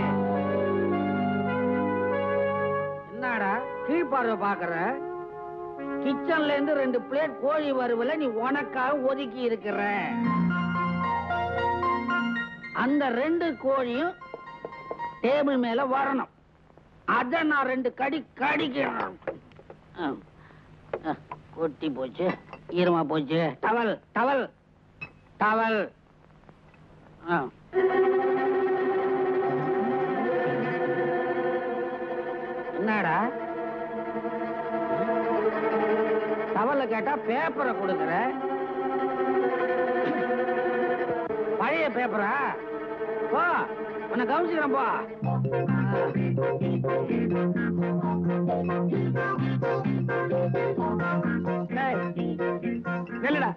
என்னடா கீழ்பார்வை பாக்குற கிச்சன்ல இருந்து ரெண்டு பிளேட் கோழி வறுவல நீ உனக்காக ஒதுக்கி இருக்கிற அந்த ரெண்டு கோழியும் டேபிள் மேல வரணும் அத நான் ரெண்டு கடி கடிக்கணும் ஆ. ஆ, கொட்டி போச்சு ஈரமா போச்சு டவல் டவல் டவல் ஆ. என்னடா டவல்ல கேட்டா பேப்பரை கொடுக்குற பழைய பேப்பரா போ உன்னை கவனிச்சுக்கிறேன்ப்பா டேய், நில்லுடா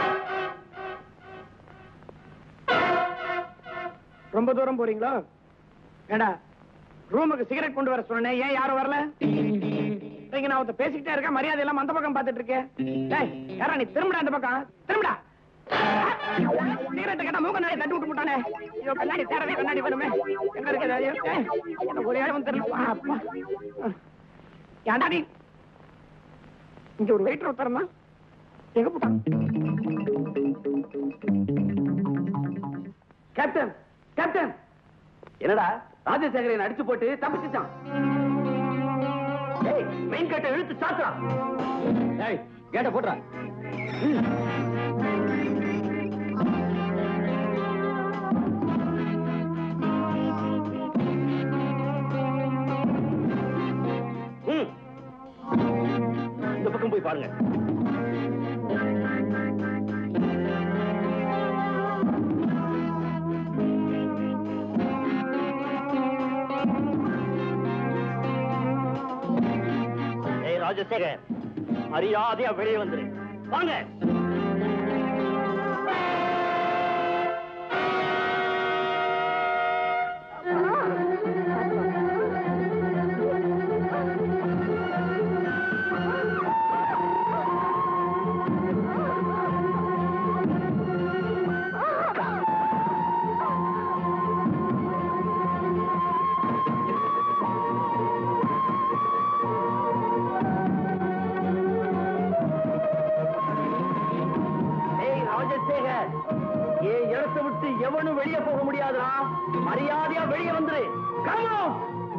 ரொம்ப தூரம் போறீங்களா ஏண்டா ரூமுக்கு சிகரெட் கொண்டு வர சொன்னேன் ஏன் யாரும் வரல இங்க நான் ஒருத்த பேசிக்கிட்டே இருக்கேன் மரியாதை இல்லாம அந்த பக்கம் பார்த்துட்டு இருக்கேன் டேய் யாரா நீ திரும்படா அந்த பக்கம் திரும்படா சிகரெட் கேட்டா மூக்க நாளை தட்டி விட்டு போட்டானே ஐயோ கண்ணாடி தேடவே கண்ணாடி வேணுமே எங்க இருக்குது ஐயோ ஏய், எனக்கு ஒரு இடம் தெரியல வா, அப்பா ஏன்டா நீ இங்க ஒரு வெயிட்டர் ஒருத்தரமா எங்க போட்டான் கேப்டன் கேப்டன் என்னடா ராஜசேகரன் அடிச்சு போட்டு தப்பிச்சுட்டான் ஏய் மெயின் கேட்டை இழுத்து சாத்துறா ஏய் கேட்ட போட்டுறா ம். இந்த பக்கம் போய் பாருங்க ஏய் ராஜசேகர் மரியாதையா வெளியே வந்துரு வாங்க ஏய் ராஜசேகர் என் இடத்தை விட்டு எவனும் வெளியே போக முடியாதுடா மரியாதையா வெளியே வந்துரு கமம்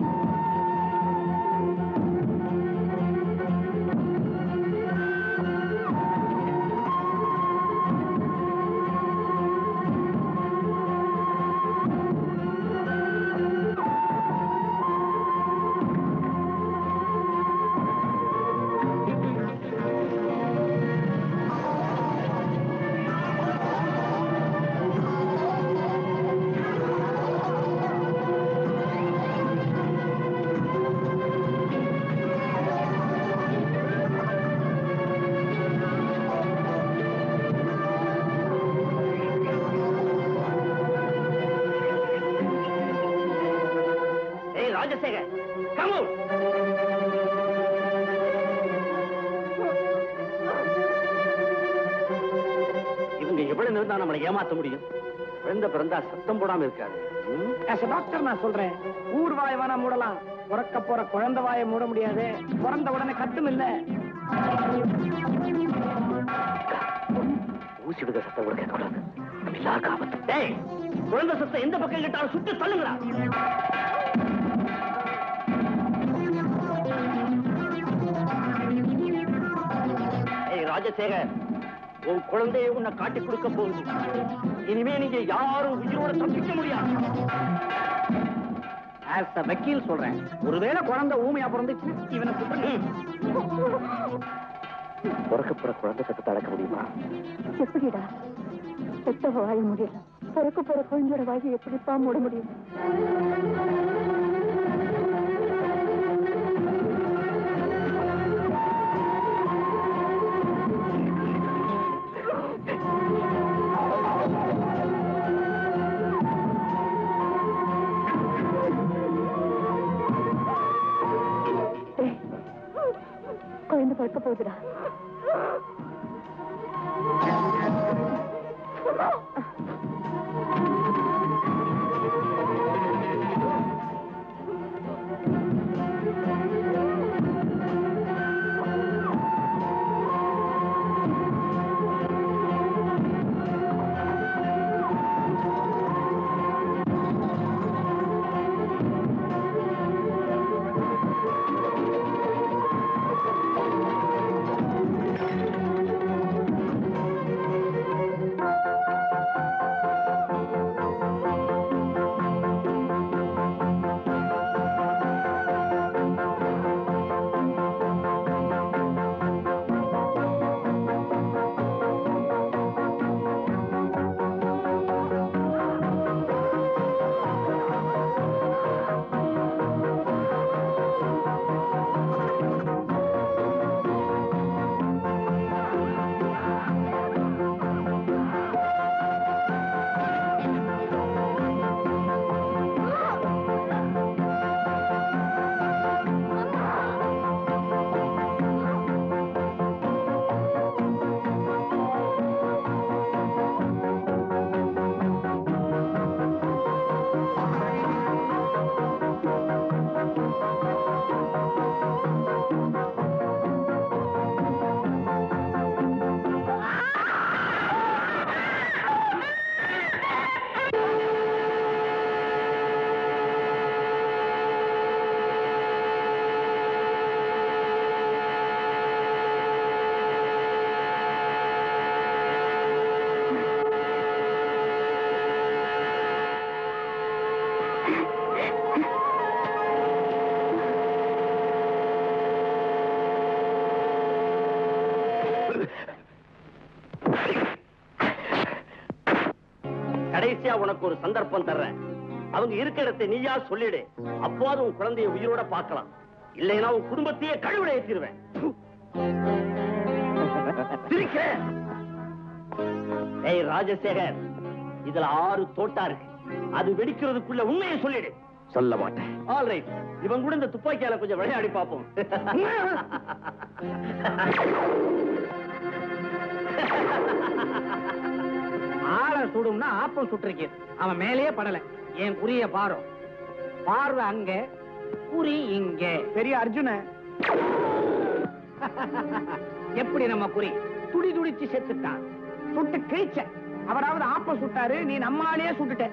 ஏய் ராஜசேகர் கமம் இவங்க எவ்வளவு நேரம் தான் நம்மளை ஏமாத்த முடியும் பிறந்த பிறந்தா சத்தம் போடாம இருக்காது ம்? As a doctor நான் சொல்றேன் ஊர் வாய் வேணா மூடலாம் பிறக்க போற குழந்தை வாயை மூட முடியாது பிறந்த உடனே கட்டும் இல்ல ஊசி விடுத சத்தம் கூட கேட்கக்கூடாது இல்லாத ஆபத்து டேய் குழந்தை சத்தம் எந்த பக்கம் கேட்டாலும் சுட்டு தள்ளுங்களா ஏய் ராஜசேகர் உன் குழந்தையை உன்னை காட்டி கொடுக்க போகுது இனிமே நீங்க யாரும் உயிரோட தப்பிக்க முடியாது ஆஸ் அ வக்கீல் சொல்றேன் ஒருவேளை குழந்தை ஊமையா பிறந்துச்சு இவனை சுட்டு பிறக்கப்புற குழந்தை சத்தத்தை அடக்க முடியுமா எப்படிடா பெத்த வாய முடியல பிறக்க போற குழந்தையோட வாயை எப்படிப்பா மூட முடியும் டேய், குழந்தை பிறக்க போகுதுடா கடைசியா உனக்கு ஒரு சந்தர்ப்பம் தர்றேன் அவங்க இருக்கிற இடத்தை நீயா சொல்லிடு அப்போது உன் குழந்தைய உயிரோட பார்க்கலாம் இல்லைன்னா உன் குடும்பத்தையே கழுவிட ஏற்றிடுவேன் சிரிக்கிற ஏய் ராஜசேகர் இதுல ஆறு தோட்டா இருக்கு அது வெடிக்கிறதுக்குள்ள உண்மையை சொல்லிடு சொல்ல மாட்டேன் ஆல் ரைட் இவன் கூட இந்த துப்பாக்கியால கொஞ்சம் விளையாடி பார்ப்போம் ஆளை சுடும்னா ஆப்பம் சுட்டிருக்கு அவன் மேலேயே படல என் குறிய பாரு பார்வை அங்க குறி இங்க பெரிய அர்ஜுன எப்படி நம்ம குறி துடி துடிச்சு செத்துட்டான் சுட்டு கிழிச்ச அவராவது ஆப்பம் சுட்டாரு நீ நம்மாலேயே சுட்டுட்ட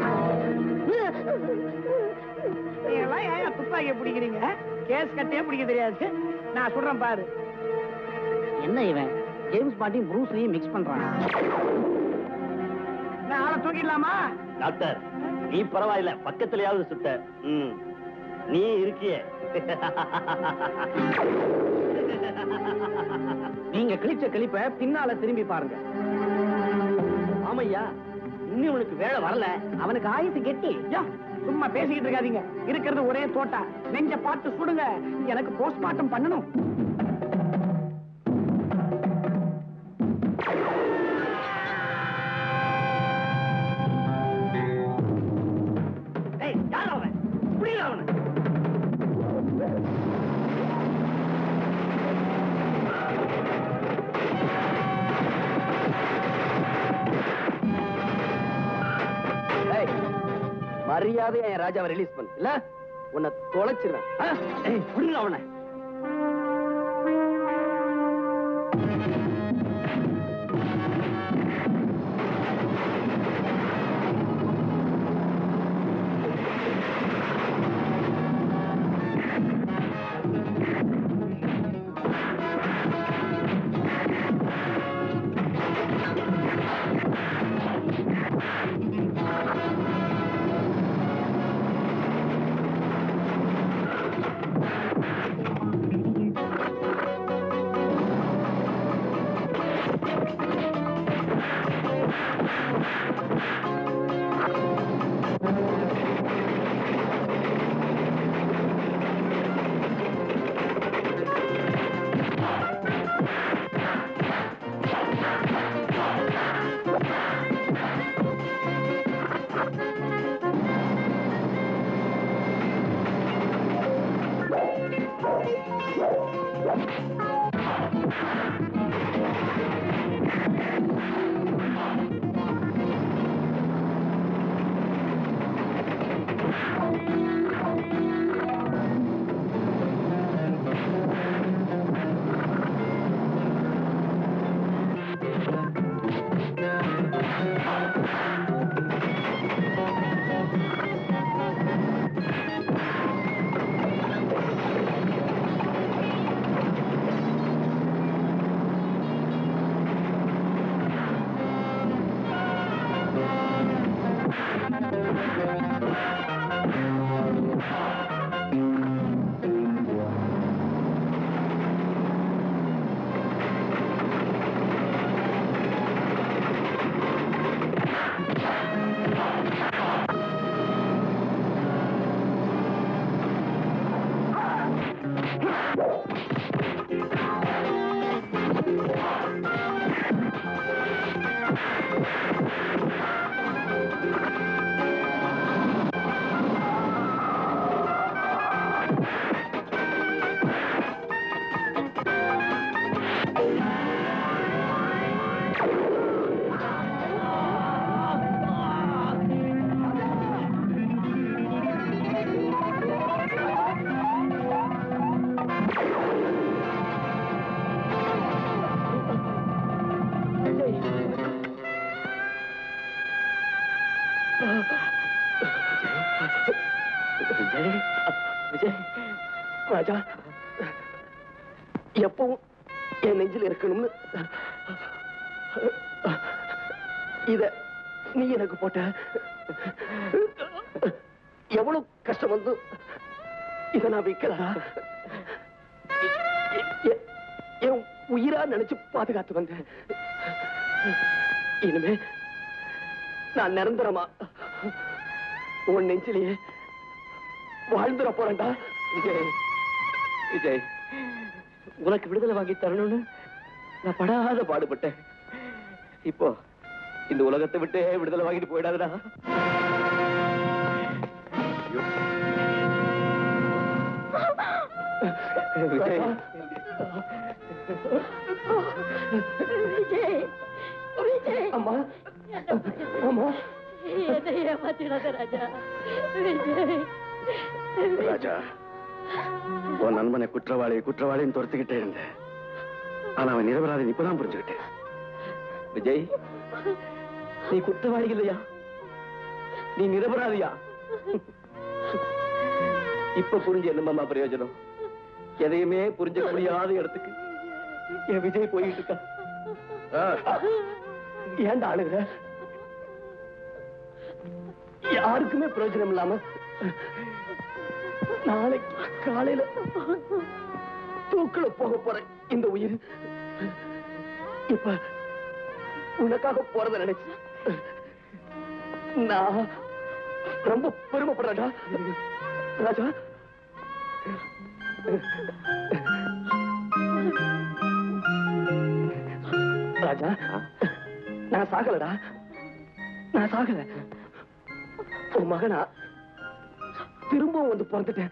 நீங்கெல்லாம் ஏன் துப்பாக்கிய பிடிக்கிறீங்க கேஸ் கட்டே பிடிக்க தெரியாது நான் சொல்றேன் பாரு என்ன இவன் ஜேம்ஸ் பாண்டி ப்ரூஸ்லயும் மிக்ஸ் பண்றான் நான் ஆளை தூக்கிடலாமா டாக்டர் நீ பரவாயில்ல பக்கத்துலயாவது சுட்ட ம். நீ இருக்கியே நீங்க கிழிச்ச கிழிப்ப பின்னால திரும்பி பாருங்க ஆமையா இன்னும் உனக்கு வேலை வரல அவனுக்கு ஆயுசு கெட்டி யா, சும்மா பேசிக்கிட்டு இருக்காதீங்க இருக்கிறது ஒரே தோட்டா நெஞ்ச பார்த்து சுடுங்க எனக்கு போஸ்ட்மார்ட்டம் பண்ணணும் ஏய் யார் அவன் புரியல அவனை மரியாதை என் ராஜாவை ரிலீஸ் பண்ணு இல்ல உன்னை தொலைச்சிடுறேன் ஆ? ஏய் புரியல அவனை விஜய் விஜய் ராஜா எப்பவும் என் நெஞ்சில் இருக்கணும்னு இத நீ எனக்கு போட்ட எவ்வளவு கஷ்டம் வந்து இத நான் விற்கலடா எ- எ- என் உயிரா நினைச்சு பாதுகாத்து வந்தேன் இனிமே நான் நிரந்தரமா உன் நெஞ்சிலேயே வாழ்ந்துட போறேன்டா விஜய் விஜய் உனக்கு விடுதலை வாங்கி தரணும்னு நான் படாத பாடுபட்டேன் இப்போ இந்த உலகத்தை விட்டு விடுதலை வாங்கிட்டு போயிடாதடா விஜய் விஜய் விஜய் அம்மா அம்மா என்னை ஏமாத்திடாத ராஜா விஜய் ராஜா உன் நண்பனை குற்றவாளி குற்றவாளின்னு துரத்துக்கிட்டே இருந்தேன் ஆனா அவன் நிரபராதி இப்பதான் புரிஞ்சுக்கிட்டேன் விஜய் நீ குற்றவாளி இல்லையா நீ நிரபராதியா இப்ப புரிஞ்சு என்னமாமா பிரயோஜனம் எதையுமே புரிஞ்சுக்க முடியாத இடத்துக்கு என் விஜய் போயிட்டு இருக்கா ஏன்டா அழுகுற யாருக்குமே பிரயோஜனம் இல்லாம நாளைக்கு காலையில தூக்குல போக போறேன் இந்த உயிர் இப்ப உனக்காக போறத நினைச்சு நான் ரொம்ப பெருமைப்படுறேன்டா ராஜா ராஜா நான் சாகலடா நான் சாகல உன் மகனா திரும்பவும் வந்து பிறந்துட்டேன்